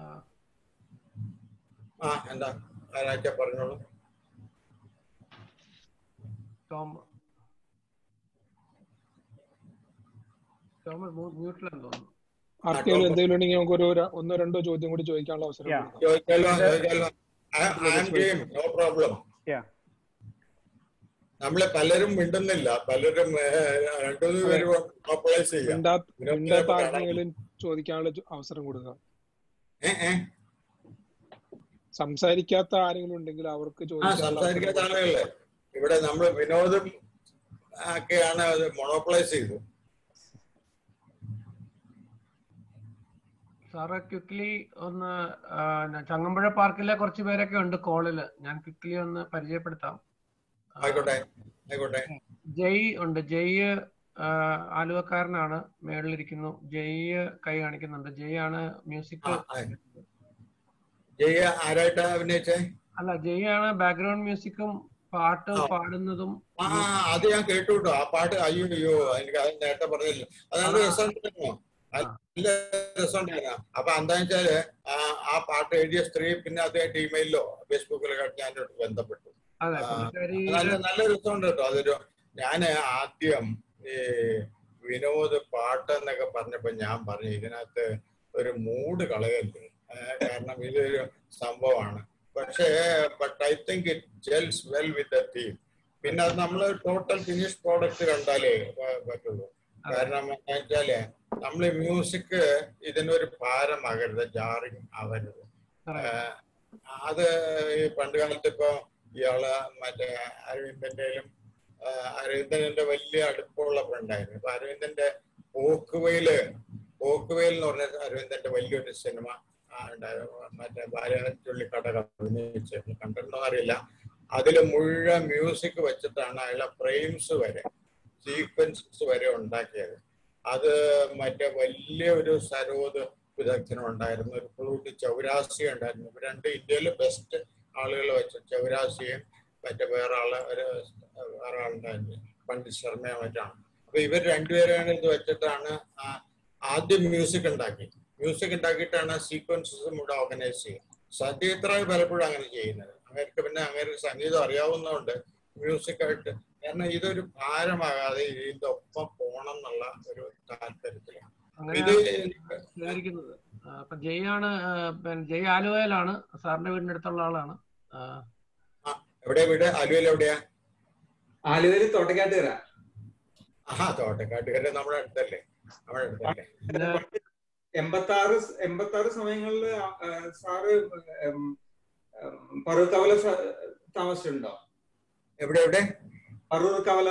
ആ എന്താ ആരാച്ച പറഞ്ഞോളൂ ടോം ടോം മ്യൂട്ടിലെന്ന് തോന്നുന്നു ആർക്കെങ്കിലും എന്തെങ്കിലും ഉണ്ടെങ്കിൽ നമുക്ക് ഒരു ര- ഒന്നോ രണ്ടോ ചോദ്യം കൂടി ചോദിക്കാനുള്ള അവസരം Yeah. കൊടുക്കാം. ചോദിച്ചാലോ ചോദിച്ചാലോ I am game no problem Yeah. നമ്മളെ പലരും മിണ്ടുന്നില്ല പലരും രണ്ടു പേരും അപ്ലൈസ് ചെയ്യാം മിണ്ടാത്ത വിനോദത്തിനെ മിണ്ടാത്ത കാണാൻ. ആർക്കെങ്കിലും ചോദിക്കാനുള്ള ചോ- അവസരം കൊടുക്കാം ഏ, ഏ. സംസാരിക്കാത്ത ആരെങ്കിലും ഉണ്ടെങ്കിൽ അവർക്ക് ആ ചോദിക്കാനുള്ള അവസരം സംസാരിക്കാത്ത കൊടുക്കാം. ആളുകളെ ഇവിടെ നമ്മൾ വിനോദം ഒക്കെയാണ് അത് മൊണോപ്ലൈസ് ചെയ്തു സാറ് ക്വിക്ലി ഒന്ന് ആ, ന- ചങ്ങമ്പുഴ പാർക്കിലെ കുറച്ച് പേരൊക്കെ ഉണ്ട് കോളില് ഞാൻ ക്വിക്ലി ഒന്ന് പരിചയപ്പെടുത്താം ആ, ആയിക്കോട്ടെ ആയിക്കോട്ടെ ജയ് ഉണ്ട് ജയ് ആ, ആലുവക്കാരനാണ് മേളിലിരിക്കുന്നു ജയ് കൈ കാണിക്കുന്നുണ്ട് ജയ് ആണ് മ്യൂസിക് ആ, ആ. ജയ ആരായിട്ടാ അഭിനയിച്ചേ അല്ല ജയ് ആണ് ബാക്ക്ഗ്രൗണ്ട് മ്യൂസിക്കും പാട്ട് ആ. പാടുന്നതും ആ അത് ഞാൻ കേട്ടു കേട്ടോ ആ പാട്ട് അയ്യോ അയ്യോ എനിക്ക് അത് നേരത്തെ പറഞ്ഞില്ല അത് നല്ല രസമുണ്ടായിരുന്നു നല്ല രസമുണ്ടായിരുന്നു അപ്പൊ എന്താന്ന് വെച്ചാല് ആ ആ പാട്ട് എഴുതിയ സ്ത്രീ പിന്നെ അദ്ദേഹം ഇമെയിലോ ഫേസ്ബുക്കിലോ ഞാനോട് ബന്ധപ്പെട്ടു അതെ ആ, പുള്ളിക്കാരി നല്ല നല്ല രസമുണ്ട് കേട്ടോ അതൊരു ഞാന് ആദ്യം ഈ വിനോദ് പാട്ട് എന്നൊക്കെ പറഞ്ഞപ്പോ ഞാൻ പറഞ്ഞു ഇതിനകത്ത് ഒരു മൂഡ് കളയല്ലേ ആ, കാരണം ഇതൊരു സംഭവമാണ് പക്ഷേ but I think it gels well with the theme പിന്നെ അത് നമ്മൾ ടോട്ടൽ ഫിനിഷ് പ്രോഡക്റ്റ് കണ്ടാലേ പ- പറ്റുള്ളൂ കാരണം എന്താ വെച്ചാല് നമ്മൾ മ്യൂസിക് ഇതിനൊരു ഭാരമാകരുത് ജാറിങ് ആവരുത് ആഹ് അത് ഈ പണ്ട് കാലത്ത് ഇപ്പൊ ഇയാള് മറ്റേ അരവിന്ദന്റെയും അരവിന്ദന്റെ വലിയ അടുപ്പമുള്ള ഫ്രണ്ടായിരുന്നു ഇപ്പൊ അരവിന്ദന്റെ പോക്കുവയില് പോക്കുവയിൽ എന്ന് പറഞ്ഞ അരവിന്ദന്റെ വലിയൊരു സിനിമ ആ, ഉണ്ടായിരുന്നു. മറ്റേ ബാലചുള്ളിക്കട അഭിനയിച്ചിരുന്നു കണ്ടിട്ടുണ്ടോ അറിയില്ല അതില് മുഴുവൻ മ്യൂസിക് വെച്ചിട്ടാണ് അയാളെ ഫ്രെയിംസ് വരെ സീക്വൻസസ് വരെ ഉണ്ടാക്കിയത് അത് മറ്റേ വലിയ ഒരു സരോദ് വിദഗ്ധനും ഉണ്ടായിരുന്നു ഒരു ഫ്ലൂട്ട് ചൗരാസി ഉണ്ടായിരുന്നു ഇവർ രണ്ട് ഇന്ത്യയിലെ ബെസ്റ്റ് ആളുകൾ വെച്ച് ചൗരാസിയും മറ്റേ വേറെ ആള് ഒരു വേറെ ആളുണ്ടായിരുന്നു പണ്ഡിറ്റ് ശർമ്മയോ മറ്റാണ് അപ്പൊ ഇവർ രണ്ടുപേരെയാണ് ഇത് വെച്ചിട്ടാണ് ആ- ആദ്യം മ്യൂസിക് ഉണ്ടാക്കി മ്യൂസിക് ഉണ്ടാക്കിയിട്ടാണ് സീക്വൻസസും ഇവിടെ ഓർഗനൈസ് ചെയ്യുക സത്യത്ര പലപ്പോഴും അങ്ങനെ ചെയ്യുന്നത് അങ്ങേർക്ക് പിന്നെ അങ്ങേർക്ക് സംഗീതം അറിയാവുന്നതുകൊണ്ട് മ്യൂസിക് ആയിട്ട് കാരണം ഇതൊരു ഭാരമാകാതെ ഇതിന്റെ ഒപ്പം പോണം എന്നുള്ള ഒരു താല്പര്യത്തിലാണ് ഇത് അങ്ങനെയാണ് വിചാരിക്കുന്നത് ആ, അപ്പൊ ജയ് ആണ് ആ, പിന്നെ ജയ് ആലുവയിലാണ് സാറിന്റെ വീടിന്റെ അടുത്തുള്ള ആളാണ് ആ, എവിടെ വീട് ആലുവയിൽ എവിടെയാ ആലുവയിൽ തോട്ടക്കാട്ടുകര ആഹാ തോട്ടക്കാട്ടുകാരെ നമ്മുടെ അടുത്തല്ലേ നമ്മുടെ അടുത്തല്ലേ പിന്നെ എൺപത്തി ആറ് എൺപത്തി ആറ് സമയങ്ങളിൽ സാറ് ഉം, ഉം, പറൂർ കവല സ- താമസിച്ചിട്ടുണ്ടോ എവിടെ എവിടെ പറൂർ കവല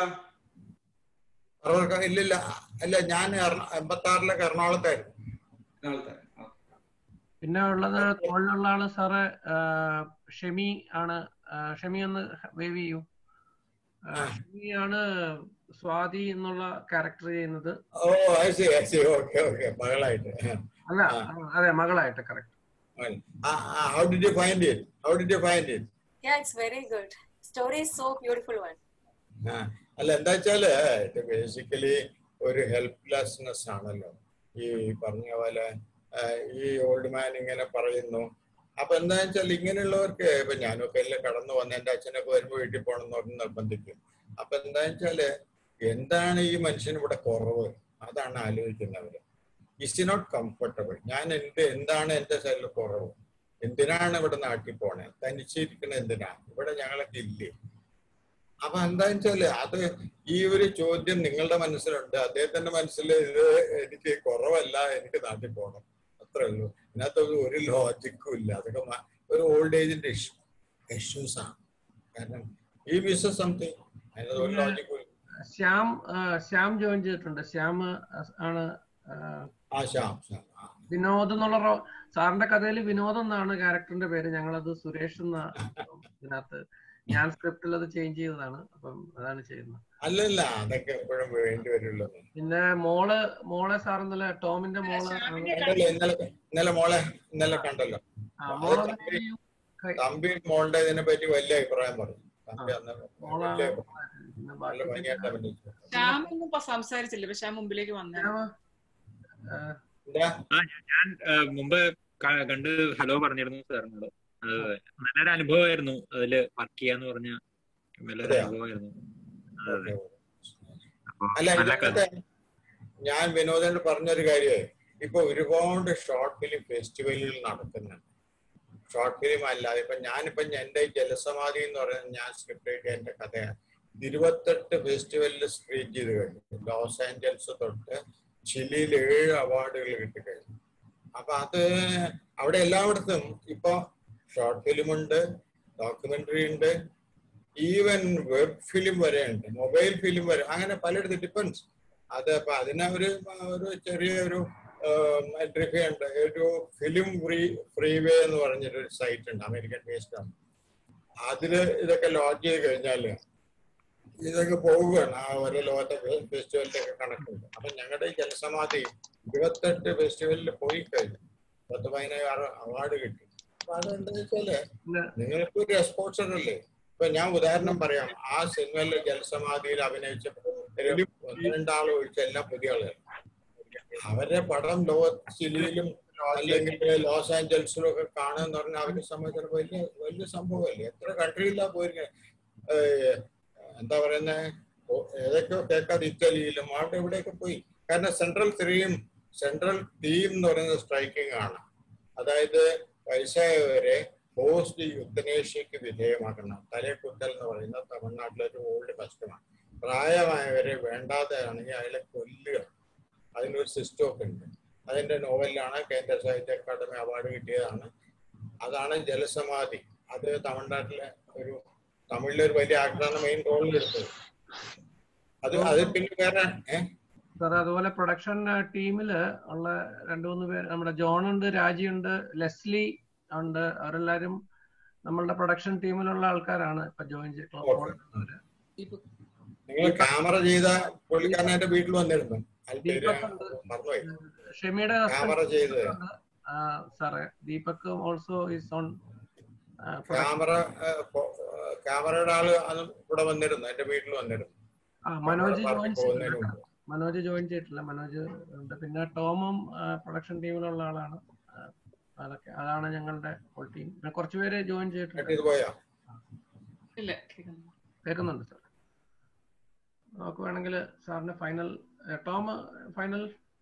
അവർക്ക് ഇല്ലില്ല അല്ല ഞാൻ എൺപത്തി ആറിലൊക്കെ എറണാകുളത്തായിരുന്നു എറണാകുളത്തെ ആ. പിന്നെ ഉള്ളത് കോളിലുള്ള ആള് സാറ് ആ, ഷെമി ആണ് ആ, ഷെമി ഒന്ന് വേവ് ചെയ്യൂ ആ, ഷെമി ആണ് സ്വാതി എന്നുള്ള ക്യാരക്ടർ ചെയ്യുന്നത് oh I see I see okay okay മകളായിട്ട് അല്ല ആ, അതെ മകളായിട്ട് correct how did you find it how did you find it Yeah, it's very good. Story is so beautiful one. ആ, അല്ല എന്താ വെച്ചാല് ഇത് ബേസിക്കലി ഒരു ഹെൽപ്ലെസ്നെസ് ആണല്ലോ ഈ പറഞ്ഞ പോലെ ആ, ഈ ഓൾഡ് മാൻ ഇങ്ങനെ പറയുന്നു അപ്പൊ എന്താ വെച്ചാൽ ഇങ്ങനെയുള്ളവർക്ക് ഇപ്പൊ ഞാനൊക്കെ എല്ലാം കടന്നു വന്ന എന്റെ അച്ഛനൊക്കെ വരുമ്പോ വീട്ടിൽ പോകണം എന്ന് പറഞ്ഞ് നിർബന്ധിക്കും അപ്പൊ എന്താ വെച്ചാല് എന്താണ് ഈ മനുഷ്യന് ഇവിടെ കുറവ് അതാണ് ആലോചിക്കുന്നവര് ഇസ് നോട്ട് കംഫർട്ടബിൾ ഞാൻ എന്ത് എന്താണ് എന്റെ സൈഡിൽ കുറവ് എന്തിനാണ് ഇവിടെ നാട്ടിൽ പോണേ തനിച്ചിരിക്കണ എന്തിനാ ഇവിടെ ഞങ്ങളൊക്കെ ഇല്ലേ അപ്പൊ എന്താ വെച്ചാല് അത് ഈ ഒരു ചോദ്യം നിങ്ങളുടെ മനസ്സിലുണ്ട് അദ്ദേഹത്തിന്റെ മനസ്സിൽ ഇത് എനിക്ക് കുറവല്ല എനിക്ക് നാട്ടിൽ പോകണം അത്രേ ഉള്ളൂ ഇതിനകത്ത് ഒരു- ഒരു ലോജിക്കും ഇല്ല അതൊക്കെ മ- ഒരു ഓൾഡ് ഏജിന്റെ ഇഷ്യൂ ഇഷ്യൂസ് ആണ് കാരണം ഈ ബിസിനസ് സംതിങ് അതിനകത്ത് ഒരു പിന്നെ ലോജിക്കും ഇല്ല ശ്യാം ആ, ശ്യാം ജോയിൻ ചെയ്തിട്ടുണ്ട് ശ്യാം ആണ് ആ, ആ ശ്യാം ശ്യാം ആ. വിനോദ് എന്നുള്ള റോ- സാറിന്റെ കഥയിൽ വിനോദ് എന്നാണ് ക്യാരക്ടറിന്റെ പേര് ഞങ്ങളത് സുരേഷ് എന്ന ഇതിനകത്ത് ഞാൻ സ്ക്രിപ്റ്റിൽ അത് ചേഞ്ച് ചെയ്തതാണ് അപ്പം അതാണ് ചെയ്യുന്നത് അല്ലല്ല അതൊക്കെ എപ്പോഴും വേണ്ടി വരുള്ളൂ പിന്നെ മോള് മോളെ സാർ ഇന്നലെ ടോമിന്റെ മോള് ആണ് കണ്ടല്ലോ ഇന്നലെ ഇന്നലെ മോളെ ഇന്നലെ കണ്ടല്ലോ ആ, അത് മോള് തമ്പി തമ്പി മോളുടെ ഇതിനെ പറ്റി വലിയ അഭിപ്രായം പറഞ്ഞു തമ്പി അന്ന് മോളാണ് വലിയ അഭിപ്രായം. നല്ല ഭംഗിയായിട്ട് അഭിനയിച്ചു ശ്യാം ഒന്നും ഇപ്പൊ സംസാരിച്ചില്ല പക്ഷെ ശ്യാം മുമ്പിലേക്ക് വന്നേ എന്താ ആ ഞാൻ- ഞാൻ ആ, മുമ്പ് ക- കണ്ട് ഹലോ പറഞ്ഞിരുന്നു സാറിനോട് അത് നല്ലൊരു അനുഭവമായിരുന്നു അതില് വർക്ക് ചെയ്യാന്ന് പറഞ്ഞ നല്ലൊരു അതെയോ? അനുഭവമായിരുന്നു അതെ അതെ അപ്പൊ അല്ല നല്ല കഥ ഇതിനകത്ത് ഞാൻ വിനോദനോട് പറഞ്ഞൊരു കാര്യമേ ഇപ്പൊ ഒരുപാട് ഷോർട്ട് ഫിലിം ഫെസ്റ്റിവലുകൾ നടക്കുന്നുണ്ട് ഷോർട്ട് ഫിലിം അല്ലാതെ ഇപ്പൊ ഞാനിപ്പോ എന്റെ ഈ ജലസമാധി എന്ന് പറയുന്നത് ഞാൻ സ്ക്രിപ്റ്റ് എഴുതിയ എന്റെ കഥയാണ് ഇരുപത്തെട്ട് ഫെസ്റ്റിവലിൽ സ്ക്രീൻ ചെയ്ത് കഴിഞ്ഞു ലോസ് ആഞ്ചൽസ് തൊട്ട് ചിലിയിൽ ഏഴ് അവാർഡുകൾ കിട്ടിക്കഴിഞ്ഞു അപ്പൊ അത് അവിടെ എല്ലായിടത്തും ഇപ്പൊ ഷോർട്ട് ഫിലിം ഉണ്ട് ഡോക്യുമെന്ററി ഉണ്ട് ഈവൻ വെബ് ഫിലിം വരെ ഉണ്ട് മൊബൈൽ ഫിലിം വരെ അങ്ങനെ പലയിടത്ത് ഡിപ്പെൻസ് അത് അപ്പൊ അതിനെ ഒരു ഒരു ചെറിയ ഒരു എൻട്രി ഫീ ഉണ്ട് ഒരു ഫിലിം ഫ്രീ ഫ്രീവേ എന്ന് പറഞ്ഞൊരു സൈറ്റ് ഉണ്ട് അമേരിക്കൻ ബേസ്ഡ് ആണ് അതില് ഇതൊക്കെ ലോഞ്ച് ചെയ്ത് കഴിഞ്ഞാല് ഇതൊക്കെ പോവുകയാണ് ആ ഓരോ ലോകത്തെ ഫെസ്റ്റിവലിന്റെ ഒക്കെ കണക്കുണ്ട് അപ്പൊ ഞങ്ങളുടെ ഈ ജലസമാധി ഇരുപത്തെട്ട് ഫെസ്റ്റിവലിൽ പോയി കഴിഞ്ഞു പത്ത് പതിനാറ് അവാർഡ് കിട്ടി അപ്പൊ അതെന്താ വെച്ചാല് നിങ്ങൾക്ക് ഒരു എക്സ്പോഷർ അല്ലേ ഇപ്പൊ ഞാൻ ഉദാഹരണം പറയാം ആ സിനിമയിലെ ജലസമാധിയിൽ അഭിനയിച്ച ഒരു ഒന്ന് രണ്ടാൾ ഒഴിച്ച എല്ലാം പുതിയ ആളുകൾ അവരുടെ പടം ലോ ചിലിയിലും അല്ലെങ്കിൽ ലോസ് ആഞ്ചൽസിലും ഒക്കെ കാണുക എന്ന് പറഞ്ഞാൽ അവരെ സംബന്ധിച്ചിടത്തോളം വലിയ വലിയ സംഭവമല്ലേ എത്ര കൺട്രിയിലാണ് പോയിരിക്കുന്നത് എന്താ പറയുന്നത് ഏതൊക്കെയോ കേൾക്കാതെ ഇറ്റലിയിലും അവിടെ ഇവിടെയൊക്കെ പോയി കാരണം സെൻട്രൽ ത്രീയും സെൻട്രൽ തീം എന്ന് പറയുന്നത് സ്ട്രൈക്കിംഗ് ആണ് അതായത് വയസ്സായവരെ പോസ്റ്റ് യുദ്ധനേഷ്യക്ക് വിധേയമാക്കണം തലേക്കുത്തൽ എന്ന് പറയുന്ന തമിഴ്നാട്ടിലെ ഒരു ഓൾഡ് കസ്റ്റമാണ് പ്രായമായവരെ വേണ്ടാതെ ആണെങ്കിൽ അയാളെ കൊല്ലുക അതിനൊരു സിസ്റ്റം ഒക്കെ ഉണ്ട് അതിന്റെ നോവലിലാണ് കേന്ദ്ര സാഹിത്യ അക്കാദമി അവാർഡ് കിട്ടിയതാണ് അതാണ് ജലസമാധി അത് തമിഴ്നാട്ടിലെ ഒരു തമിഴിലെ ഒരു വലിയ ആക്ടറാണ് മെയിൻ റോളിൽ എടുത്തത് അത് അത് പിന്നെ വേറെ ഏഹ് സാർ അതുപോലെ പ്രൊഡക്ഷൻ ടീമില് ഉള്ള രണ്ടു മൂന്ന് പേര് നമ്മുടെ ജോൺ ഉണ്ട് രാജി ഉണ്ട് ലെസ്ലി ഉണ്ട് അവരെല്ലാരും നമ്മളുടെ പ്രൊഡക്ഷൻ ടീമിലുള്ള ആൾക്കാരാണ് ഇപ്പൊ ജോയിൻ ചെയ്തിട്ടുള്ളത് നിങ്ങൾ ക്യാമറ ചെയ്ത പുള്ളിക്കാരനെ വീട്ടിൽ വന്നിരുന്നു അത് പേര് ദീപക് ഉണ്ട് മറന്നുപോയി ഷെമിയുടെ ക്യാമറ ചെയ്ത് സാറേ Deepak also is on camera ക്യാമറയുടെ ആള് അത് ഇവിടെ വന്നിരുന്നു എന്റെ വീട്ടിൽ വന്നിരുന്നു ആ മനോജ് ക്യാമറ ജോയിൻ പറഞ്ഞു പോകുന്നതിന് ചെയ്തിട്ടില്ല മുമ്പ് മനോജ് ജോയിൻ ചെയ്തിട്ടില്ല മനോജ് ഉണ്ട് പിന്നെ ടോമും പ്രൊഡക്ഷൻ ടീമിലുള്ള ആളാണ് ആ, അതൊക്കെ അതാണ് ഞങ്ങളുടെ ഹോൾ ടീം പിന്നെ കുറച്ചുപേര് ജോയിൻ ചെയ്തിട്ടുണ്ട് ഇത് പോയോ ഇല്ല കേൾക്കുന്നു. കേൾക്കുന്നുണ്ട് സാർ നമുക്ക് വേണമെങ്കിൽ സാറിന് ഫൈനൽ ടോം ഫൈനൽ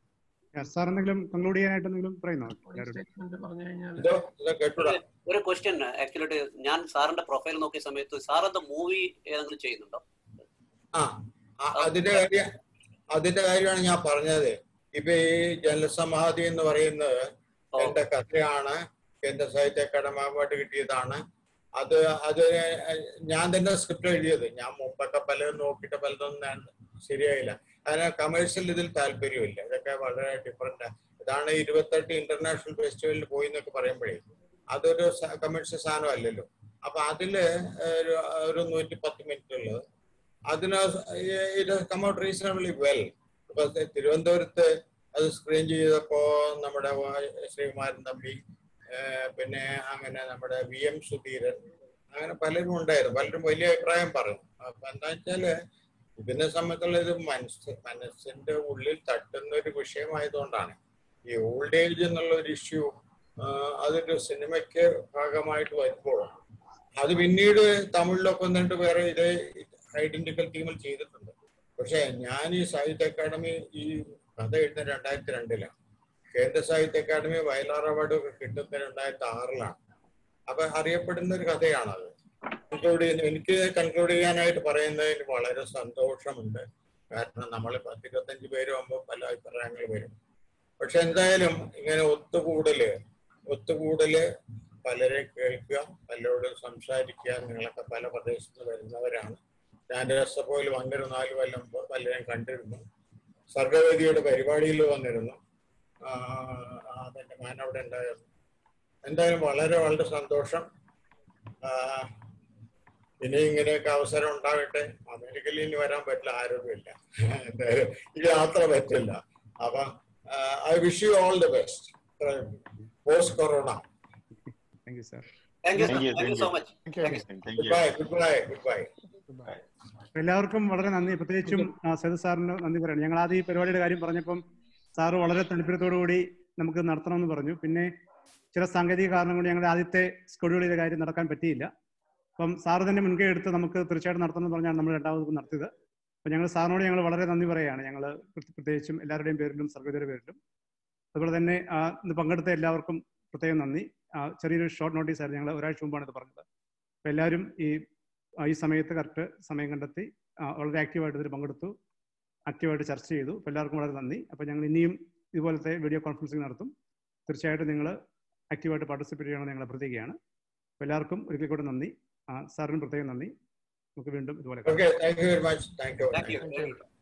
സാർ എന്തെങ്കിലും കൺക്ലൂഡ് ചെയ്യാനായിട്ട് എന്തെങ്കിലും പറയുന്നോ എല്ലാവരും സ്റ്റേറ്റ്മെന്റ് പറഞ്ഞു കഴിഞ്ഞാൽ ഇതോ ഇത് കേട്ടൂടാ ഒരു ക്വസ്റ്റ്യൻ ആക്ച്വലി ഞാൻ സാറിന്റെ പ്രൊഫൈൽ നോക്കിയ സമയത്ത് സാർ എന്താ മൂവി ഏതെങ്കിലും ചെയ്യുന്നുണ്ടോ ആ ആ, അതിന്റെ കാര്യം അതിന്റെ കാര്യമാണ് ഞാൻ പറഞ്ഞത് ഇപ്പൊ ഈ ജലസമാധി എന്ന് പറയുന്നത് എന്റെ കഥയാണ് കേന്ദ്ര സാഹിത്യ അക്കാദമി അവാർഡ് കിട്ടിയതാണ് അത് അത് ഞാൻ തന്നെ സ്ക്രിപ്റ്റ് എഴുതിയത് ഞാൻ മുമ്പൊക്കെ പലതും നോക്കിയിട്ട് പലതൊന്നും ഞാൻ ശരിയായില്ല അതിന് കമേഴ്ഷ്യൽ ഇതിൽ താല്പര്യമില്ല ഇതൊക്കെ വളരെ ഡിഫറെന്റ് ഇതാണ് ഇരുപത്തെട്ട് ഇന്റർനാഷണൽ ഫെസ്റ്റിവലിൽ പോയി എന്നൊക്കെ പറയുമ്പോഴേ അതൊരു കമേഴ്ഷ്യൽ സാധനം അല്ലല്ലോ അപ്പൊ അതില് ഒരു ഒരു നൂറ്റി പത്ത് മിനിറ്റ് ഉള്ളത് അതിന് it come out reasonably well ഇപ്പൊ തിരുവനന്തപുരത്ത് അത് സ്ക്രീൻ ചെയ്തപ്പോ നമ്മുടെ വാ- ശ്രീകുമാരൻ തമ്പി ഏഹ് പിന്നെ അങ്ങനെ നമ്മുടെ വി എം സുധീരൻ അങ്ങനെ പലരും ഉണ്ടായിരുന്നു പലരും വലിയ അഭിപ്രായം പറഞ്ഞു അപ്പൊ എന്താ വെച്ചാല് ഇതിനെ സംബന്ധിച്ചുള്ള ഇത് മനസ്സ് മനസ്സിന്റെ ഉള്ളിൽ തട്ടുന്ന ഒരു വിഷയമായതുകൊണ്ടാണ് ഈ ഓൾഡ് ഏജ് എന്നുള്ള ഒരു ഇഷ്യൂ അതൊരു സിനിമയ്ക്ക് ഭാഗമായിട്ട് വരുമ്പോൾ അത് പിന്നീട് തമിഴിലൊക്കെ വന്നിട്ട് വേറെ ഇതേ ഐഡന്റിക്കൽ ടീമിൽ ചെയ്തിട്ടുണ്ട് പക്ഷെ ഞാൻ ഈ സാഹിത്യ അക്കാദമി ഈ കഥ എഴുതുന്ന രണ്ടായിരത്തി രണ്ടിലാണ് കേന്ദ്ര സാഹിത്യ അക്കാദമി വയലാർ അവാർഡ് ഒക്കെ കിട്ടുന്നത് രണ്ടായിരത്തി ആറിലാണ് അപ്പൊ അറിയപ്പെടുന്ന ഒരു കഥയാണത് കൺക്ലൂഡ് ചെയ്യുന്ന എനിക്ക് കൺക്ലൂഡ് ചെയ്യാനായിട്ട് പറയുന്നതിന് വളരെ സന്തോഷമുണ്ട് കാരണം നമ്മൾ പത്തിരുപത്തഞ്ച് പേരാകുമ്പോൾ പല അഭിപ്രായങ്ങൾ വരും പക്ഷെ എന്തായാലും ഇങ്ങനെ ഒത്തുകൂടല് ഒത്തുകൂടല് പലരെ കേൾക്കുക പലരോട് സംസാരിക്കുക നിങ്ങളൊക്കെ പല പ്രദേശത്ത് നിന്ന് വരുന്നവരാണ് ഞാൻ രസപോയിൽ വന്നിരുന്നു നാല് കൊല്ലം മുമ്പ് പലരെയും കണ്ടിരുന്നു സർഗവേദിയുടെ പരിപാടിയിൽ വന്നിരുന്നു ആ, അതെന്റെ മാൻ അവിടെ ഉണ്ടായിരുന്നു എന്തായാലും വളരെ വളരെ സന്തോഷം ആ, ഇനി ഇങ്ങനെയൊക്കെ അവസരം ഉണ്ടാകട്ടെ അമേരിക്കയിൽ ഇനി വരാൻ പറ്റില്ല ആരോഗ്യമില്ല എന്തായാലും ഈ യാത്ര പറ്റില്ല അപ്പൊ I wish you all the best post corona thank you sir thank you Thank you, thank you thank so you. Much Thank you. Thank good you. Bye good bye good bye അപ്പൊ എല്ലാവർക്കും വളരെ നന്ദി പ്രത്യേകിച്ചും ആ, സേതു സാറിന് നന്ദി പറയണം ഞങ്ങൾ ആദ്യം ഈ പരിപാടിയുടെ കാര്യം പറഞ്ഞപ്പം സാറ് വളരെ തണുപ്പിരത്തോടു കൂടി നമുക്ക് നടത്തണമെന്ന് പറഞ്ഞു പിന്നെ ചില സാങ്കേതിക കാരണം കൊണ്ട് ഞങ്ങളുടെ ആദ്യത്തെ സ്കെഡ്യൂളിലെ കാര്യം നടക്കാൻ പറ്റിയില്ല അപ്പം സാറ് തന്നെ മുൻകൈ എടുത്ത് നമുക്ക് തീർച്ചയായിട്ടും നടത്തണം എന്ന് പറഞ്ഞാണ് നമ്മൾ രണ്ടാമത് നടത്തിയത് അപ്പം ഞങ്ങൾ സാറിനോട് ഞങ്ങൾ വളരെ നന്ദി പറയുകയാണ് ഞങ്ങൾ പ്രത്യേകിച്ചും എല്ലാവരുടെയും പേരിലും സർഗോദയുടെ പേരിലും അതുപോലെ തന്നെ ആ, ഇന്ന് പങ്കെടുത്ത എല്ലാവർക്കും പ്രത്യേകം നന്ദി ആ, ചെറിയൊരു ഷോർട്ട് നോട്ടീസ് ആയിരുന്നു ഞങ്ങൾ ഒരാഴ്ച മുമ്പാണ് ഇത് പറഞ്ഞത് അപ്പം എല്ലാവരും ഈ ആ, ഈ സമയത്ത് കറക്റ്റ് സമയം കണ്ടെത്തി ആ, വളരെ ആക്റ്റീവായിട്ട് ഇതിൽ പങ്കെടുത്തു ആക്റ്റീവായിട്ട് ചർച്ച ചെയ്തു അപ്പോൾ എല്ലാവർക്കും വളരെ നന്ദി അപ്പോൾ ഞങ്ങൾ ഇനിയും ഇതുപോലത്തെ വീഡിയോ കോൺഫറൻസിങ് നടത്തും തീർച്ചയായിട്ടും നിങ്ങൾ ആക്റ്റീവായിട്ട് പാർട്ടിസിപ്പേറ്റ് ചെയ്യണമെന്ന് ഞങ്ങൾ അഭ്യർത്ഥിക്കുകയാണ് അപ്പോൾ എല്ലാവർക്കും ഒരിക്കൽ കൂടെ നന്ദി ആ, സാറിനും പ്രത്യേകം നന്ദി നമുക്ക് വീണ്ടും ഇതുപോലെ കാണാം okay thank you very much thank you thank U